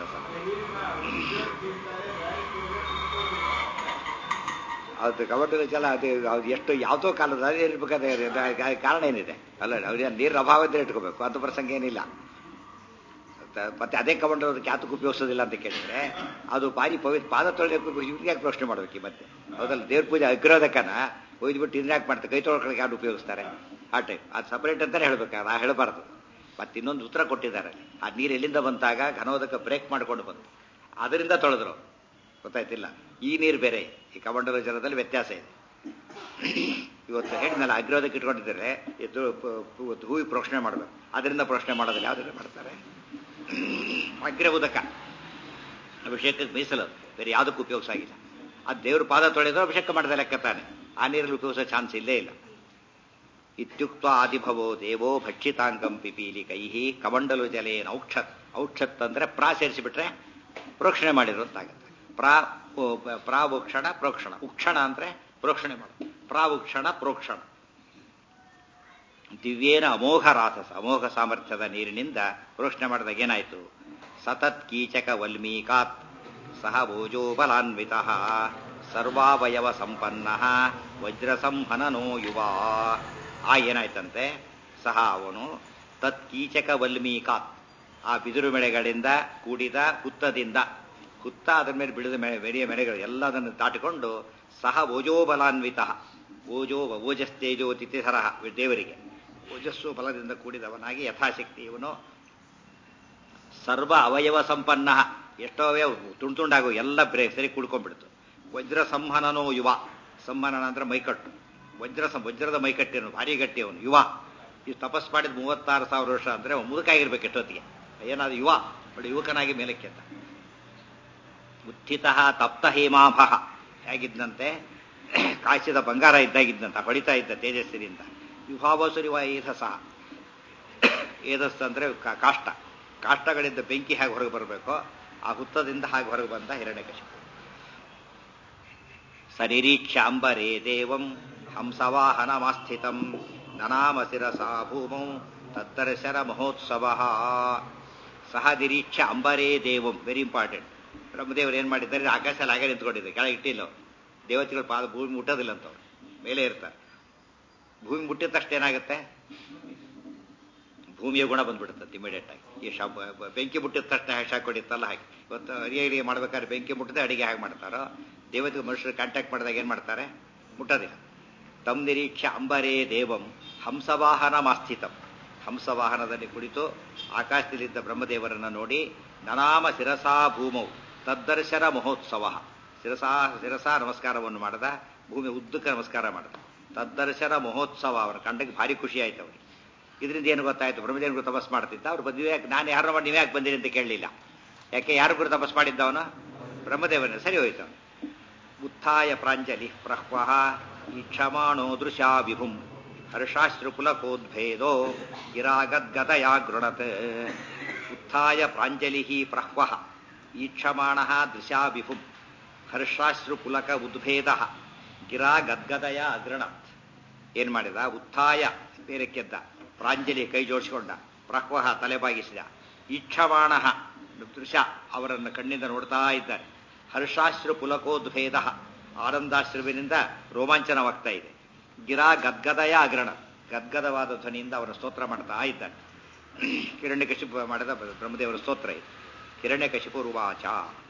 ಅದು ಕಮಂಡಲ ಜಲ ಅದು ಅದು ಎಷ್ಟು ಯಾವುದೋ ಕಾಲದ ಅದೇ ಇರ್ಬೇಕಾದ್ರೆ ಕಾರಣ ಏನಿದೆ ಅಲ್ಲ ಅವ್ರಿಗೆ ನೀರಿನ ಅಭಾವದಿಂದ ಇಟ್ಕೋಬೇಕು ಅಂತ ಪ್ರಸಂಗ ಏನಿಲ್ಲ ಮತ್ತೆ ಅದೇ ಕಮಂಡಲ ಕ್ಯಾತಕ್ಕೆ ಉಪಯೋಗಿಸೋದಿಲ್ಲ ಅಂತ ಕೇಳಿದ್ರೆ ಅದು ಬಾರಿ ಪವಿತ್ರ ಪಾದ ತೊಳೆಯೋಕೆ ಇವ್ರಿಗೆ ಯಾಕೆ ಪ್ರಶ್ನೆ ಮಾಡ್ಬೇಕು ಮತ್ತೆ ಹೌದಲ್ಲ ದೇವ್ರ ಪೂಜೆ ಅಗ್ರೋದಕ್ಕನ ಒಯ್ದುಬಿಟ್ಟು ಇದ್ರ ಯಾಕೆ ಮಾಡ್ತಾರೆ ಕೈ ತೊಳ್ಕೊಳಕ್ಕೆ ಯಾರು ಉಪಯೋಗಿಸ್ತಾರೆ ಆ ಟೈಪ್ ಅದು ಸಪರೇಟ್ ಅಂತಾನೆ ಹೇಳ್ಬೇಕು ಆ ಹೇಳಬಾರ್ದು ಮತ್ತೆ ಇನ್ನೊಂದು ಉತ್ತರ ಕೊಟ್ಟಿದ್ದಾರೆ ಆ ನೀರು ಎಲ್ಲಿಂದ ಬಂತಾಗ ಘನೋದಕ್ಕೆ ಬ್ರೇಕ್ ಮಾಡ್ಕೊಂಡು ಬಂತು ಅದರಿಂದ ತೊಳೆದ್ರು ಗೊತ್ತಾಯ್ತಿಲ್ಲ ಈ ನೀರು ಬೇರೆ ಈ ಕಮಂಡಲ ಜಲದಲ್ಲಿ ವ್ಯತ್ಯಾಸ ಇದೆ ಇವತ್ತು ಹೇಳಿದ್ನಲ್ಲ ಅಗ್ರೋದಕ್ಕೆ ಇಟ್ಕೊಂಡಿದ್ದಾರೆ ಎದ್ದು ಇವತ್ತು ಹೂವಿ ಪ್ರೋಷಣೆ ಮಾಡಬೇಕು ಅದರಿಂದ ಪ್ರೋಷಣೆ ಮಾಡೋದಿಲ್ಲ ಯಾವುದರಿಂದ ಮಾಡ್ತಾರೆ ಅಗ್ರ ಉದಕ ಅಭಿಷೇಕಕ್ಕೆ ಮೀಸಲು ಬೇರೆ ಯಾವುದಕ್ಕೂ ಉಪಯೋಗಿಸ ಆಗಿಲ್ಲ ಅದು ದೇವ್ರ ಪಾದ ತೊಳೆದ್ರು ಅಭಿಷೇಕ ಮಾಡಿದ ಲೆಕ್ಕ ತಾನೆ ಆ ನೀರಲ್ಲಿ ಉಪಯೋಗಿಸೋ ಚಾನ್ಸ್ ಇಲ್ಲೇ ಇಲ್ಲ ಇತ್ಯುಕ್ತ ಆದಿಭವೋ ದೇವೋ ಭಕ್ಷಿತಾಂಗಂ ಪಿಪೀಲಿ ಕೈಹಿ ಕಮಂಡಲು ಜಲೇನ ಔಕ್ಷತ್ ಔಕ್ಷತ್ ಅಂದ್ರೆ ಪ್ರಾ ಸೇರಿಸಿಬಿಟ್ರೆ ಪ್ರೋಕ್ಷಣೆ ಮಾಡಿದ್ರು ಅಂತಾಗತ್ತೆ ಪ್ರಾ ಪ್ರಾವುಕ್ಷಣ ಪ್ರೋಕ್ಷಣ ಉಕ್ಷಣ ಅಂದ್ರೆ ಪ್ರೋಕ್ಷಣೆ ಮಾಡೋದು ಪ್ರಾವುಕ್ಷಣ ಪ್ರೋಕ್ಷಣ ದಿವ್ಯೇನ ಅಮೋಘ ರಾಸಸ ಅಮೋಘ ಸಾಮರ್ಥ್ಯದ ನೀರಿನಿಂದ ಪ್ರೋಕ್ಷಣೆ ಮಾಡಿದಾಗ ಏನಾಯಿತು ಸತತ್ ಕೀಚಕ ವಲ್ಮೀಕಾತ್ ಸಹ ಭೋಜೋಬಲಾನ್ವಿತ ಸರ್ವಾವಯವ ಸಂಪನ್ನ ವಜ್ರ ಸಂಹನನೋ ಯುವ ಆ ಏನಾಯ್ತಂತೆ ಸಹ ಅವನು ತತ್ ಕೀಚಕ ವಲ್ಮೀಕಾತ್ ಆ ಬಿದಿರು ಮೆಳೆಗಳಿಂದ ಕೂಡಿದ ಹುತ್ತದಿಂದ ಹುತ್ತ ಅದರ ಮೇಲೆ ಬಿಡಿದ ಮೆ ಬೆರೆಯ ಮೆಳೆಗಳು ಎಲ್ಲದನ್ನು ದಾಟಿಕೊಂಡು ಸಹ ಓಜೋಬಲಾನ್ವಿತ ಓಜೋ ಓಜಸ್ತೇಜೋ ತಿಥಿಸರ ದೇವರಿಗೆ ಓಜಸ್ಸು ಬಲದಿಂದ ಕೂಡಿದವನಾಗಿ ಯಥಾಶಕ್ತಿ ಇವನು ಸರ್ವ ಅವಯವ ಸಂಪನ್ನ ಎಷ್ಟೋ ಅವಯವ ತುಂಡು ತುಂಡಾಗು ಎಲ್ಲ ಬ್ರೇ ಸರಿ ಕುಡ್ಕೊಂಡ್ಬಿಡ್ತು ವಜ್ರ ಸಂಹನನೋ ಯುವ ಸಂಹನನ ಅಂದ್ರೆ ಮೈಕಟ್ಟು ವಜ್ರ ವಜ್ರದ ಮೈಕಟ್ಟಿನು ಭಾರಿ ಗಟ್ಟಿ ಅವನು ಯುವ ಈ ತಪಸ್ ಮಾಡಿದ ಮೂವತ್ತಾರು ಸಾವಿರ ವರ್ಷ ಅಂದ್ರೆ ಮುದುಕಾಗಿರ್ಬೇಕು ಎಷ್ಟೊತ್ತಿಗೆ ಏನಾದ್ರು ಯುವ ಒಳ್ಳೆ ಯುವಕನಾಗಿ ಮೇಲಕ್ಕೆ ಅಂತ ಉತ್ಥಿತ ತಪ್ತ ಹೇಮಾಭ ಹೇಗಿದ್ದಂತೆ ಕಾಯಿಸಿದ ಬಂಗಾರ ಇದ್ದಾಗಿದ್ದಂತ ಹೊಡಿತಾ ಇದ್ದ ತೇಜಸ್ಸಿನಿಂದ ವಿಭಾವಸುರಿವ ಏಧಸ ಏಧಸ್ ಅಂದ್ರೆ ಕಾಷ್ಟ ಕಾಷ್ಟಗಳಿಂದ ಬೆಂಕಿ ಹೇಗೆ ಹೊರಗೆ ಬರಬೇಕೋ ಆ ಹುತ್ತದಿಂದ ಹಾಗೆ ಹೊರಗೆ ಬಂದ ಹಿರಣ್ಯಕಶಿಪು ಸನಿರೀಕ್ಷ ಅಂಬರೇ ದೇವಂ ಹಂಸವಾಹನಮಾಸ್ಥಿತಂ ನನಾಮ ಶಿರಸಾ ಭೂಮೌ ತದ್ದರ್ಶನ ಮಹೋತ್ಸವ ಸಹ ನಿರೀಕ್ಷ ಅಂಬರೇ ದೇವಂ ವೆರಿ ಇಂಪಾರ್ಟೆಂಟ್ ಬ್ರಹ್ಮದೇವರು ಏನು ಮಾಡಿದ್ದಾರೆ ಆಕಾಶದಲ್ಲಿ ಹಾಗೆ ನಿಂತ್ಕೊಂಡಿದ್ದಾರೆ ಕೆಳಗೆ ಇಟ್ಟಿಲ್ಲ ಅವ್ರು. ದೇವತೆಗಳು ಪಾದ ಭೂಮಿ ಮುಟ್ಟೋದಿಲ್ಲ ಅಂತ ಅವ್ರು ಮೇಲೆ ಇರ್ತಾರೆ ಭೂಮಿ ಮುಟ್ಟಿದ ತಕ್ಷಣ ಏನಾಗುತ್ತೆ ಭೂಮಿಯ ಗುಣ ಬಂದ್ಬಿಡುತ್ತೆ ಇಮಿಡಿಯೇಟ್ ಆಗಿ ಈ ಶ ಬ- ಬೆಂಕಿ ಮುಟ್ಟಿದ ತಕ್ಷಣ ಹೇಗೆ ಶಾಕ್ ಹೊಡಿತಲ್ಲ ಹಾಗೆ ಇವತ್ತು ಅಡಿಗೆ ಅಡಿಗೆ ಮಾಡ್ಬೇಕಾದ್ರೆ ಬೆಂಕಿ ಮುಟ್ಟದೆ ಅಡಿಗೆ ಹೇಗೆ ಮಾಡ್ತಾರೋ ದೇವತೆಗೆ ಮನುಷ್ಯರು ಕಾಂಟ್ಯಾಕ್ಟ್ ಮಾಡಿದಾಗ ಏನು ಮಾಡ್ತಾರೆ ಮುಟ್ಟೋದಿಲ್ಲ ತಮ್ ನಿರೀಕ್ಷ ಅಂಬರೇ ದೇವಂ ಹಂಸವಾಹನ ಮಾಸ್ಥಿತಂ ಹಂಸವಾಹನದಲ್ಲಿ ಕುಳಿತು ಆಕಾಶದಲ್ಲಿದ್ದ ಬ್ರಹ್ಮದೇವರನ್ನು ನೋಡಿ ನನಾಮ ಶಿರಸಾ ಭೂಮೌ ತದ್ದರ್ಶನ ಮಹೋತ್ಸವ ಶಿರಸಾ ಶಿರಸಾ ನಮಸ್ಕಾರವನ್ನು ಮಾಡದ ಭೂಮಿ ಉದ್ದಕ್ಕೆ ನಮಸ್ಕಾರ ಮಾಡದ ತದ್ದರ್ಶನ ಮಹೋತ್ಸವ ಅವರ ಕಂಡಕ್ಕೆ ಭಾರಿ ಖುಷಿ ಆಯ್ತು ಅವರಿಗೆ ಇದರಿಂದ ಏನು ಗೊತ್ತಾಯ್ತು ಬ್ರಹ್ಮದೇವರು ತಪಸ್ ಮಾಡ್ತಿದ್ದ ಅವ್ರು ಬಂದಿವೆ ಯಾಕೆ ನಾನು ಯಾರನ್ನ ಮಾಡಿ ನೀವೇ ಯಾಕೆ ಬಂದಿರಿ ಅಂತ ಕೇಳಲಿಲ್ಲ ಯಾಕೆ ಯಾರು ಗುರು ತಪಸ್ ಮಾಡಿದ್ದವನು ಬ್ರಹ್ಮದೇವನ ಸರಿ ಹೋಯ್ತು ಅವನು ಉತ್ಥಾಯ ಪ್ರಾಂಜಲಿ ಪ್ರಹ್ವಃ ಈಕ್ಷಮಾಣೋ ದೃಶಾ ವಿಭುಂ ಹರ್ಷಾಶ್ರುಪುಲಕೋದ್ಭೇದೋ ಗಿರಾಗದ್ಗದಯಾ ಗೃಣತ್ ಉತ್ಥಾಯ ಪ್ರಾಂಜಲಿ ಪ್ರಹ್ವಃ ಈಕ್ಷಮಾಣ ದೃಶಾ ವಿಭುಂ ಹರ್ಷಾಶ್ರುಪುಲಕ ಉದ್ಭೇದ ಗಿರಾ ಗದ್ಗದಯ ಅಗೃಣತ್ ಏನ್ ಮಾಡಿದ ಉತ್ಥಾಯ ಬೇರೆ ಕೆದ್ದ ಪ್ರಾಂಜಲಿ ಕೈ ಜೋಡಿಸಿಕೊಂಡ ಪ್ರಹ್ವಹ ತಲೆ ಬಾಗಿಸಿದ ಈಕ್ಷಮಾಣ ದೃಶ್ಯ ಅವರನ್ನು ಕಣ್ಣಿಂದ ನೋಡ್ತಾ ಇದ್ದಾರೆ ಹರ್ಷಾಶ್ರು ಪುಲಕೋದ್ಭೇದ ಆನಂದಾಶ್ರುವಿನಿಂದ ರೋಮಾಂಚನವಾಗ್ತಾ ಇದೆ ಗಿರಾ ಗದ್ಗದಯ ಅಗ್ರಣ ಗದ್ಗದವಾದ ಧ್ವನಿಯಿಂದ ಅವರ ಸ್ತೋತ್ರ ಮಾಡ್ತಾ ಇದ್ದಾನೆ ಕಿರಣ್ಯಕಶಿಪು ಮಾಡಿದ ಬ್ರಹ್ಮದೇವರ ಸ್ತೋತ್ರ ಇದು ಕಿರಣ್ಯಕಶಿಪು ರುವಾಚ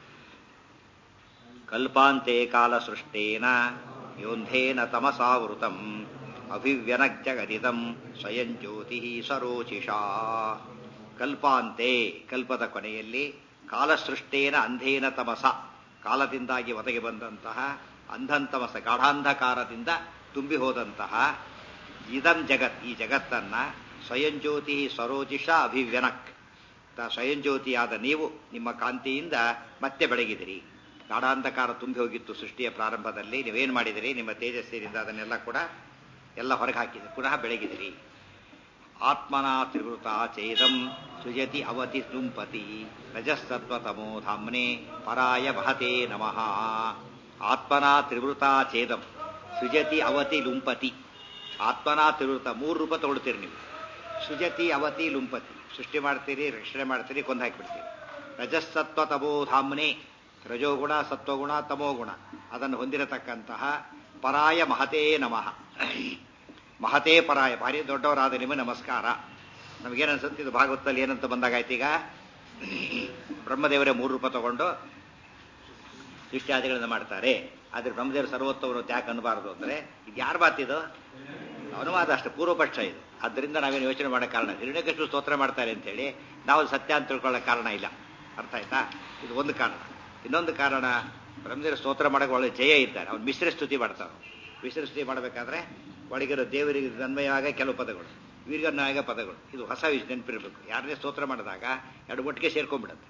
ಕಲ್ಪಾಂತೆ ಕಾಲಸೃಷ್ಟೇನ ಯೋಂಧೇನ ತಮಸಾವೃತಂ ಅಭಿವ್ಯನಗ್ಜಗದಿದಂ ಸ್ವಯಂ ಜ್ಯೋತಿ ಸರೋಚಿಷಾ ಕಲ್ಪಾಂತೆ ಕಲ್ಪದ ಕೊನೆಯಲ್ಲಿ ಕಾಲಸೃಷ್ಟೇನ ಅಂಧೇನ ತಮಸ ಕಾಲದಿಂದಾಗಿ ಒದಗಿ ಬಂದಂತಹ ಅಂಧಂತಮಸ ಗಾಢಾಂಧಕಾರದಿಂದ ತುಂಬಿ ಹೋದಂತಹ ಇದಂ ಜಗತ್ ಈ ಜಗತ್ತನ್ನ ಸ್ವಯಂ ಜ್ಯೋತಿ ಸರೋಜಿಷ ಅಭಿವ್ಯನಕ್ ತ- ಸ್ವಯಂ ಜ್ಯೋತಿಯಾದ ನೀವು ನಿಮ್ಮ ಕಾಂತಿಯಿಂದ ಮತ್ತೆ ಬೆಳಗಿದಿರಿ ಗಾಢಾಂಧಕಾರ ತುಂಬಿ ಹೋಗಿತ್ತು ಸೃಷ್ಟಿಯ ಪ್ರಾರಂಭದಲ್ಲಿ ನೀವೇನು ಮಾಡಿದಿರಿ ನಿಮ್ಮ ತೇಜಸ್ಸಿನಿಂದ ಅದನ್ನೆಲ್ಲ ಕೂಡ ಎಲ್ಲ ಹೊರಗೆ ಹಾಕಿದೆ ಪುನಃ ಬೆಳಗಿದಿರಿ ಆತ್ಮನಾ ತ್ರಿವೃತ ಚೇದಂ ಸೃಜತಿ ಅವತಿ ದುಂಪತಿ ರಜಸ್ತತ್ವತಮೋ ಧಾಮ್ನೆ ಪರಾಯ ಮಹತೆ ನಮಃ ಆತ್ಮನಾ ತ್ರಿವೃತ ಛೇದಂ ಸೃಜತಿ ಅವತಿ ಲುಂಪತಿ ಆತ್ಮನಾ ತ್ರಿವೃತ ಮೂರು ರೂಪ ತಗೊಳ್ತೀರಿ ನೀವು ಸೃಜತಿ ಅವತಿ ಲುಂಪತಿ ಸೃಷ್ಟಿ ಮಾಡ್ತೀರಿ ರಕ್ಷಣೆ ಮಾಡ್ತೀರಿ ಕೊಂದು ಹಾಕಿಬಿಡ್ತೀರಿ ರಜಸ್ಸತ್ವ ತಮೋ ಧಾಮ್ನೆ ರಜೋಗುಣ ಸತ್ವಗುಣ ತಮೋಗುಣ ಅದನ್ನು ಹೊಂದಿರತಕ್ಕಂತಹ ಪರಾಯ ಮಹತೇ ನಮಃ ಮಹತೇ ಪರಾಯ ಭಾರಿ ದೊಡ್ಡವರಾದ ನಿಮಗೆ ನಮಸ್ಕಾರ ನಮಗೇನು ಅನ್ಸುತ್ತೆ ಇದು ಭಾಗವತದಲ್ಲಿ ಏನಂತ ಬಂದಾಗಾಯ್ತು ಈಗ ಬ್ರಹ್ಮದೇವರೇ ಮೂರು ರೂಪ ತಗೊಂಡು ಸೃಷ್ಟಿಯಾದಿಗಳನ್ನು ಮಾಡ್ತಾರೆ ಆದ್ರೆ ಬ್ರಹ್ಮದೇವರು ಸರ್ವೋತ್ತವರು ಯಾಕೆ ಅನ್ನಬಾರದು ಅಂದ್ರೆ ಇದು ಯಾರ ಮಾತಿದು ಅನುವಾದ ಅಷ್ಟೇ ಪೂರ್ವಪಕ್ಷ ಇದು ಅದರಿಂದ ನಾವೇನು ಯೋಚನೆ ಮಾಡೋ ಕಾರಣ ಹಿರಣ್ಯಕೃಷ್ಣ ಸ್ತೋತ್ರ ಮಾಡ್ತಾರೆ ಅಂತೇಳಿ ನಾವು ಅದು ಸತ್ಯ ಅಂತ ತಿಳ್ಕೊಳ್ಳೋ ಕಾರಣ ಇಲ್ಲ ಅರ್ಥ ಆಯ್ತಾ ಇದು ಒಂದು ಕಾರಣ ಇನ್ನೊಂದು ಕಾರಣ ಬ್ರಹ್ಮದೇವರು ಸ್ತೋತ್ರ ಮಾಡೋಕೆ ಒಳ್ಳೆ ಜಯ ಇದ್ದಾರೆ ಅವ್ನು ಮಿಶ್ರ ಸ್ತುತಿ ಮಾಡ್ತಾರೆ ಮಿಶ್ರ ಸ್ತುತಿ ಮಾಡಬೇಕಾದ್ರೆ ಒಳಗಿರೋ ದೇವರಿಗೆ ಅನ್ವಯವಾಗ ಕೆಲವು ಪದಗಳು ಇವರಿಗೆ ಅನ್ವಯವಾಗ ಪದಗಳು ಇದು ಹೊಸ ವಿಷಯ ನೆನಪಿರಬೇಕು ಯಾರನ್ನೇ ಸ್ತೋತ್ರ ಮಾಡಿದಾಗ ಎರಡು ಒಟ್ಟಿಗೆ ಸೇರ್ಕೊಂಡ್ಬಿಡುತ್ತೆ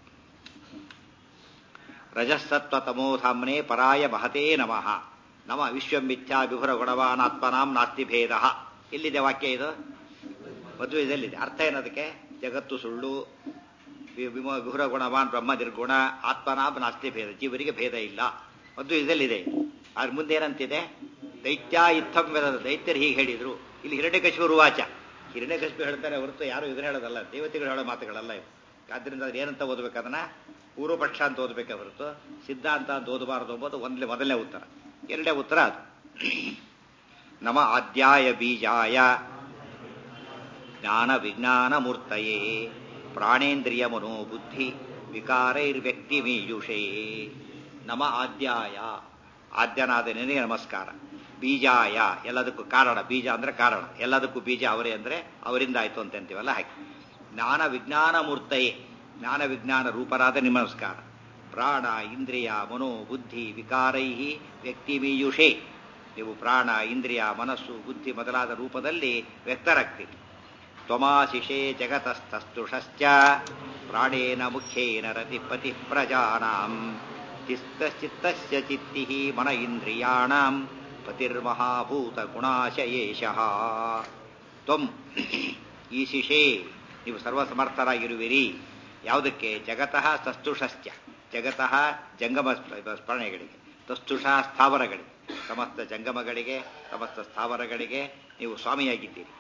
ರಜಸ್ಸತ್ವ ತಮೋಧಾಮ್ನೆ ಪರಾಯ ಮಹತೇ ನಮಃ ನಮ ವಿಶ್ವಂ ಮಿಥ್ಯಾ ವಿಭುರ ಗುಣವಾನಾತ್ಮನಾಂ ನಾಸ್ತಿ ಭೇದ ಎಲ್ಲಿದೆ ವಾಕ್ಯ ಇದು ಮದುವೆದಲ್ಲಿದೆ ಅರ್ಥ ಏನದಕ್ಕೆ ಜಗತ್ತು ಸುಳ್ಳು ವಿ- ವಿಮ- ವಿಭುರ ಗುಣವಾನ್ ಬ್ರಹ್ಮ ನಿರ್ಗುಣ ಆತ್ಮನಾಂ ನಾಸ್ತಿ ಭೇದ ಜೀವರಿಗೆ ಭೇದ ಇಲ್ಲ ಮದ್ದು ಇದಲ್ಲಿದೆ ಆದ್ರೆ ಮುಂದೆ ಏನಂತಿದೆ ದೈತ್ಯ ಇತ್ತಂ ವೇದ ದೈತ್ಯರು ಹೀಗೆ ಹೇಳಿದ್ರು ಇಲ್ಲಿ ಹಿರಣ್ಯಕಶಿಪು ರುವಾಚ ಹಿರಣ್ಯಕಶಿಪು ಹೇಳ್ತಾರೆ ಹೊರತು ಯಾರು ಇದನ್ನ ಹೇಳೋದಲ್ಲ ದೇವತೆಗಳು ಹೇಳೋ ಮಾತುಗಳಲ್ಲ ಇವು ಆದ್ರಿಂದ ಅದ್ರ ಏನಂತ ಓದ್ಬೇಕು ಅದನ್ನ ಪೂರ್ವಪಕ್ಷ ಅಂತ ಓದಬೇಕೆ ಹೊರತು ಸಿದ್ಧಾಂತ ಅಂತ ಓದಬಾರದು ಎಂಬುದು ಒಂದನೇ ಮೊದಲನೇ ಉತ್ತರ ಎರಡನೇ ಉತ್ತರ ಅದು ನಮ ಆದ್ಯಾಯ ಬೀಜಾಯ ಜ್ಞಾನ ವಿಜ್ಞಾನ ಮೂರ್ತಯೇ ಪ್ರಾಣೇಂದ್ರಿಯ ಮನೋಬುದ್ಧಿ ವಿಕಾರೈರ್ವ್ಯಕ್ತಿ ಮೀಯುಷೇ ನಮ ಆದ್ಯಾಯ ಆದ್ಯನಾದ ನಿನಗೆ ನಮಸ್ಕಾರ ಬೀಜಾಯ ಎಲ್ಲದಕ್ಕೂ ಕಾರಣ ಬೀಜ ಅಂದ್ರೆ ಕಾರಣ ಎಲ್ಲದಕ್ಕೂ ಬೀಜ ಅವರೇ ಅಂದ್ರೆ ಅವರಿಂದ ಆಯ್ತು ಅಂತ ಅಂತೀವಲ್ಲ ಹಾಗೆ ಜ್ಞಾನ ವಿಜ್ಞಾನ ಮೂರ್ತಯೇ ಜ್ಞಾನ ವಿಜ್ಞಾನ ರೂಪರಾದ ನಿಮ್ಮ ನಮಸ್ಕಾರ ಪ್ರಾಣ ಇಂದ್ರಿಯ ಮನೋ ಬುದ್ಧಿ ವಿಕಾರೈ ವ್ಯಕ್ತಿ ಮೀಯುಷೇ ನೀವು ಪ್ರಾಣ ಇಂದ್ರಿಯ ಮನಸ್ಸು ಬುದ್ಧಿ ಮೊದಲಾದ ರೂಪದಲ್ಲಿ ವ್ಯಕ್ತರಾಗ್ತೀರಿ ತ್ವಮಾಶಿಷೇ ಜಗತಸ್ತಸ್ತುಷಶ್ಚ ಪ್ರಾಣೇನ ಮುಖ್ಯೇನ ರತಿಪತಿ ಪ್ರಜಾನಾಂ ಚಿತ್ತಶ್ಚಿತ್ತಸ್ಯ ಚಿತ್ತಿಃ ಮನ ಇಂದ್ರಿಯಾಣಾಂ ಪತಿರ್ಮಹಾಭೂತ ಗುಣಾಶಯೇಶಃ ತ್ವಂ ಈಶಿಷೇ ನೀವು ಸರ್ವಸಮರ್ಥರಾಗಿರುವಿರಿ ಯಾವುದಕ್ಕೆ ಜಗತಃ ತಸ್ತುಷಶ್ಚ ಜಗತಃ ಜಂಗಮ ಸ್ಪ- ಸ್ಮರಣೆಗಳಿಗೆ ತಸ್ತುಷ ಸ್ಥಾವರಗಳಿಗೆ ಸಮಸ್ತ ಜಂಗಮಗಳಿಗೆ ಸಮಸ್ತ ಸ್ಥಾವರಗಳಿಗೆ ನೀವು ಸ್ವಾಮಿಯಾಗಿದ್ದೀರಿ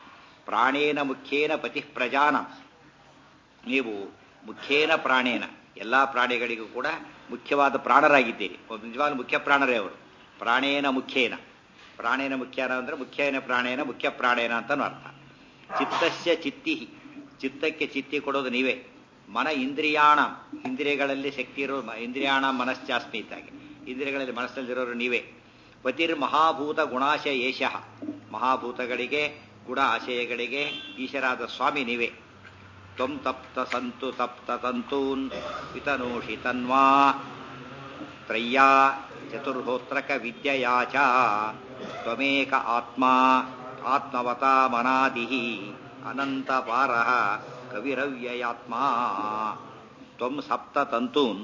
ಪ್ರಾಣೇನ ಮುಖ್ಯೇನ ಪತಿ ಪ್ರಜಾನ ನೀವು ಮುಖ್ಯೇನ ಪ್ರಾಣೇನ ಎಲ್ಲ ಪ್ರಾಣಿಗಳಿಗೂ ಕೂಡ ಮುಖ್ಯವಾದ ಪ್ರಾಣರಾಗಿದ್ದೀರಿ ಒಬ್ಬ ನಿಜವಾದ ಮುಖ್ಯ ಪ್ರಾಣರೇ ಅವರು ಪ್ರಾಣೇನ ಮುಖ್ಯೇನ ಪ್ರಾಣೇನ ಮುಖ್ಯನ ಅಂದ್ರೆ ಮುಖ್ಯೇನ ಪ್ರಾಣೇನ ಮುಖ್ಯ ಪ್ರಾಣೇನ ಅಂತನೂ ಅರ್ಥ ಚಿತ್ತಸ್ಯ ಚಿತ್ತಿ ಚಿತ್ತಕ್ಕೆ ಚಿತ್ತಿ ಕೊಡೋದು ನೀವೇ ಮನ ಇಂದ್ರಿಯಾಣ ಇಂದ್ರಿಯಗಳಲ್ಲಿ ಶಕ್ತಿ ಇರೋ ಇಂದ್ರಿಯಾಣ ಮನಶ್ಚಾಸ್ಮಿ ಇದ್ದಾಗೆ ಇಂದ್ರಿಯಗಳಲ್ಲಿ ಮನಸ್ಸಲ್ಲಿರೋರು ನೀವೇ ಪತಿರ್ ಮಹಾಭೂತ ಗುಣಾಶಯ ಏಷಃ ಮಹಾಭೂತಗಳಿಗೆ ಗುಣ ಆಶಯಗಳಿಗೆ ಈಶರಾದ ಸ್ವಾಮಿ ನೀವೇ ತ್ವಂ ತಪ್ತ ಸಂತು ತಪ್ತ ತಂತೂನ್ ವಿತನೋಷಿ ತನ್ವಾ ತ್ರಯ್ಯಾ ಚತುರ್ಹೋತ್ರಕ ವಿದ್ಯೆಯಾ ಚ ತ್ವಮೇಕ ಆತ್ಮ ಆತ್ಮವತಾ ಮನಾದಿ ಅನಂತಪಾರ ಕವಿರವ್ಯಯಾತ್ಮ ತ್ವಂ ಸಪ್ತ ತಂತೂನ್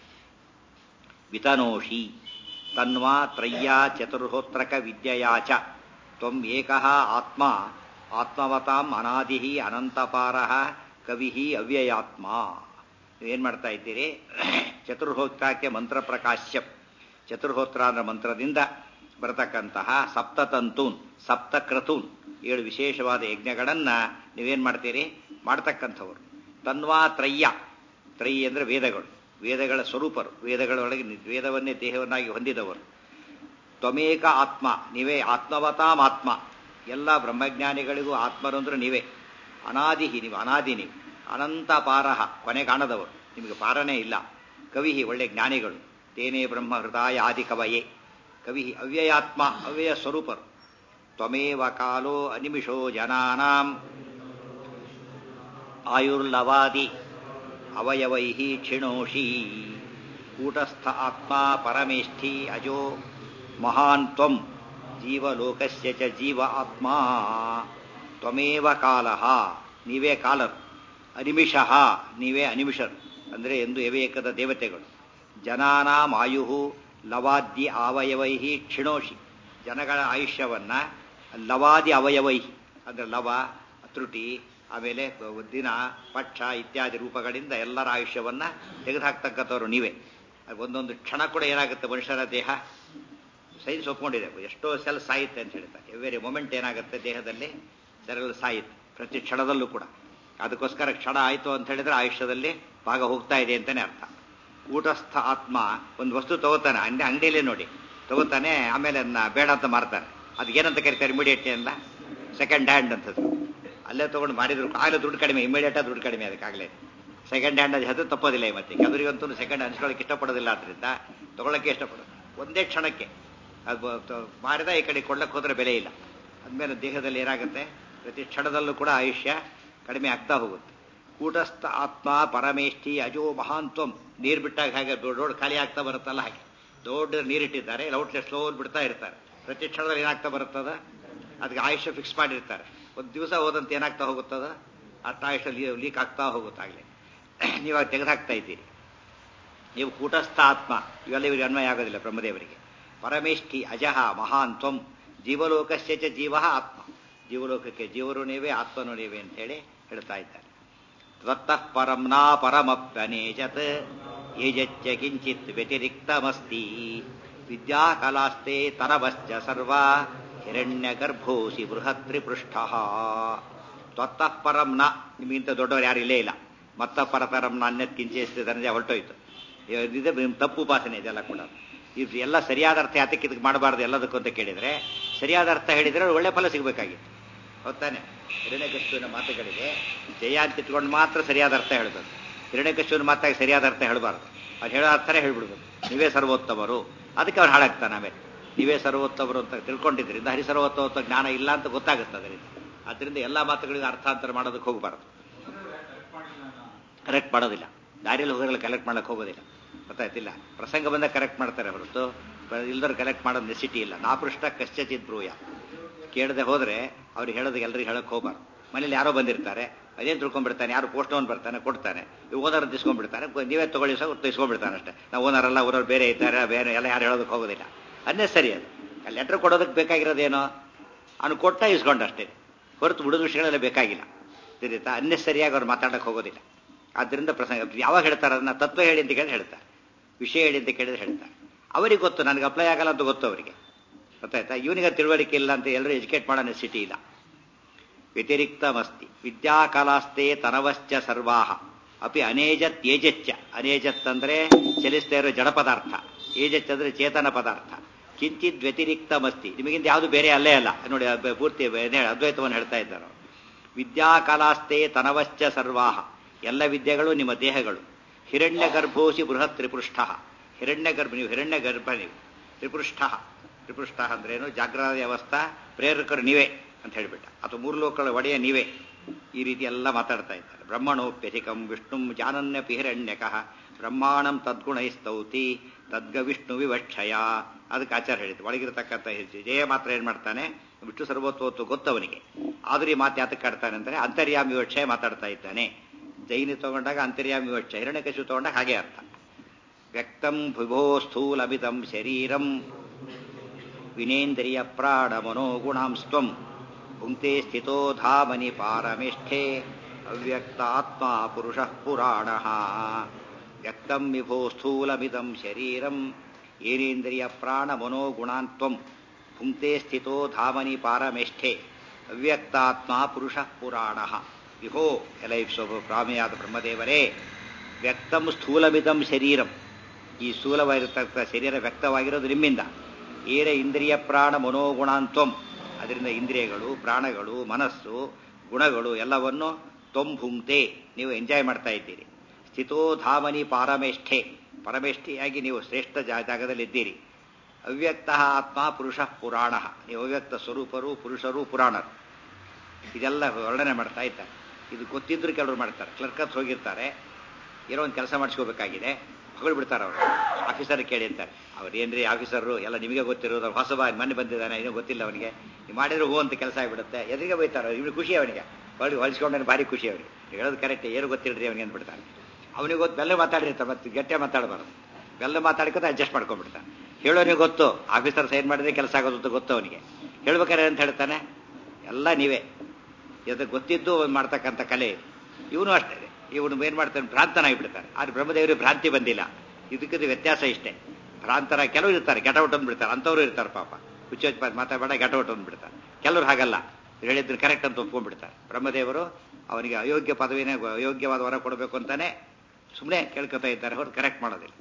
ವಿತನೋಷಿ ತನ್ವಾ ತ್ರಯ್ಯಾ ಚತುರ್ಹೋತ್ರಕ ವಿದ್ಯೆಯಾ ಚ ತ್ವಂ ಏಕಃ ಆತ್ಮ ಆತ್ಮವತಾಂ ಅನಾದಿ ಅನಂತಪಾರ ಕವಿ ಅವ್ಯಯಾತ್ಮ ನೀವೇನ್ ಮಾಡ್ತಾ ಇದ್ದೀರಿ ಚತುರ್ಹೋತ್ರಕ್ಕೆ ಮಂತ್ರ ಪ್ರಕಾಶ್ಯ ಚತುರ್ಹೋತ್ರ ಅನ್ನೋ ಮಂತ್ರದಿಂದ ಬರತಕ್ಕಂತಹ ಸಪ್ತತಂತೂನ್ ಸಪ್ತಕ್ರತೂನ್ ಏಳು ವಿಶೇಷವಾದ ಯಜ್ಞಗಳನ್ನ ನೀವೇನ್ ಮಾಡ್ತೀರಿ ಮಾಡ್ತಕ್ಕಂಥವ್ರು ತನ್ವಾ ತ್ರಯ್ಯ ತ್ರೈ ಅಂದ್ರೆ ವೇದಗಳು ವೇದಗಳ ಸ್ವರೂಪರು ವೇದಗಳೊಳಗೆ ವೇದವನ್ನೇ ದೇಹವನ್ನಾಗಿ ಹೊಂದಿದವರು ತ್ವಮೇಕ ಆತ್ಮ ನೀವೇ ಆತ್ಮವತಾಂ ಆತ್ಮ ಎಲ್ಲ ಬ್ರಹ್ಮಜ್ಞಾನಿಗಳಿಗೂ ಆತ್ಮರು ಅಂದ್ರೆ ನೀವೇ ಅನಾದಿ ನೀವು ಅನಾದಿ ನೀವು ಅನಂತ ಪಾರಹ ಕೊನೆ ಕಾಣದವರು ನಿಮಗೆ ಪಾರನೇ ಇಲ್ಲ ಕವಿ ಒಳ್ಳೆ ಜ್ಞಾನಿಗಳು ತೇನೇ ಬ್ರಹ್ಮ ಹೃದಯ ಆದಿ ಕವಯೇ ಕವಿ ಅವ್ಯಯಾತ್ಮ ಅವ್ಯಯ ಸ್ವರೂಪರು ತ್ವಮೇವ ಕಾಲೋ ಅನಿಮಿಷೋ ಜನಾನಾಂ ಆಯುರ್ಲವಾದಿ ಅವಯವೈ ಕ್ಷಿಣೋಷಿ ಕೂಟಸ್ಥ ಆತ್ಮ ಪರಮೇಷ್ಠಿ ಅಜೋ ಮಹಾನ್ ತ್ವಂ ಜೀವಲೋಕಸ್ಯ ಚ ಜೀವ ಆತ್ಮ ತ್ವಮೇವ ಕಾಲಃ ನೀವೇ ಕಾಲರು ಅನಿಮಿಷಃ ನೀವೇ ಅನಿಮಿಷರು ಅಂದರೆ ಎಂದು ಯವೇಕದ ದೇವತೆಗಳು ಜನಾನಾಂ ಆಯು ಲವಾದ್ಯ ಅವಯವೈ ಕ್ಷಿಣೋಷಿ ಜನಗಳ ಆಯುಷ್ಯವನ್ನ ಲವಾದಿ ಅವಯವೈ ಅಂದರೆ ಲವ ತ್ರುಟಿ ಆಮೇಲೆ ದಿನ ಪಕ್ಷ ಇತ್ಯಾದಿ ರೂಪಗಳಿಂದ ಎಲ್ಲರ ಆಯುಷ್ಯವನ್ನ ತೆಗೆದುಹಾಕ್ತಕ್ಕಂಥವ್ರು ನೀವೇ ಒಂದೊಂದು ಕ್ಷಣ ಕೂಡ ಏನಾಗುತ್ತೆ ಮನುಷ್ಯರ ದೇಹ ಸೈನ್ಸ್ ಒಪ್ಕೊಂಡಿದೆ ಎಷ್ಟೋ ಸೆಲ್ ಸಾಯುತ್ತೆ ಅಂತ ಹೇಳ್ತಾರೆ ಎವ್ರಿ ಮೊಮೆಂಟ್ ಏನಾಗುತ್ತೆ ದೇಹದಲ್ಲಿ ಸೆಲ್ಗಳು ಸಾಯುತ್ತೆ ಪ್ರತಿ ಕ್ಷಣದಲ್ಲೂ ಕೂಡ ಅದಕ್ಕೋಸ್ಕರ ಕ್ಷಣ ಆಯಿತು ಅಂತ ಹೇಳಿದ್ರೆ ಆಯುಷ್ಯದಲ್ಲಿ ಭಾಗ ಹೋಗ್ತಾ ಇದೆ ಅಂತಾನೆ ಅರ್ಥ ಊಟಸ್ಥ ಆತ್ಮ ಒಂದು ವಸ್ತು ತಗೋತಾನೆ ಅಂಗಡಿ ಅಂಗಡಿಯಲ್ಲೇ ನೋಡಿ ತಗೋತಾನೆ ಆಮೇಲೆ ಅದನ್ನ ಬೇಡ ಅಂತ ಮಾರ್ತಾನೆ ಅದಕ್ಕೇನಂತ ಕರೀತಾರೆ ಇಮಿಡಿಯೇಟ್ ಅಂತ ಸೆಕೆಂಡ್ ಹ್ಯಾಂಡ್ ಅಂತದ್ದು ಅಲ್ಲೇ ತಗೊಂಡು ಮಾಡಿದ್ರು ಆಗಲೇ ದುಡ್ಡು ಕಡಿಮೆ ಇಮಿಡಿಯೇಟ್ ದುಡ್ಡು ಕಡಿಮೆ ಅದಕ್ಕಾಗಲೇ ಸೆಕೆಂಡ್ ಹ್ಯಾಂಡ್ ಅದು ಹೆಸರು ತಪ್ಪೋದಿಲ್ಲ ಈ ಮತ್ತೆ ಅವರಿಗಂತೂ ಸೆಕೆಂಡ್ ಹಂಚ್ಕೊಳ್ಳೋಕೆ ಇಷ್ಟಪಡೋದಿಲ್ಲ ಆದ್ರಿಂದ ತಗೊಳ್ಳೋಕೆ ಇಷ್ಟಪಡೋದು ಒಂದೇ ಕ್ಷಣಕ್ಕೆ ಅದು ಮಾರಿದ ಈ ಕಡೆ ಕೊಳ್ಳಕ್ಕೆ ಹೋದ್ರೆ ಬೆಲೆ ಇಲ್ಲ ಅದ್ಮೇಲೆ ದೇಹದಲ್ಲಿ ಏನಾಗುತ್ತೆ ಪ್ರತಿ ಕ್ಷಣದಲ್ಲೂ ಕೂಡ ಆಯುಷ್ಯ ಕಡಿಮೆ ಆಗ್ತಾ ಹೋಗುತ್ತೆ ಕೂಟಸ್ಥ ಆತ್ಮ ಪರಮೇಷ್ಠಿ ಅಜೋ ಮಹಾಂತ್ವಂ ನೀರು ಬಿಟ್ಟಾಗ ಹಾಗೆ ದೊಡ್ಡ ದೊಡ್ಡ ಖಾಲಿ ಆಗ್ತಾ ಬರುತ್ತಲ್ಲ ಹಾಗೆ ದೊಡ್ಡ ನೀರಿಟ್ಟಿದ್ದಾರೆ ಔಟ್ಲೆಟ್ ಸ್ಲೋ ಬಿಡ್ತಾ ಇರ್ತಾರೆ ಪ್ರತಿ ಕ್ಷಣದಲ್ಲಿ ಏನಾಗ್ತಾ ಬರುತ್ತದ ಅದಕ್ಕೆ ಆಯುಷ್ಯ ಫಿಕ್ಸ್ ಮಾಡಿರ್ತಾರೆ ಒಂದು ದಿವಸ ಹೋದಂತೆ ಏನಾಗ್ತಾ ಹೋಗುತ್ತದ ಅಷ್ಟು ಆಯುಷ್ಯ ಲೀಕ್ ಆಗ್ತಾ ಹೋಗುತ್ತಾಗಲೇ ನೀವಾಗ ತೆಗೆದುಹಾಕ್ತಾ ಇದ್ದೀರಿ ನೀವು ಕೂಟಸ್ಥ ಆತ್ಮ ಇವೆಲ್ಲ ಇವರಿಗೆ ಅನ್ವಯ ಆಗೋದಿಲ್ಲ ಬ್ರಹ್ಮದೇವರಿಗೆ ಪರಮೇಷ್ಠಿ ಅಜಹ ಮಹಾನ್ ತ್ವಂ ಜೀವಲೋಕಸ್ಯ ಚ ಜೀವ ಆತ್ಮ ಜೀವಲೋಕಕ್ಕೆ ಜೀವರು ನೀವೇ ಆತ್ಮನು ನೀವೇ ಅಂತ ಹೇಳಿ ಹೇಳ್ತಾ ಇದ್ದಾರೆ ತ್ವತ್ತಃ ಪರಂ ನಾ ಪರಮಪ್ಯನೇಜತ್ ಏಜಚ್ಚ ಕಿಂಚಿತ್ ವ್ಯತಿರಿಕ್ತಮಸ್ತಿ ವಿದ್ಯಾಕಲಾಸ್ತೆ ತರವಶ್ಚ ಸರ್ವ ಹಿರಣ್ಯಗರ್ಭೋಸಿ ಬೃಹತ್ ತ್ರಿಪೃಷ್ಠ ತ್ವತ್ತಃ ಪರಂ ನ ನಿಮಗಿಂತ ದೊಡ್ಡವರು ಯಾರು ಇಲ್ಲೇ ಇಲ್ಲ ಮತ್ತ ಪರತರಂ ನ ಅನ್ಯತ್ ಕಿಂಚಿಸ್ತದೆ ಹೊರಟೋಯ್ತು ಇದು ತಪ್ಪು ಉಪಾಸನೆ ಇದೆಲ್ಲ ಕೂಡ ಇದು ಎಲ್ಲ ಸರಿಯಾದ ಅರ್ಥ ಯಾತಕ್ಕೆ ಇದಕ್ಕೆ ಮಾಡಬಾರ್ದು ಎಲ್ಲದಕ್ಕೂ ಅಂತ ಕೇಳಿದ್ರೆ ಸರಿಯಾದ ಅರ್ಥ ಹೇಳಿದ್ರೆ ಒಳ್ಳೆ ಫಲ ಸಿಗಬೇಕಾಗಿತ್ತು ಹೊತ್ತಾನೆ ಹಿರಣ್ಯಕಶುವಿನ ಮಾತುಗಳಿಗೆ ಜಯ ಅಂತ ಇಟ್ಕೊಂಡು ಮಾತ್ರ ಸರಿಯಾದ ಅರ್ಥ ಹೇಳ್ಬೇಕು ಹಿರಣ್ಯಕಶುವಿನ ಮಾತಾಗಿ ಸರಿಯಾದ ಅರ್ಥ ಹೇಳಬಾರ್ದು ಅದು ಹೇಳೋ ಅರ್ಥನೇ ಹೇಳ್ಬಿಡ್ಬೇಕು ನೀವೇ ಸರ್ವೋತ್ತಮರು ಅದಕ್ಕೆ ಅವ್ರು ಹಾಳಾಗ್ತಾನೆ ಆಮೇಲೆ ನೀವೇ ಸರ್ವೋತ್ತಮರು ಅಂತ ತಿಳ್ಕೊಂಡಿದ್ರಿಂದ ಹರಿಸರ್ವೋತ್ತಮ ಜ್ಞಾನ ಇಲ್ಲ ಅಂತ ಗೊತ್ತಾಗುತ್ತೆ ಅದರಿಂದ ಅದರಿಂದ ಎಲ್ಲ ಮಾತುಗಳಿಗೆ ಅರ್ಥಾಂತರ ಮಾಡೋದಕ್ಕೆ ಹೋಗಬಾರ್ದು ಕರೆಕ್ಟ್ ಮಾಡೋದಿಲ್ಲ ದಾರಿಯಲ್ಲಿ ಹೋಗೋದ್ರಲ್ಲಿ ಕಲೆಕ್ಟ್ ಮಾಡಕ್ಕೆ ಹೋಗೋದಿಲ್ಲ ಗೊತ್ತಾಯ್ತಿಲ್ಲ ಪ್ರಸಂಗ ಬಂದ ಕರೆಕ್ಟ್ ಮಾಡ್ತಾರೆ ಹೊರತು ಇಲ್ದವ್ರು ಕಲೆಕ್ಟ್ ಮಾಡೋದು ನೆಸಿಟಿ ಇಲ್ಲ ನಾ ಪೃಷ್ಠ ಕಶ್ಚಿತ್ ಬ್ರೂಯ ಕೇಳದೆ ಹೋದ್ರೆ ಅವ್ರಿಗೆ ಹೇಳೋದಕ್ಕೆ ಎಲ್ಲರಿಗೆ ಹೇಳಕ್ ಹೋಗ್ಬಾರ್ದು ಮನೇಲಿ ಯಾರೋ ಬಂದಿರ್ತಾರೆ ಅದೇನು ತಿಳ್ಕೊಂಡ್ಬಿಡ್ತಾನೆ ಯಾರು ಪೋಸ್ಟ್ ಓನ್ ಬರ್ತಾನೆ ಕೊಡ್ತಾನೆ ಓನರ್ ತಿಸ್ಕೊಂಡ್ಬಿಡ್ತಾನೆ ನೀವೇ ತಗೊಳ್ಳಿ ಸಹ ತಿಸ್ಕೊಂಡ್ಬಿಡ್ತಾನೆ ಅಷ್ಟೇ ನಾವು ಓನರ್ ಅಲ್ಲ ಊರವ್ರು ಬೇರೆ ಇದ್ದಾರೆ ಬೇರೆ ಎಲ್ಲ ಯಾರು ಹೇಳೋದಕ್ಕೆ ಹೋಗೋದಿಲ್ಲ ಅನ್ನೇ ಸರಿ ಅದು ಅಲ್ಲಿ ಲೆಟ್ರ್ ಕೊಡೋದಕ್ಕೆ ಬೇಕಾಗಿರೋದೇನೋ ಅವನು ಕೊಟ್ಟ ಇಸ್ಕೊಂಡಷ್ಟೇ ಹೊರತು ಉಳಿದ ವಿಷಯಗಳೆಲ್ಲ ಬೇಕಾಗಿಲ್ಲ ತಿಳಿತಾ ಅನ್ನೆಸರಿಯಾಗಿ ಅವ್ರು ಮಾತಾಡಕ್ಕೆ ಹೋಗೋದಿಲ್ಲ ಆದ್ದರಿಂದ ಪ್ರಸಂಗ ಯಾವಾಗ ಹೇಳ್ತಾರೆ ಅದನ್ನ ತತ್ವ ಹೇಳಿ ಅಂತ ಕೇಳಿದ್ರೆ ಹೇಳ್ತಾರೆ ವಿಷಯ ಹೇಳಿ ಅಂತ ಕೇಳಿದ್ರೆ ಹೇಳ್ತಾರೆ ಅವರಿಗೆ ಗೊತ್ತು ನನಗೆ ಅಪ್ಲೈ ಆಗಲ್ಲ ಅಂತ ಗೊತ್ತು ಅವರಿಗೆ ಗೊತ್ತಾಯ್ತಾ ಇವನಿಗೆ ತಿಳುವಳಿಕೆ ಇಲ್ಲ ಅಂತ ಎಲ್ಲರೂ ಎಜುಕೇಟ್ ಮಾಡೋ ನೆಸಿಟಿ ಇಲ್ಲ ವ್ಯತಿರಿಕ್ತಮಸ್ತಿ ವಿದ್ಯಾಕಲಾಸ್ತೆ ತನವಶ್ಚ ಸರ್ವಾಹ ಅಪಿ ಅನೇಜತ್ ಏಜಚ್ಚ ಅನೇಜತ್ ಅಂದ್ರೆ ಚಲಿಸ್ತಾ ಇರೋ ಜಡ ಪದಾರ್ಥ ಏಜಚ್ ಅಂದ್ರೆ ಚೇತನ ಪದಾರ್ಥ ಕಿಂಚಿತ್ ವ್ಯತಿರಿಕ್ತಮಸ್ತಿ ನಿಮಗಿಂತ ಯಾವುದು ಬೇರೆ ಅಲ್ಲೇ ಅಲ್ಲ ನೋಡಿ ಅದ್ ಪೂರ್ತಿ ಏನ್ ಅದ್ವೈತವನ್ನು ಹೇಳ್ತಾ ಇದ್ದಾರೆ ಅವರು. ವಿದ್ಯಾಕಲಾಸ್ತೆ ತನವಶ್ಚ ಸರ್ವಾಹ ಎಲ್ಲ ವಿದ್ಯೆಗಳು ನಿಮ್ಮ ದೇಹಗಳು ಹಿರಣ್ಯ ಗರ್ಭೋಸಿ ಬೃಹತ್ ತ್ರಿಪೃಷ್ಠ ಹಿರಣ್ಯ ಗರ್ಭ ನೀವು ಹಿರಣ್ಯ ಗರ್ಭ ನೀವು ತ್ರಿಪೃಷ್ಠ ತ್ರಿಪೃಷ್ಠ ಅಂದ್ರೇನು ಜಾಗ್ರತ ಅವಸ್ಥಾ ಪ್ರೇರಕರು ನೀವೇ ಅಂತ ಹೇಳ್ಬಿಟ್ಟ ಅಥವಾ ಮೂರು ಲೋಕಗಳ ಒಡೆಯ ನೀವೇ ಈ ರೀತಿ ಎಲ್ಲ ಮಾತಾಡ್ತಾ ಇದ್ದಾರೆ ಬ್ರಹ್ಮಣೋಪ್ಯಧಿಕಂ ವಿಷ್ಣುಂ ಜಾನನ್ಯಪಿ ಹಿರಣ್ಯಕಃ ಬ್ರಹ್ಮಾಣಂ ತದ್ಗುಣೈಸ್ತೌತಿ ತದ್ಗ ವಿಷ್ಣು ವಿವಕ್ಷಯ ಅದಕ್ಕೆ ಆಚಾರ ಹೇಳಿದ್ರು ಒಳಗಿರತಕ್ಕಂಥ ಜಯ ಮಾತ್ರ ಏನ್ ಮಾಡ್ತಾನೆ ವಿಷ್ಣು ಸರ್ವತ್ವತ್ತು ಗೊತ್ತವನಿಗೆ ಆದ್ರೆ ಈ ಮಾತು ಯಾತಕ್ಕೆ ಆಡ್ತಾನೆ ಅಂದ್ರೆ ಅಂತರ್ಯಾಮಿ ವಿವಕ್ಷಯ ಮಾತಾಡ್ತಾ ಇದ್ದಾನೆ ಜೈನಿ ತಗೊಂಡಾಗ ಅಂತರ್ಯಾಮಿ ವಿವಕ್ಷ ಹಿರಣ್ಯಕಶು ತಗೊಂಡಾಗ ಹಾಗೆ ಅರ್ಥ ವ್ಯಕ್ತಂ ವಿಭೋ ಸ್ಥೂಲಮಿದಂ ಶರೀರಂ ವಿನೇಂದ್ರಿಯ ಪ್ರಾಣ ಮನೋಗುಣಾಂಸ್ತ್ವಂ ಭುಂಕ್ತೆ ಸ್ಥಿತೋ ಧಾಮನಿ ಪಾರಮೇಷ್ಠೆ ಅವ್ಯಕ್ತ ಆತ್ಮ ಪುರುಷ ಪುರಾಣ ವ್ಯಕ್ತಂ ವಿಭೋ ಸ್ಥೂಲಮಿದಂ ಶರೀರಂ ಏನೇಂದ್ರಿಯ ಪ್ರಾಣ ಮನೋಗುಣಾಂತ್ವಂ ಭುಂಕ್ತೆ ಸ್ಥಿತೋ ಧಾಮನಿ ಪಾರಮೇಷ್ಠೆ ಅವ್ಯಕ್ತಾತ್ಮ ಪುರುಷ ಪುರಾಣ ವಿಭೋ ಎಲೈಪ್ಸೋಭು ಪ್ರಾಮಿಯಾದ ಬ್ರಹ್ಮದೇವರೇ ವ್ಯಕ್ತಂ ಸ್ಥೂಲಮಿದಂ ಶರೀರಂ ಈ ಸ್ಥೂಲವಾಗಿರತಕ್ಕ ಶರೀರ ವ್ಯಕ್ತವಾಗಿರೋದು ನಿಮ್ಮಿಂದ ಏರ ಇಂದ್ರಿಯ ಪ್ರಾಣ ಮನೋಗುಣಾಂತ್ವಂ ಅದರಿಂದ ಇಂದ್ರಿಯಗಳು ಪ್ರಾಣಗಳು ಮನಸ್ಸು ಗುಣಗಳು ಎಲ್ಲವನ್ನು ತೊಂಭುಂಕ್ತೆ ನೀವು ಎಂಜಾಯ್ ಮಾಡ್ತಾ ಇದ್ದೀರಿ ಸ್ಥಿತೋ ಧಾಮನಿ ಪಾರಮೇಷ್ಠೆ ಪರಮೇಷ್ಠಿಯಾಗಿ ನೀವು ಶ್ರೇಷ್ಠ ಜಾ- ಜಾಗದಲ್ಲಿದ್ದೀರಿ ಅವ್ಯಕ್ತ ಆತ್ಮ ಪುರುಷ ಪುರಾಣ ನೀವು ಅವ್ಯಕ್ತ ಸ್ವರೂಪರು ಪುರುಷರು ಪುರಾಣರು ಇದೆಲ್ಲ ವರ್ಣನೆ ಮಾಡ್ತಾ ಇದ್ದಾರೆ ಇದು ಗೊತ್ತಿದ್ರು ಕೆಲವರು ಮಾಡ್ತಾರೆ ಕ್ಲರ್ಕತ್ ಹೋಗಿರ್ತಾರೆ ಏನೋ ಒಂದು ಕೆಲಸ ಮಾಡಿಸ್ಕೋಬೇಕಾಗಿದೆ ಹೊಗಳು ಬಿಡ್ತಾರೆ ಅವರು ಆಫೀಸರ್ ಕೇಳಿ ಅಂತಾರೆ ಅವ್ರು ಏನ್ರಿ ಆಫೀಸರು ಎಲ್ಲ ನಿಮಗೆ ಗೊತ್ತಿರೋದು ಅವ್ನು ಹೊಸಬ ಮನೆ ಬಂದಿದ್ದಾನೆ ಏನೋ ಗೊತ್ತಿಲ್ಲ ಅವನಿಗೆ ನೀವು ಮಾಡಿದ್ರೆ ಹೂ ಅಂತ ಕೆಲಸ ಆಗಿಬಿಡುತ್ತೆ ಎದುರಿಗೆ ಬೈತಾರೆ ಇವ್ರಿಗೆ ಖುಷಿ ಅವನಿಗೆ ಹೊಳಿ ಹೊಲಿಸ್ಕೊಂಡೇನೆ ಭಾರಿ ಖುಷಿ ಅವನಿಗೆ ನೀವು ಹೇಳೋದು ಕರೆಕ್ಟ್ ಏನು ಗೊತ್ತಿಲ್ರಿ ಅವನಿಗೆ ಅಂದ್ಬಿಡ್ತಾನೆ ಅವನಿಗೆ ಗೊತ್ತು ಬೆಲ್ಲ ಮಾತಾಡಿರ್ತಾರೆ ಮತ್ತೆ ಗಟ್ಟೆ ಮಾತಾಡಬಾರ್ದು ಬೆಲ್ಲ ಮಾತಾಡ್ಕೊತ ಅಡ್ಜಸ್ಟ್ ಮಾಡ್ಕೊಂಡ್ಬಿಡ್ತಾನೆ ಹೇಳೋನಿಗೆ ಗೊತ್ತು ಆಫೀಸರ್ ಸೈನ್ ಮಾಡಿದ್ರೆ ಕೆಲಸ ಆಗೋದು ಅಂತ ಗೊತ್ತು ಅವನಿಗೆ ಹೇಳ್ಬೇಕಾರೆ ಅಂತ ಹೇಳ್ತಾನೆ ಎಲ್ಲ ನೀವೇ ಇದು ಗೊತ್ತಿದ್ದು ಒಂದ್ ಮಾಡ್ತಕ್ಕಂಥ ಕಲೆ ಇದು ಇವನು ಅಷ್ಟೇ ಇವನು ಏನ್ ಮಾಡ್ತಾನೆ ಭ್ರಾಂತನಾಗಿಬಿಡ್ತಾನೆ ಆದ್ರೆ ಬ್ರಹ್ಮದೇವರಿಗೆ ಭ್ರಾಂತಿ ಬಂದಿಲ್ಲ ಇದಕ್ಕಿದು ವ್ಯತ್ಯಾಸ ಇಷ್ಟೇ ಭ್ರಾಂತರ ಕೆಲವರು ಇರ್ತಾರೆ ಗೆಟೌಟ್ ಅಂದ್ಬಿಡ್ತಾರೆ ಅಂಥವ್ರು ಇರ್ತಾರೆ ಪಾಪ ಹುಚ್ಚ ಮಾತಾಡಬೇಡ ಗೆಟೌಟ್ ಅಂದ್ಬಿಡ್ತಾರೆ ಕೆಲವರು ಹಾಗಲ್ಲ ಇವ್ರು ಹೇಳಿದ್ರು ಕರೆಕ್ಟ್ ಅಂತ ಒಪ್ಕೊಂಡ್ಬಿಡ್ತಾರೆ ಬ್ರಹ್ಮದೇವರು ಅವನಿಗೆ ಅಯೋಗ್ಯ ಪದವಿನೇ ಅಯೋಗ್ಯವಾದ ವರ ಕೊಡಬೇಕು ಅಂತಾನೆ ಸುಮ್ಮನೆ ಕೇಳ್ಕೊತಾ ಇದ್ದಾರೆ ಹೊರತು ಕರೆಕ್ಟ್ ಮಾಡೋದಿಲ್ಲ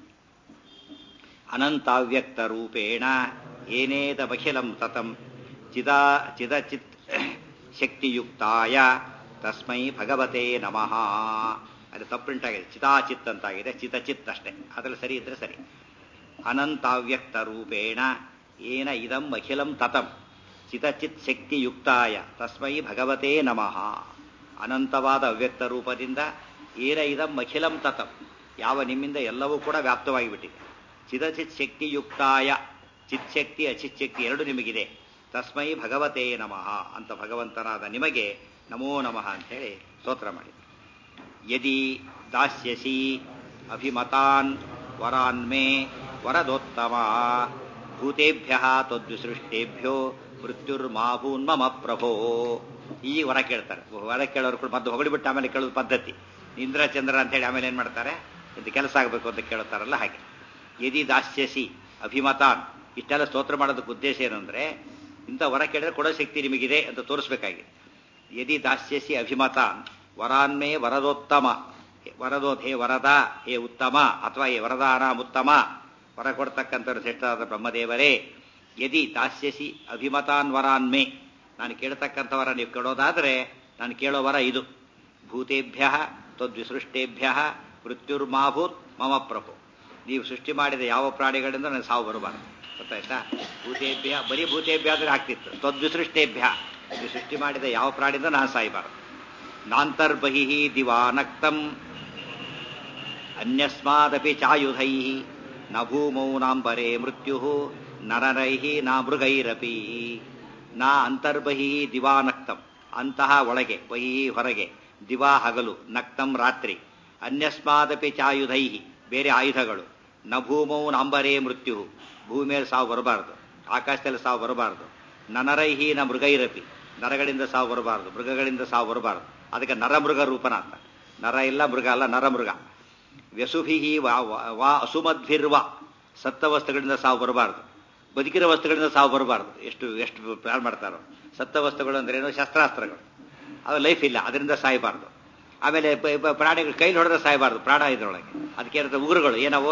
ಅನಂತಾವ್ಯಕ್ತ ರೂಪೇಣ ಏನೇದಮಖಿಲಂ ತತಂ ಚಿದಾ ಚಿದಚಿತ್ ಶಕ್ತಿಯುಕ್ತಾಯ ತಸ್ಮೈ ಭಗವತೆ ನಮಃ ಅದು ತಪ್ಪುಂಟಾಗಿದೆ ಚಿತಾಚಿತ್ ಅಂತಾಗಿದೆ ಚಿತಚಿತ್ ಅಷ್ಟೇ ಅದ್ರಲ್ಲಿ ಸರಿ ಇದ್ರೆ ಸರಿ ಅನಂತಾವ್ಯಕ್ತ ರೂಪೇಣ ಏನ ಇದಂ ಅಖಿಲಂ ತತಂ ಚಿತಚಿತ್ ಶಕ್ತಿಯುಕ್ತಾಯ ತಸ್ಮೈ ಭಗವತೆ ನಮಃ ಅನಂತವಾದ ಅವ್ಯಕ್ತ ರೂಪದಿಂದ ಏನ ಇದಂ ಅಖಿಲಂ ತತಂ ಯಾವ ನಿಮ್ಮಿಂದ ಎಲ್ಲವೂ ಕೂಡ ವ್ಯಾಪ್ತವಾಗಿ ಬಿಟ್ಟಿದೆ ಚಿದಚಿತ್ ಶಕ್ತಿಯುಕ್ತಾಯ ಚಿತ್ಶಕ್ತಿ ಅಚಿತ್ಶಕ್ತಿ ಎರಡು ನಿಮಗಿದೆ ತಸ್ಮೈ ಭಗವತೆ ನಮಃ ಅಂತ ಭಗವಂತನಾದ ನಿಮಗೆ ನಮೋ ನಮಃ ಅಂತೇಳಿ ಸ್ತೋತ್ರ ಮಾಡಿ ಯದಿ ದಾಸ್ಯಸಿ ಅಭಿಮತಾನ್ ವರಾನ್ಮೇ ವರದೋತ್ತಮ ಭೂತೇಭ್ಯ ತದ್ವಿಸೃಷ್ಟೇಭ್ಯೋ ಮೃತ್ಯುರ್ಮಾಭೂನ್ಮಮ ಪ್ರಭೋ ಈ ವರ ಕೇಳ್ತಾರೆ ವರ ಕೇಳೋರು ಕೂಡ ಮದ್ದು ಹೊಗಳಿಬಿಟ್ಟು ಆಮೇಲೆ ಕೇಳೋದು ಪದ್ಧತಿ ಇಂದ್ರ ಚಂದ್ರ ಅಂತೇಳಿ ಆಮೇಲೆ ಏನ್ ಮಾಡ್ತಾರೆ ಇದು ಕೆಲಸ ಆಗಬೇಕು ಅಂತ ಕೇಳುತ್ತಾರಲ್ಲ ಹಾಗೆ ಯದಿ ದಾಸ್ಯಸಿ ಅಭಿಮತಾನ್ ಇಷ್ಟೆಲ್ಲ ಸ್ತೋತ್ರ ಮಾಡೋದಕ್ಕೆ ಉದ್ದೇಶ ಏನಂದ್ರೆ ಇಂಥ ವರ ಕೇಳಿದ್ರೆ ಕೊಡೋ ಶಕ್ತಿ ನಿಮಗಿದೆ ಅಂತ ತೋರಿಸ್ಬೇಕಾಗಿದೆ ಯದಿ ದಾಸ್ಯಸಿ ಅಭಿಮತಾನ್ ವರಾನ್ಮೇ ವರದೋತ್ತಮ ವರದೋ ಹೇ ವರದ ಹೇ ಉತ್ತಮ ಅಥವಾ ಹೇ ವರದಾನಾಂ ಉತ್ತಮ ವರ ಕೊಡ್ತಕ್ಕಂಥವ್ರು ಶ್ರೇಷ್ಠರಾದ ಬ್ರಹ್ಮದೇವರೇ ಯದಿ ದಾಸ್ಯಸಿ ಅಭಿಮತಾನ್ ವರಾನ್ಮೇ ನಾನು ಕೇಳ್ತಕ್ಕಂಥ ವರ ನೀವು ಕೇಳೋದಾದ್ರೆ ನಾನು ಕೇಳೋ ವರ ಇದು ಭೂತೇಭ್ಯ ತ್ವದ್ವಿಸೃಷ್ಟೇಭ್ಯ ಮೃತ್ಯುರ್ಮಾಭೂತ್ ಮಮ ಪ್ರಭು ನೀವು ಸೃಷ್ಟಿ ಮಾಡಿದ ಯಾವ ಪ್ರಾಣಿಗಳಿಂದ ನನಗೆ ಸಾವು ಬರಬಾರದು ಗೊತ್ತಾಯ್ತಾ ಭೂತೇಭ್ಯ ಬರೀ ಭೂತೇಭ್ಯ ಆದ್ರೆ ಆಗ್ತಿತ್ತು ತ್ವದ್ವಿಸೃಷ್ಟೇಭ್ಯ ನೀವು ಸೃಷ್ಟಿ ಮಾಡಿದ ಯಾವ ಪ್ರಾಣಿಯಿಂದ ನಾನು ಸಾಯಬಾರದು ನಾಂತರ್ಬಹಿ ದಿವಾನಕ್ತಂ ಅನ್ಯಸ್ಮಾದಪಿ ಚಾಯುಧೈ ನ ಭೂಮೌ ನಾಂಬರೆ ಮೃತ್ಯು ನರರೈ ನಾ ಮೃಗೈರಪಿ ನಾ ಅಂತರ್ಬಹಿ ದಿವಾನಕ್ತಂ ಅಂತಹ ಒಳಗೆ ಬಹಿ ಹೊರಗೆ ದಿವಾ ಹಗಲು ನಕ್ತಂ ರಾತ್ರಿ ಅನ್ಯಸ್ಮಾದಪಿ ಚಾಯುಧೈ ಬೇರೆ ಆಯುಧಗಳು ನ ಭೂಮೌ ನಾಂಬರೇ ಮೃತ್ಯು ಭೂಮಿಯಲ್ಲಿ ಸಾವು ಬರಬಾರದು ಆಕಾಶದಲ್ಲಿ ಸಾವು ಬರಬಾರದು ನನರೈಹಿ ನ ಮೃಗೈರಪಿ ನರಗಳಿಂದ ಸಾವು ಬರಬಾರದು ಮೃಗಗಳಿಂದ ಸಾವು ಬರಬಾರದು ಅದಕ್ಕೆ ನರಮೃಗ ರೂಪನ ಅಂತ ನರ ಇಲ್ಲ ಮೃಗ ಅಲ್ಲ ನರಮೃಗ ವ್ಯಸುಭಿ ವಾ ವಾ ಅಸುಮದ್ಭಿರ್ವ ಸತ್ತ ವಸ್ತುಗಳಿಂದ ಸಾವು ಬರಬಾರದು ಬದುಕಿರೋ ವಸ್ತುಗಳಿಂದ ಸಾವು ಬರಬಾರದು ಎಷ್ಟು ಎಷ್ಟು ಪ್ಲಾನ್ ಮಾಡ್ತಾರೋ ಸತ್ತ ವಸ್ತುಗಳು ಅಂದ್ರೆ ಏನು ಶಸ್ತ್ರಾಸ್ತ್ರಗಳು ಅದು ಲೈಫ್ ಇಲ್ಲ ಅದರಿಂದ ಸಾಯಬಾರ್ದು ಆಮೇಲೆ ಪ- ಪ- ಪ್ರಾಣಿಗಳು ಕೈಲಿ ಹೊಡೆದ್ರೆ ಸಾಯಬಾರ್ದು ಪ್ರಾಣ ಇದ್ರೊಳಗೆ ಅದಕ್ಕೆ ಏನಂತ ಉಗುರುಗಳು ಏನವು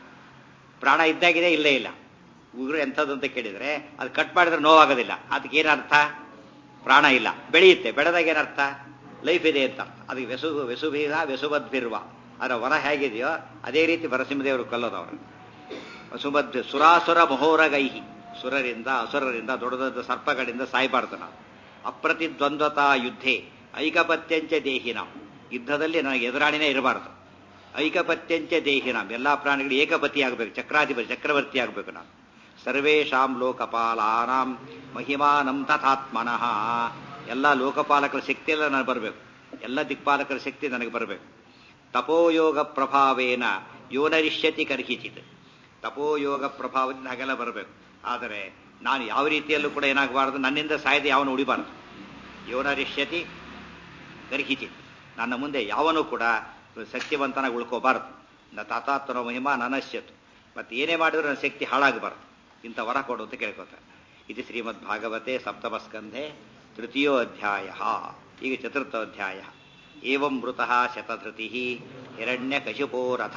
ಪ್ರಾಣ ಇದ್ದಾಗಿದೆ ಇಲ್ಲೇ ಇಲ್ಲ ಉಗುರು ಎಂಥದ್ದು ಅಂತ ಕೇಳಿದ್ರೆ ಅದು ಕಟ್ ಮಾಡಿದ್ರೆ ನೋವಾಗೋದಿಲ್ಲ ಅದಕ್ಕೆ ಏನರ್ಥ ಪ್ರಾಣ ಇಲ್ಲ ಬೆಳೆಯುತ್ತೆ ಬೆಳೆದಾಗ ಏನರ್ಥ ಲೈಫ್ ಇದೆ ಅಂತ ಅರ್ಥ ಅದಕ್ಕೆ ವೆಸು ವೆಸುಭೀರ ವೆಸುಬದ್ಭಿರ್ವ ಅದರ ವರ ಹೇಗಿದೆಯೋ ಅದೇ ರೀತಿ ಭರಸಿಂಹದೇವರು ಕೊಲ್ಲೋದು ಅವರು ವಸುಬದ್ಭಿ ಸುರಾಸುರ ಮಹೋರಗೈಹಿ ಸುರರಿಂದ ಅಸುರರಿಂದ ದೊಡ್ಡ ದೊಡ್ಡ ಸರ್ಪಗಳಿಂದ ಸಾಯಬಾರ್ದು ನಾವು ಅಪ್ರತಿದ್ವಂದ್ವತಾ ಯುದ್ಧೆ ಐಕಪತ್ಯಂಚ ದೇಹಿನ ಯುದ್ಧದಲ್ಲಿ ನನಗೆ ಎದುರಾಣಿನೇ ಇರಬಾರ್ದು ಐಕಪತ್ಯಂಚ ದೇಹಿನಾಂ ಎಲ್ಲಾ ಪ್ರಾಣಿಗಳು ಏಕಪತಿ ಆಗಬೇಕು ಚಕ್ರಾಧಿಪತಿ ಚಕ್ರವರ್ತಿ ಆಗಬೇಕು ನಾವು ಸರ್ವೇಷಾಂ ಲೋಕಪಾಲಾನಾಂ ಮಹಿಮಾನಂ ತಥಾತ್ಮನಃ ಎಲ್ಲ ಲೋಕಪಾಲಕರ ಶಕ್ತಿ ಎಲ್ಲ ನನಗೆ ಬರಬೇಕು ಎಲ್ಲ ದಿಕ್ಪಾಲಕರ ಶಕ್ತಿ ನನಗೆ ಬರಬೇಕು ತಪೋಯೋಗ ಪ್ರಭಾವೇನ ಯೋನರಿಷ್ಯತಿ ಕರ್ಹಿಚಿತ್ ತಪೋಯೋಗ ಪ್ರಭಾವದಿಂದ ಹಾಗೆಲ್ಲ ಬರಬೇಕು ಆದರೆ ನಾನು ಯಾವ ರೀತಿಯಲ್ಲೂ ಕೂಡ ಏನಾಗಬಾರದು ನನ್ನಿಂದ ಸಾಯದೆ ಯಾವನು ಉಳಿಬಾರದು ಯೋನರಿಷ್ಯತಿ ಗರ್ಹಿಚಿತ್ ನನ್ನ ಮುಂದೆ ಯಾವನೂ ಕೂಡ ಸತ್ಯವಂತನಾಗಿ ಉಳ್ಕೋಬಾರದು ನ ತಾತಾತ್ಮನ ಮಹಿಮಾ ನನಶ್ಯತು ಮತ್ತೆ ಏನೇ ಮಾಡಿದ್ರು ನನ್ನ ಶಕ್ತಿ ಹಾಳಾಗಬಾರದು ಇಂಥ ವರ ಕೊಡು ಅಂತ ಕೇಳ್ಕೊತಾರೆ ಇದು ಶ್ರೀಮದ್ ಭಾಗವತೆ ಸಪ್ತಮ ಸ್ಕಂಧೆ ತೃತೀಯೋ ಅಧ್ಯಾಯ ಈಗ ಚತುರ್ಥ ಅಧ್ಯಾಯ ಏವಂ ಮೃತಃ ಶತಧೃತಿ ಹಿರಣ್ಯ ಕಶಿಪೋ ರಥ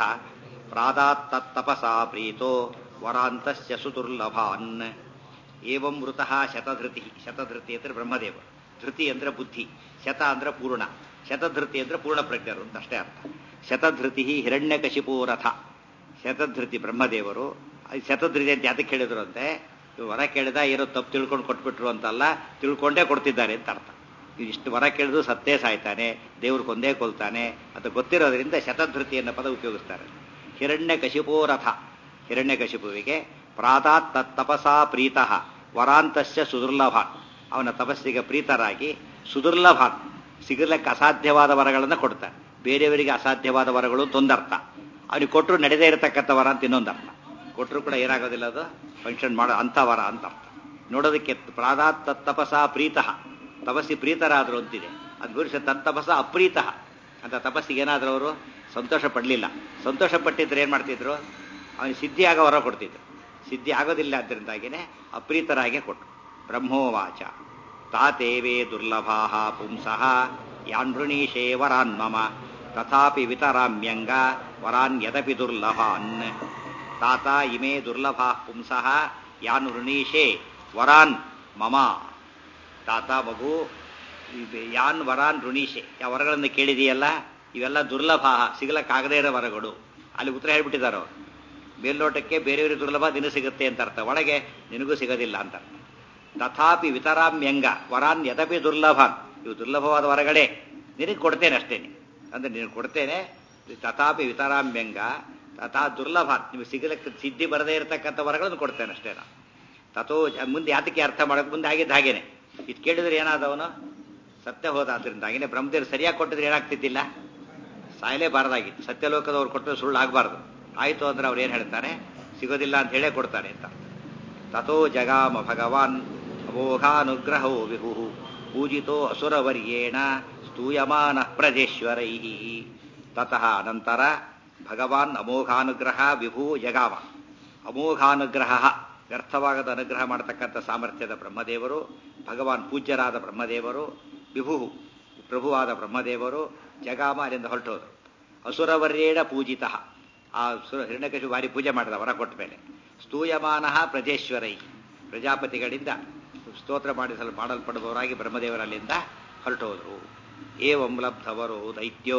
ಪ್ರಾದಾತ್ತಪಸಾ ಪ್ರೀತೋ ವರಾಂತಸ್ಯ ಸುದುರ್ಲಭಾನ್ ಏವಂ ಮೃತಃ ಶತಧೃತಿ ಶತಧೃತಿ ಅಂದ್ರೆ ಬ್ರಹ್ಮದೇವರು ಧೃತಿ ಅಂದ್ರೆ ಬುದ್ಧಿ ಶತ ಅಂದ್ರೆ ಪೂರ್ಣ ಶತಧೃತಿ ಅಂದ್ರೆ ಪೂರ್ಣ ಪ್ರಜ್ಞರು ಅಂತ ಅಷ್ಟೇ ಅರ್ಥ ಶತಧೃತಿ ಹಿರಣ್ಯಕಶಿಪೋ ರಥ ಶತಧೃತಿ ಬ್ರಹ್ಮದೇವರು ಅದು ಶತಧೃತಿ ಅಂತ ಯಾತಕ್ಕೆ ಹೇಳಿದ್ರು ಅಂತೆ ಇವ್ರು ವರ ಕೇಳಿದ ಏನೋ ತಪ್ಪು ತಿಳ್ಕೊಂಡು ಕೊಟ್ಬಿಟ್ರು ಅಂತಲ್ಲ ತಿಳ್ಕೊಂಡೇ ಕೊಡ್ತಿದ್ದಾರೆ ಅಂತ ಅರ್ಥ ಇವ್ ಇಷ್ಟು ವರ ಕೇಳಿದ್ರು ಸತ್ತೇ ಸಾಯ್ತಾನೆ ದೇವ್ರು ಕೊಂದೇ ಕೊಲ್ತಾನೆ ಅದು ಗೊತ್ತಿರೋದ್ರಿಂದ ಶತಧೃತಿ ಅನ್ನೋ ಪದ ಉಪಯೋಗಿಸ್ತಾರೆ ಹಿರಣ್ಯ ಕಶಿಪೋ ರಥ ಹಿರಣ್ಯ ಕಶಿಪುವಿಗೆ ಪ್ರಾತಾತ್ ತಪಸಾ ಪ್ರೀತಃ ವರಾಂತಸ್ಯ ಸುದುರ್ಲಭಾನ್ ಅವನ ತಪಸ್ಸಿಗೆ ಪ್ರೀತರಾಗಿ ಸುದುರ್ಲಭಾನ್ ಸಿಗಲಿಕ್ಕೆ ಅಸಾಧ್ಯವಾದ ವರಗಳನ್ನು ಕೊಡ್ತಾರೆ ಬೇರೆಯವರಿಗೆ ಅಸಾಧ್ಯವಾದ ವರಗಳು ತೊಂದರ್ಥ ಅವನಿಗೆ ಕೊಟ್ಟರು ನಡೆದೇ ಇರತಕ್ಕಂಥ ವರ ಅಂತ ಇನ್ನೊಂದು ಅರ್ಥ ಕೊಟ್ಟರು ಕೂಡ ಏನಾಗೋದಿಲ್ಲ ಅದು ಫಂಕ್ಷನ್ ಮಾಡೋ ಅಂಥ ವರ ಅಂತ ಅರ್ಥ ನೋಡೋದಕ್ಕೆ ಪ್ರಾದಾತ್ ತಪಸಾ ಪ್ರೀತಃ ತಪಸ್ಸಿ ಪ್ರೀತರಾದ್ರು ಅಂತಿದೆ ಅದು ಗುರುಷ ತತ್ತಪಸ ಅಪ್ರೀತಃ ಅಂತ ತಪಸ್ಸಿಗೆ ಏನಾದರೂ ಅವರು ಸಂತೋಷ ಪಡಲಿಲ್ಲ ಸಂತೋಷ ಪಟ್ಟಿದ್ರೆ ಏನು ಮಾಡ್ತಿದ್ರು ಅವನಿಗೆ ಸಿದ್ಧಿ ಆಗೋ ವರ ಕೊಡ್ತಿದ್ರು ಸಿದ್ಧಿ ಆಗೋದಿಲ್ಲ ಅದರಿಂದಾಗಿನೇ ಅಪ್ರೀತರಾಗೆ ಕೊಟ್ಟರು ಬ್ರಹ್ಮೋವಾಚ ತಾತೇವೇ ದುರ್ಲಭಾ ಪುಂಸಃ ಯಾನ್ವೃಣೀಶೇ ವರಾನ್ ಮಮ ತಥಾಪಿ ವಿತರಾಮ್ಯಂಗ ವರಾನ್ ಯದಪಿ ದುರ್ಲಭಾನ್ ತಾತ ಇಮೇ ದುರ್ಲಭಾ ಪುಂಸಃ ಯಾನ್ ವೃಣೀಶೇ ವರಾನ್ ಮಮ ತಾತ ಮಗು ಇದು ಯಾನ್ ವರಾನ್ ಋಣೀಶೆ ಯಾವ ವರಗಳನ್ನು ಕೇಳಿದೆಯಲ್ಲ ಇವೆಲ್ಲ ದುರ್ಲಭ ಸಿಗಲಕ್ಕಾಗದೇ ಇರೋ ವರಗಳು ಅಲ್ಲಿ ಉತ್ತರ ಹೇಳ್ಬಿಟ್ಟಿದ್ದಾರೆ ಅವರು ಮೇಲ್ನೋಟಕ್ಕೆ ಬೇರೆಯವರಿಗೆ ದುರ್ಲಭ ದಿನ ಸಿಗುತ್ತೆ ಅಂತ ಅರ್ಥ ಒಳಗೆ ನಿನಗೂ ಸಿಗೋದಿಲ್ಲ ಅಂತ ಅರ್ಥ ತಥಾಪಿ ವಿತರಾಮ್ಯಂಗ ವರಾನ್ ಯದಪಿ ದುರ್ಲಭಾನ್ ಇವು ದುರ್ಲಭವಾದ ವರಗಳೇ ನಿನಗೆ ಕೊಡ್ತೇನೆ ಅಷ್ಟೇನೆ ಅಂದ್ರೆ ನಿನಗೆ ಕೊಡ್ತೇನೆ ತಥಾಪಿ ವಿತರಾಮ್ಯಂಗ ತಥಾ ದುರ್ಲಭಾನ್ ನೀವು ಸಿಗಲಿಕ್ಕೆ ಸಿದ್ಧಿ ಬರದೇ ಇರತಕ್ಕಂಥ ವರಗಳನ್ನು ಕೊಡ್ತೇನೆ ಅಷ್ಟೇ ನಾನು ತಥೋ ಮುಂದೆ ಯಾತಕ್ಕೆ ಅರ್ಥ ಮಾಡಕ್ಕೆ ಮುಂದೆ ಆಗಿದ್ದು ಹಾಗೇನೆ ಇದು ಕೇಳಿದ್ರೆ ಏನಾದವನು ಸತ್ಯ ಹೋದ ಆದ್ರಿಂದ ಹಾಗೇನೆ ಬ್ರಹ್ಮದೇವರು ಸರಿಯಾಗಿ ಕೊಟ್ಟಿದ್ರೆ ಏನಾಗ್ತಿದ್ದಿಲ್ಲ ಸಾಯಲೇಬಾರ್ದಾಗಿತ್ತು ಸತ್ಯಲೋಕದವ್ರು ಕೊಟ್ಟರೆ ಸುಳ್ಳು ಆಗಬಾರ್ದು ಆಯಿತು ಅಂದ್ರೆ ಅವ್ರು ಏನು ಹೇಳ್ತಾರೆ ಸಿಗೋದಿಲ್ಲ ಅಂತ ಹೇಳೇ ಕೊಡ್ತಾರೆ ಅಂತ ತಥೋ ಜಗಾಮ ಭಗವಾನ್ ಅಮೋಘಾನುಗ್ರಹೋ ವಿಭು ಪೂಜಿತೋ ಅಸುರವರ್ಯೇಣ ಸ್ತೂಯಮಾನ ಪ್ರಜೇಶ್ವರೈ ತತಃ ಅನಂತರ ಭಗವಾನ್ ಅಮೋಘಾನುಗ್ರಹ ವಿಭು ಜಗಾಮ ಅಮೋಘಾನುಗ್ರಹ ವ್ಯರ್ಥವಾಗದ ಅನುಗ್ರಹ ಮಾಡತಕ್ಕಂಥ ಸಾಮರ್ಥ್ಯದ ಬ್ರಹ್ಮದೇವರು ಭಗವಾನ್ ಪೂಜ್ಯರಾದ ಬ್ರಹ್ಮದೇವರು ವಿಭು ಪ್ರಭುವಾದ ಬ್ರಹ್ಮದೇವರು ಜಗಾಮ ಅಲ್ಲಿಂದ ಹೊರಟೋದು ಅಸುರವರ್ಯೇಣ ಪೂಜಿತ ಆ ಸುರ ಹಿರಣ್ಯಕಶು ಭಾರಿ ಪೂಜೆ ಮಾಡಿದ ವರ ಕೊಟ್ಟ ಮೇಲೆ ಸ್ತೂಯಮಾನ ಪ್ರಜೇಶ್ವರೈ ಪ್ರಜಾಪತಿಗಳಿಂದ ಸ್ತೋತ್ರ ಮಾಡಿಸಲು ಮಾಡಲ್ಪಡುವವರಾಗಿ ಬ್ರಹ್ಮದೇವರಲ್ಲಿಂದ ಹೊರಟೋದ್ರು ಏವಂ ಲಬ್ಧವರೋ ದೈತ್ಯೋ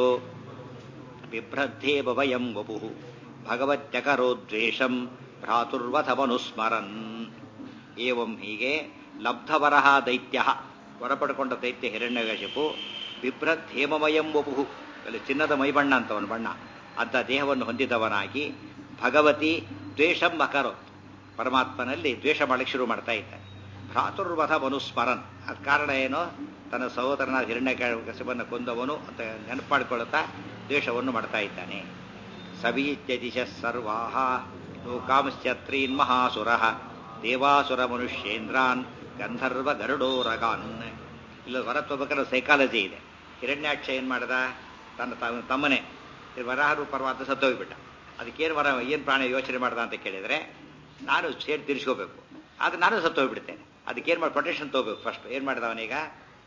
ಬಿಭ್ರದ್ಧೇವ ವಯಂ ವಪು ಭಗವತ್ಯಕರೋ ದ್ವೇಷಂ ಭ್ರಾತುರ್ವಥಮನುಸ್ಮರನ್ ಏವಂ ಹೀಗೆ ಲಬ್ಧವರಹ ದೈತ್ಯ ವರ ಪಡ್ಕೊಂಡ ದೈತ್ಯ ಹಿರಣ್ಯಕಶಿಪು ಬಿಭ್ರತ್ ಹೇಮಮಯಂ ವಪು ಅಲ್ಲಿ ಚಿನ್ನದ ಮೈಬಣ್ಣ ಅಂತವನ ಬಣ್ಣ ಅಂತ ದೇಹವನ್ನು ಹೊಂದಿದವನಾಗಿ ಭಗವತಿ ದ್ವೇಷಂ ಅಕರೋತ್ ಪರಮಾತ್ಮನಲ್ಲಿ ದ್ವೇಷ ಮಾಡಲಿಕ್ಕೆ ಶುರು ಮಾಡ್ತಾ ಇದ್ದಾನೆ ಭ್ರಾತುರ್ವಥ ಮನುಸ್ಮರನ್ ಅದ್ ಕಾರಣ ಏನು ತನ್ನ ಸಹೋದರನ ಹಿರಣ್ಯ ಕಸಬನ್ನು ಕೊಂದವನು ಅಂತ ನೆನಪು ಮಾಡಿಕೊಳ್ಳುತ್ತಾ ದ್ವೇಷವನ್ನು ಮಾಡ್ತಾ ಇದ್ದಾನೆ ಸವೀತ್ಯದಿಶ ಸರ್ವಾಹ ಲೋಕಾಂಶ್ಚತ್ರೀನ್ ಮಹಾಸುರ ದೇವಾಸುರ ಮನುಷ್ಯೇಂದ್ರಾನ್ ಗಂಧರ್ವ ಗರುಡೋರಗಾನ್ ಇಲ್ಲ ವರತ್ವಬೇಕಾದ್ರೆ ಸೈಕಾಲಜಿ ಇದೆ ಹಿರಣ್ಯಾಕ್ಷ ಏನ್ ಮಾಡ್ದ ತನ್ನ ತ- ತಮ್ಮನೇ ವರಾಹರು ಪರ್ವತ ಸತ್ತೋಗ್ಬಿಟ್ಟ ಅದಕ್ಕೇನು ವರ ಏನು ಪ್ರಾಣ ಯೋಚನೆ ಮಾಡ್ದ ಅಂತ ಕೇಳಿದ್ರೆ ನಾನು ಸೇರಿ ತಿರ್ಸ್ಕೋಬೇಕು ಆದ್ರೆ ನಾನು ಸತ್ತೋಗ್ಬಿಡ್ತೇನೆ ಅದಕ್ಕೇನು ಮಾಡಿ ಪ್ರೊಟೆಕ್ಷನ್ ತಗೋಬೇಕು ಫಸ್ಟ್ ಏನು ಮಾಡ್ದ ಅವನೀಗ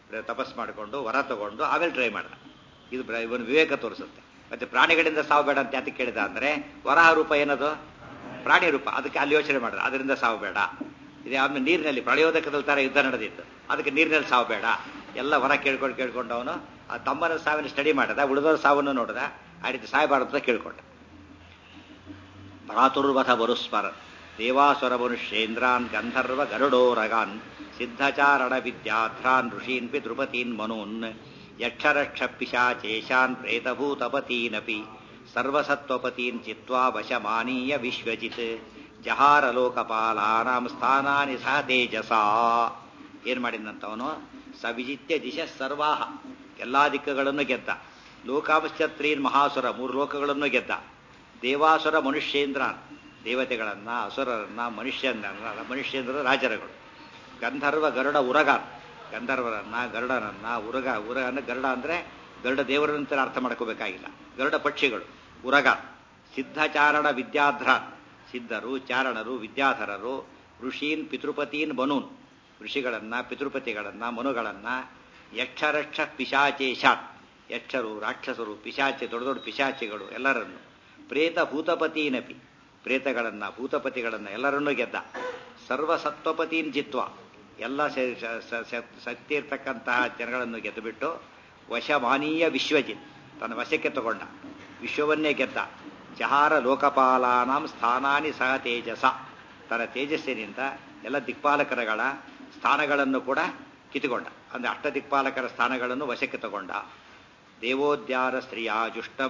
ತಪಸ್ ಮಾಡಿಕೊಂಡು ವರ ತಗೊಂಡು ಆಮೇಲೆ ಟ್ರೈ ಮಾಡ್ದ ಇದು ಬ್ರ- ಇವನು ವಿವೇಕ ತೋರಿಸುತ್ತೆ ಮತ್ತೆ ಪ್ರಾಣಿಗಳಿಂದ ಸಾವು ಬೇಡ ಅಂತ ಯಾತಕ್ಕೆ ಕೇಳಿದ ಅಂದ್ರೆ ವರಾಹ ರೂಪ ಏನದು ಪ್ರಾಣಿ ರೂಪ ಅದಕ್ಕೆ ಅಲ್ಲಿ ಯೋಚನೆ ಮಾಡಿದ ಅದರಿಂದ ಸಾವು ಬೇಡ ಇದು ಆಮೇಲೆ ನೀರಿನಲ್ಲಿ ಪ್ರಳಯೋದಕದಲ್ಲಿ ತರ ಯುದ್ಧ ನಡೆದಿತ್ತು ಅದಕ್ಕೆ ನೀರಿನಲ್ಲಿ ಸಾವು ಬೇಡ ಎಲ್ಲ ವರ ಕೇಳ್ಕೊಂಡು ಕೇಳ್ಕೊಂಡು ಅವನು ಆ ತಮ್ಮನ ಸಾವಿನ ಸ್ಟಡಿ ಮಾಡದ ಉಳಿದವ್ರ ಸಾವನ್ನು ನೋಡಿದ ಆ ರೀತಿ ಸಾಯಬಾರದು ಅಂತ ಕೇಳ್ಕೊಂಡ ಭ್ರಾತುರ್ವಥ ಬರುಸ್ಮರ ದೇವಾಸುರ ಮನುಷ್ಯೇಂದ್ರಾನ್ ಗಂಧರ್ವ ಗರುಡೋರಗಾನ್ ಸಿದ್ಧಚಾರಣ ವಿದ್ಯಾಧ್ರಾನ್ ಋಷೀನ್ ಪಿತೃಪತೀನ್ ಮನೂನ್ ಯಕ್ಷರಕ್ಷ ಪಿಶಾಚೇಶಾನ್ ಪ್ರೇತಭೂತಪತೀನಪಿ ಸರ್ವಸತ್ವಪತೀನ್ ಚಿತ್ವಾ ವಶಮಾನೀಯ ವಿಶ್ವಜಿತ್ ಜಹಾರ ಲೋಕಪಾಲಾನಾಂ ಸ್ಥಾನಾನಿ ಸಹ ತೇಜಸಾ ಏನ್ ಮಾಡಿದಂತವನು ಸವಿಜಿತ್ಯ ದಿಶ ಸರ್ವಾಹ ಎಲ್ಲಾ ದಿಕ್ಕುಗಳನ್ನು ಗೆದ್ದ ಲೋಕಾವಶ್ಯತ್ರೀನ್ ಮಹಾಸುರ ಮೂರು ಲೋಕಗಳನ್ನು ಗೆದ್ದ ದೇವಾಸುರ ಮನುಷ್ಯೇಂದ್ರ ದೇವತೆಗಳನ್ನ ಅಸುರರನ್ನ ಮನುಷ್ಯನನ್ನ ಮನುಷ್ಯೇಂದ್ರ ರಾಜರುಗಳು ಗಂಧರ್ವ ಗರುಡ ಉರಗ ಗಂಧರ್ವರನ್ನ ಗರುಡನನ್ನ ಉರಗ ಉರಗ ಅಂದ್ರೆ ಗರುಡ ಅಂದ್ರೆ ಗರುಡ ದೇವರಂತ ಅರ್ಥ ಮಾಡ್ಕೋಬೇಕಾಗಿಲ್ಲ ಗರುಡ ಪಕ್ಷಿಗಳು ಉರಗ ಸಿದ್ಧಚಾರಣ ವಿದ್ಯಾಧ್ರ ಸಿದ್ಧರು ಚಾರಣರು ವಿದ್ಯಾಧರರು ಋಷೀನ್ ಪಿತೃಪತೀನ್ ಬನೂನ್ ಋಷಿಗಳನ್ನ ಪಿತೃಪತಿಗಳನ್ನ ಮನುಗಳನ್ನ ಯಕ್ಷರಕ್ಷ ಪಿಶಾಚೇಶಾತ್ ಯಕ್ಷರು ರಾಕ್ಷಸರು ಪಿಶಾಚಿ ದೊಡ್ಡ ದೊಡ್ಡ ಪಿಶಾಚಿಗಳು ಎಲ್ಲರನ್ನು ಪ್ರೇತ ಭೂತಪತೀನಪಿ ಪ್ರೇತಗಳನ್ನ ಭೂತಪತಿಗಳನ್ನ ಎಲ್ಲರನ್ನೂ ಗೆದ್ದ ಸರ್ವಸತ್ವಪತೀನ್ ಜಿತ್ವ ಎಲ್ಲ ಸ- ಸ- ಸ- ಸ- ಶಕ್ತಿ ಇರ್ತಕ್ಕಂತಹ ಜನಗಳನ್ನು ಗೆದ್ದುಬಿಟ್ಟು ವಶಮಾನೀಯ ವಿಶ್ವಜಿತ್ ತನ್ನ ವಶಕ್ಕೆ ತಗೊಂಡ ವಿಶ್ವವನ್ನೇ ಗೆದ್ದ ಜಹಾರ ಲೋಕಪಾಲಾನಾಂ ಸ್ಥಾನಾನಿ ಸಹ ತೇಜಸ ತನ್ನ ತೇಜಸ್ಸಿನಿಂದ ಎಲ್ಲ ದಿಕ್ಪಾಲಕರಗಳ ಸ್ಥಾನಗಳನ್ನು ಕೂಡ ಕಿತ್ತುಕೊಂಡ ಅಂದ್ರೆ ಅಷ್ಟ ದಿಕ್ಪಾಲಕರ ಸ್ಥಾನಗಳನ್ನು ವಶಕ್ಕೆ ತಗೊಂಡ ದೇವೋದ್ಯಾನ ಸ್ತ್ರೀಯಾಜುಷ್ಟಂ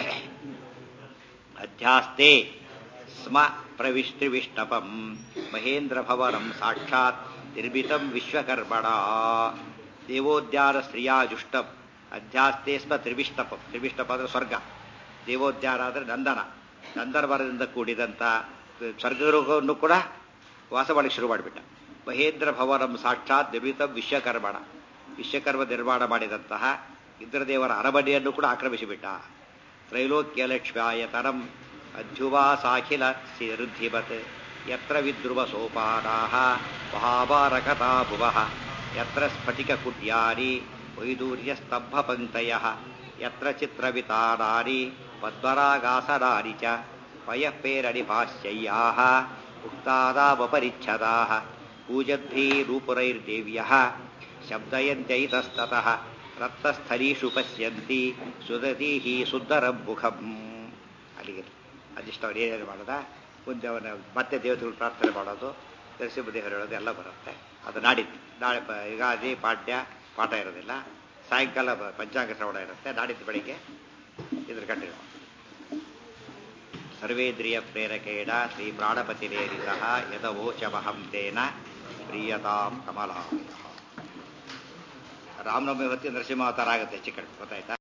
ಅಧ್ಯಾಸ್ತೆ ಸ್ಮ ಪ್ರವಿಷ್ಟಿವಿಷ್ಟಪಂ ಮಹೇಂದ್ರ ಭವನಂ ಸಾಕ್ಷಾತ್ ನಿರ್ಮಿತಂ ವಿಶ್ವಕರ್ಮಣ ದೇವೋದ್ಯಾನ ಸ್ತ್ರೀಯಾಜುಷ್ಟಂ ಅಧ್ಯಾಸ್ತೆ ಸ್ಮ ತ್ರಿವಿಷ್ಟಪಂ ತ್ರಿವಿಷ್ಟಪ ಅಂದ್ರೆ ಸ್ವರ್ಗ ದೇವೋದ್ಯಾನ ಅಂದ್ರೆ ನಂದನ ನಂದನವರದಿಂದ ಕೂಡಿದಂಥ ಸ್ವರ್ಗವನ್ನು ಕೂಡ ವಾಸ ಮಾಡಲಿಕ್ಕೆ ಶುರು ಮಾಡಿಬಿಟ್ಟ ಮಹೇಂದ್ರ ಭವನಂ ಸಾಕ್ಷಾತ್ ನಿರ್ಮಿತಂ ವಿಶ್ವಕರ್ಮಣ ವಿಶ್ವಕರ್ಮ ನಿರ್ಮಾಣ ಮಾಡಿದಂತಹ ಇಂದ್ರದೇವರ ಅರಮನೆಯನ್ನು ಕೂಡ ಆಕ್ರಮಿಸಿಬಿಟ್ಟ ತ್ರೈಲೋಕ್ಯಲಕ್ಷ್ಮ್ಯಾಯತರಂ ಅಧ್ಯುವಾಸಾಖಿಲ ಸಿರುದ್ಧಿಮತ್ ಯತ್ರ ವಿದ್ರುವ ಸೋಪಾನಾಹ ಮಹಾಭಾರಕತಾ ಭುವಃ ಯತ್ರ ಸ್ಫಟಿಕ ಕುಟ್ಯಾನಿ ವೈದೂರ್ಯ ಸ್ತಂಭ ಪಂಕ್ತಯ ಯತ್ರ ಚಿತ್ರವಿತಾನಾನಿ ಪದ್ಮರಾಗಾಸನಾನಿ ಚ ಪಯಃಪೇರಣಿ ಭಾಷ್ಯಯ್ಯಾಹ ಉಕ್ತಾದಾವಪರಿಚ್ಛದಾಃ ಕೂಜದ್ಭೀರೂಪುರೈರ್ದೇವ್ಯಃ ಶಬ್ದಯಂತ್ಯೈತಸ್ತತಃ ರಕ್ತಸ್ಥಲೀಷು ಪಶ್ಯಂತಿ ಸುದತೀಹಿ ಸುಂದರಂ ಮುಖಂ ಅಲ್ಲಿಗೆ ಅದಿಷ್ಟು ಅವ್ರು ಏನೇನು ಮಾಡೋದ ಮುಂದೆ ಅವನ ಮತ್ತೆ ದೇವತೆಗಳು ಪ್ರಾರ್ಥನೆ ಮಾಡೋದು ನರಸಿಂಹದೇವರು ಹೇಳೋದು ಎಲ್ಲ ಬರುತ್ತೆ ಅದು ನಾಡಿದ್ದು ನಾಳೆ ಪ- ಯುಗಾದಿ ಪಾಠ್ಯ ಪಾಠ ಇರೋದಿಲ್ಲ ಸಾಯಂಕಾಲ ಬ- ಪಂಚಾಂಗ ಶ್ರವಣ ಇರುತ್ತೆ ನಾಡಿದ್ದು ಬೆಳಿಗ್ಗೆ ಇದ್ರ ಕಂಟಿನ್ಯೂ ಸರ್ವೇಂದ್ರಿಯ ಪ್ರೇರಕೇಣ ಶ್ರೀ ಪ್ರಾಣಪತಿರೇರಿತಃ ಯದವೋಚಮಹಂ ತೇನ ಪ್ರಿಯತಾಂ ಕಮಲಾಯ ರಾಮನವಮಿ ಹೊತ್ತಿಗೆ ನರಸಿಂಹ ಅವತಾರ ಆಗುತ್ತೆ ಹೆಚ್ಚು ಕಡಿಮೆ ಗೊತ್ತಾಯ್ತಾ